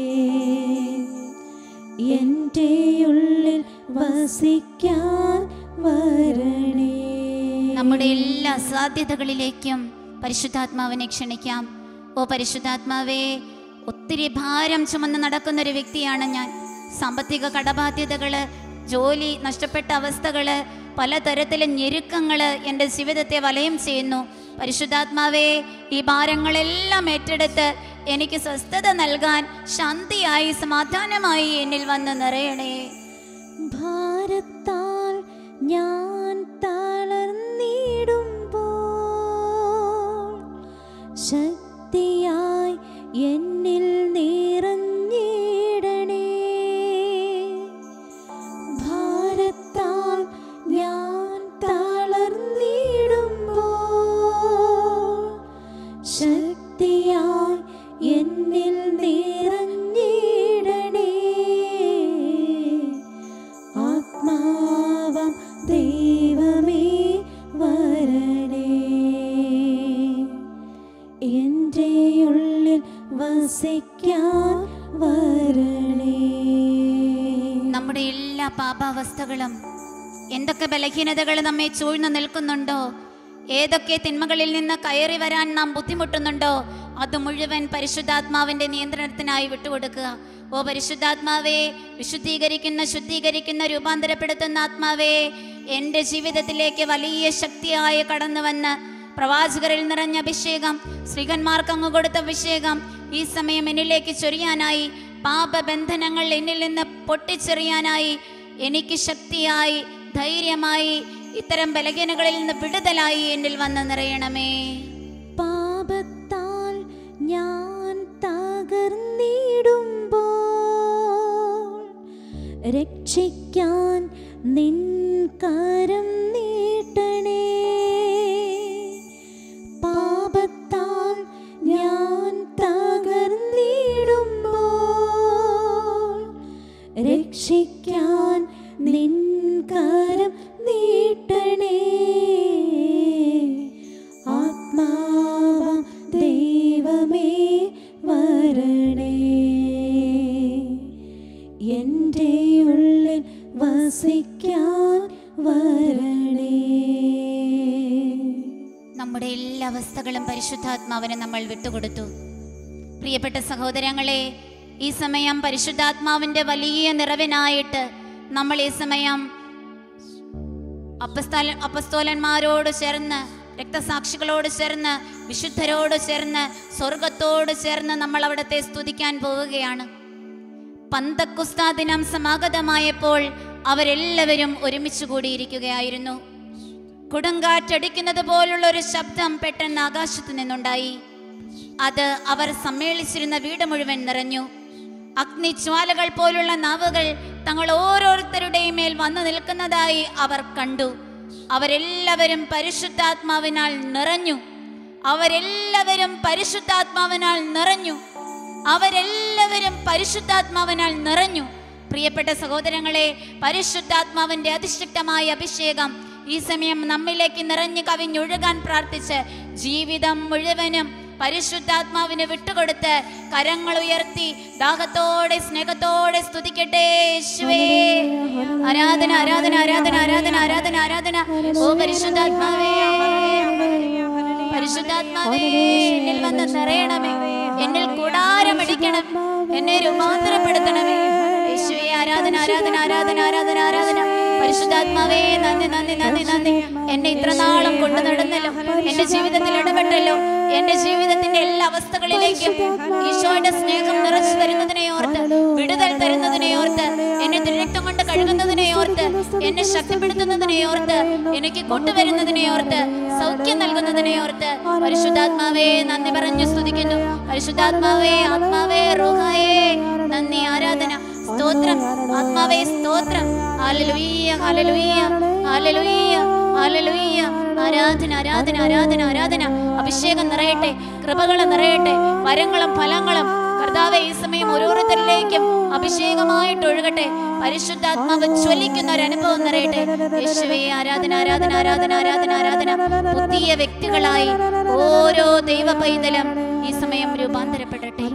എൻ്റെ ഉള്ളിൽ വസിക്കാൻ വരണേ നമ്മുടെ എല്ലാ സാധ്യതകളിലേക്കും പരിശുദ്ധാത്മാവിനെ ക്ഷണിക്കാം ഓ പരിശുദ്ധാത്മാവേ ഒത്തിരി ഭാരം ചുമന്ന് നടക്കുന്ന ഒരു വ്യക്തിയാണ് ഞാൻ സാമ്പത്തിക കടബാധ്യതകള് ജോലി നഷ്ടപ്പെട്ട അവസ്ഥകള് പലതരത്തിലെ ഞെരുക്കങ്ങള് എൻ്റെ ജീവിതത്തെ വലയം ചെയ്യുന്നു പരിശുദ്ധാത്മാവേ ഈ ഭാരങ്ങളെല്ലാം ഏറ്റെടുത്ത് എനിക്ക് സ്വസ്ഥത നൽകാൻ ശാന്തിയായി സമാധാനമായി എന്നിൽ വന്ന് നിറയണേ ഭാരത്താൽ ഞാൻ തളർന്നിടുമ്പോൾ ശക്തിയായി എന്നിൽ നിറഞ്ഞിടണേ ഭാരത്താൽ ഞാൻ തളർന്നിടുമ്പോൾ ശക്തിയായി എന്നിൽ നിറഞ്ഞിടണേ ആത്മാവം ദൈവമേ വരണേ എൻ്റെ ഉള്ളിൽ വസിക്കാൻ വരണേ നമ്മുടെ എല്ലാ പാപാവസ്ഥകളും എന്തൊക്കെ ബലഹീനതകൾ നമ്മെ ചൂഴ്ന്നു നിൽക്കുന്നുണ്ടോ ഏതൊക്കെ തിന്മകളിൽ നിന്ന് കയറി വരാൻ നാം ബുദ്ധിമുട്ടുന്നുണ്ടോ അത് മുഴുവൻ പരിശുദ്ധാത്മാവിന്റെ നിയന്ത്രണത്തിനായി വിട്ടുകൊടുക്കുക ഓ പരിശുദ്ധാത്മാവേ വിശുദ്ധീകരിക്കുന്ന ശുദ്ധീകരിക്കുന്ന രൂപാന്തരപ്പെടുത്തുന്ന ആത്മാവേ എൻ്റെ ജീവിതത്തിലേക്ക് വലിയ ശക്തിയായി കടന്നു വന്ന് പ്രവാചകരിൽ നിറഞ്ഞ അഭിഷേകം ശ്രീകന്മാർക്ക് അങ്ങ് കൊടുത്ത അഭിഷേകം ഈ സമയം എന്നിലേക്ക് ചൊരിയാനായി പാപബന്ധനങ്ങൾ എന്നിൽ നിന്ന് പൊട്ടിച്ചെറിയാനായി എനിക്ക് ശക്തിയായി ധൈര്യമായി ഇത്തരം ബലഹീനകളിൽ നിന്ന് വിടുതലായി എന്നിൽ വന്ന് നിറയണമേ പാപത്താൽ ഞാൻ തകർന്നിടുമ്പോൾ രക്ഷിക്കാൻ നിൻ കരം നീട്ടണേ പാപത്താൽ ഞാൻ തകർന്നിടുമ്പോൾ രക്ഷിക്കാൻ നിൻ കരം നീട്ടണേ ആത്മാവം ദൈവമേ വരണേ എൻ്റെ ഉള്ളിൽ വസിക്കാൻ വരണേ നമ്മുടെ എല്ലാ അവസ്ഥകളും പരിശുദ്ധാത്മാവിന് നമ്മൾ വിട്ടുകൊടുത്തു പ്രിയപ്പെട്ട സഹോദരങ്ങളെ ഈ സമയം പരിശുദ്ധാത്മാവിന്റെ വലിയ നിറവിനായിട്ട് നമ്മൾ ഈ സമയം അപ്പസ്തോല അപ്പസ്തോലന്മാരോട് ചേർന്ന് രക്തസാക്ഷികളോട് ചേർന്ന് വിശുദ്ധരോട് ചേർന്ന് സ്വർഗത്തോട് ചേർന്ന് നമ്മൾ അവിടത്തെ സ്തുതിക്കാൻ പോവുകയാണ് പന്തക്കുസ്താ ദിനം സമാഗതമായപ്പോൾ അവരെല്ലാവരും ഒരുമിച്ച് കൂടിയിരിക്കുകയായിരുന്നു കൊടുങ്കാറ്റടിക്കുന്നത് പോലുള്ള ഒരു ശബ്ദം പെട്ടെന്ന് ആകാശത്തു നിന്നുണ്ടായി അത് അവർ സമ്മേളിച്ചിരുന്ന വീട് മുഴുവൻ നിറഞ്ഞു അഗ്നിജ്വാലകൾ പോലുള്ള നാവുകൾ തങ്ങൾ ഓരോരുത്തരുടെയും മേൽ വന്നു നിൽക്കുന്നതായി അവർ കണ്ടു അവരെല്ലാവരും പരിശുദ്ധാത്മാവിനാൽ നിറഞ്ഞു അവരെല്ലാവരും പരിശുദ്ധാത്മാവിനാൽ നിറഞ്ഞു അവരെല്ലാവരും പരിശുദ്ധാത്മാവിനാൽ നിറഞ്ഞു പ്രിയപ്പെട്ട സഹോദരങ്ങളെ പരിശുദ്ധാത്മാവിന്റെ അതിശക്തമായ അഭിഷേകം ഈ സമയം നമ്മിലേക്ക് നിറഞ്ഞു കവിഞ്ഞൊഴുകാൻ പ്രാർത്ഥിച്ച് ജീവിതം മുഴുവനും പരിശുദ്ധാത്മാവിന് വിട്ടുകൊടുത്ത് കരങ്ങൾ ഉയർത്തി ദാഹത്തോടെ സ്നേഹത്തോടെ സ്തുതിക്കട്ടെ യേശുവേ ആരാധന ആരാധന ആരാധന ആരാധന ആരാധന ആരാധന ഓ പരിശുദ്ധാത്മാവേ പരിശുദ്ധാത്മാവേ എന്നിൽ വന്ന് നിറയണമേ എന്നിൽ കൂടാരമടിക്കണം എന്നെ രൂപാന്തരപ്പെടുത്തണമേ യേശുവേ ആരാധന ആരാധന ആരാധന ആരാധന ആരാധന പരിശുദ്ധാത്മാവേ നന്ദി നന്ദി നന്ദി നന്ദി എന്നെ ഇത്ര നാളും കൊണ്ടു നടന്നല്ലോ എന്റെ ജീവിതത്തിൽ ഇടപെട്ടല്ലോ എന്റെ ജീവിതത്തിന്റെ എല്ലാ അവസ്ഥകളിലേക്കും ഈശോയുടെ സ്നേഹം നിറച്ചു തരുന്നതിനെ ഓർത്ത് വിടുതൽ തരുന്നതിനെ ഓർത്ത് എന്നെ തിരക്തം കൊണ്ട് കഴുകുന്നതിനെ ഓർത്ത് എന്നെ ശക്തിപ്പെടുത്തുന്നതിനെ ഓർത്ത് എനിക്ക് കൊണ്ടുവരുന്നതിനെ ഓർത്ത് സൗഖ്യം നൽകുന്നതിനെ ഓർത്ത് പരിശുദ്ധാത്മാവേ നന്ദി പറഞ്ഞു സ്തുതിക്കുന്നു പരിശുദ്ധാത്മാവേ ആത്മാവേ റൂഹായേ നന്ദി ആരാധന സ്തോത്രം ആത്മാവേ സ്തോത്രം ഹല്ലേലൂയ ഹല്ലേലൂയ ഹല്ലേലൂയ ഹല്ലേലൂയ ആരാധന ആരാധന ആരാധന ആരാധന അഭിഷേകം നിറയട്ടെ കൃപകൾ നിറയട്ടെ വരങ്ങളും ഫലങ്ങളും കർത്താവെ ഈ സമയം ഓരോരുത്തരിലേക്കും അഭിഷേകമായിട്ട് ഒഴുകട്ടെ പരിശുദ്ധാത്മാവ് ജ്വലിക്കുന്ന ഒരു അനുഭവം നിറയട്ടെ യേശുവേ ആരാധന ആരാധന ആരാധന ആരാധന ആരാധന പുതിയ വ്യക്തികളായി ഓരോ ദൈവ പൈതലും ഈ സമയം രൂപാന്തരപ്പെടട്ടെ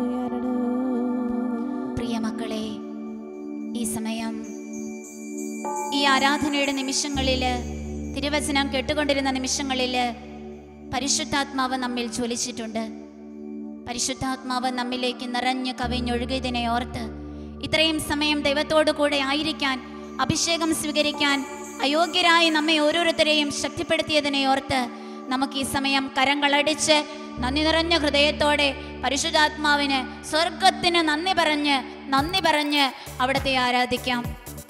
പ്രിയ മക്കളെ ഈ സമയം ഈ ആരാധനയുടെ നിമിഷങ്ങളിൽ തിരുവചനം കേട്ടുകൊണ്ടിരുന്ന നിമിഷങ്ങളിൽ പരിശുദ്ധാത്മാവ് നമ്മിൽ ജ്വലിച്ചിട്ടുണ്ട് പരിശുദ്ധാത്മാവ് നമ്മിലേക്ക് നിറഞ്ഞു കവിഞ്ഞൊഴുകിയതിനെ ഓർത്ത് ഇത്രയും സമയം ദൈവത്തോടു കൂടെ ആയിരിക്കാൻ അഭിഷേകം സ്വീകരിക്കാൻ അയോഗ്യരായി നമ്മെ ഓരോരുത്തരെയും ശക്തിപ്പെടുത്തിയതിനെ ഓർത്ത് നമുക്ക് ഈ സമയം കരങ്ങളടിച്ച് നന്ദി നിറഞ്ഞ ഹൃദയത്തോടെ പരിശുദ്ധാത്മാവിന് സ്വർഗത്തിന് നന്ദി പറഞ്ഞ് നന്ദി പറഞ്ഞ് അവിടത്തെ ആരാധിക്കാം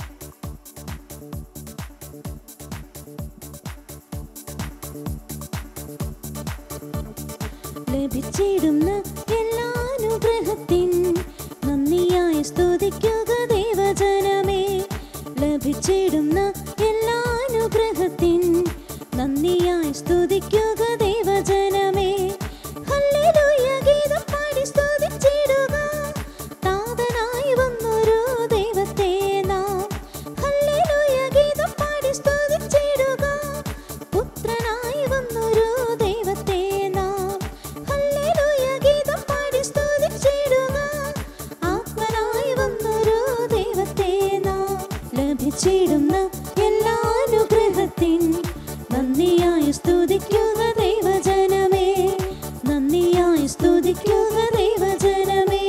ലഭിച്ചിടുന്ന എല്ലാ അനുഗ്രഹത്തിൻ നന്ദിയായി സ്തുതിക്കുക ദൈവജനമേ ലഭിച്ചിടുന്ന എല്ലാ അനുഗ്രഹത്തിൻ നന്ദിയായി സ്തുതിക്കുക ദൈവജനമേ ഹല്ലേലൂയ ഗീതം പാടി സ്തുതിച്ചിടുക താതനായി വന്നൊരു ദൈവത്തെ നാം ഹല്ലേലൂയ ഗീതം പാടി സ്തുതിച്ചിടുക പുത്രനായി വന്നൊരു ദൈവത്തെ നാം ഹല്ലേലൂയ ഗീതം പാടി സ്തുതിച്ചിടുക ആത്മനായി വന്നൊരു ദൈവത്തെ നാം ലഭിച്ചിടുന്ന എല്ലാ അനുഗ്രഹത്തിൻ നന്ദിയായി സ്തുതിക്കുക ദൈവജനമേ നന്ദിയായി സ്തുതിക്കുക ദൈവജനമേ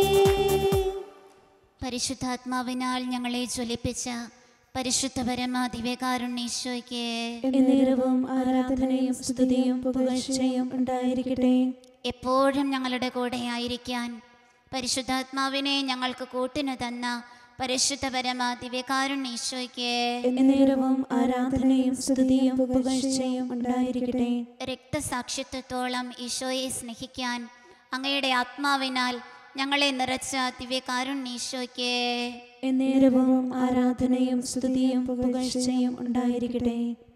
പരിശുദ്ധാത്മാവിനാൽ ഞങ്ങളെ ജ്വലിപ്പിച്ച പരിശുദ്ധ പരമ ദിവ്യകാരുണ്യേശോയ്ക്ക് എന്നേരവും ആരാധനയും സ്തുതിയും പുകഴ്ചയും ഉണ്ടായിരിക്കട്ടെ എപ്പോഴും ഞങ്ങളുടെ കൂടെ ആയിരിക്കാൻ പരിശുദ്ധാത്മാവിനെ ഞങ്ങൾക്ക് കൂട്ടിനു തന്ന പരിശുദ്ധ പരമ ദിവ്യകാരുണ്യേശോയ്ക്ക് എന്നേരവും ആരാധനയും സ്തുതിയും പുകഴ്ചയും ഉണ്ടായിരിക്കട്ടെ രക്തസാക്ഷിത്വത്തോളം ഈശോയെ സ്നേഹിക്കാൻ അങ്ങയുടെ ആത്മാവിനാൽ ഞങ്ങളെ നിറച്ച ദിവ്യകാരുണ്യേശോയ്ക്ക് എന്നേരവും ആരാധനയും സ്തുതിയും പുകഴ്ചയും ഉണ്ടായിരിക്കട്ടെ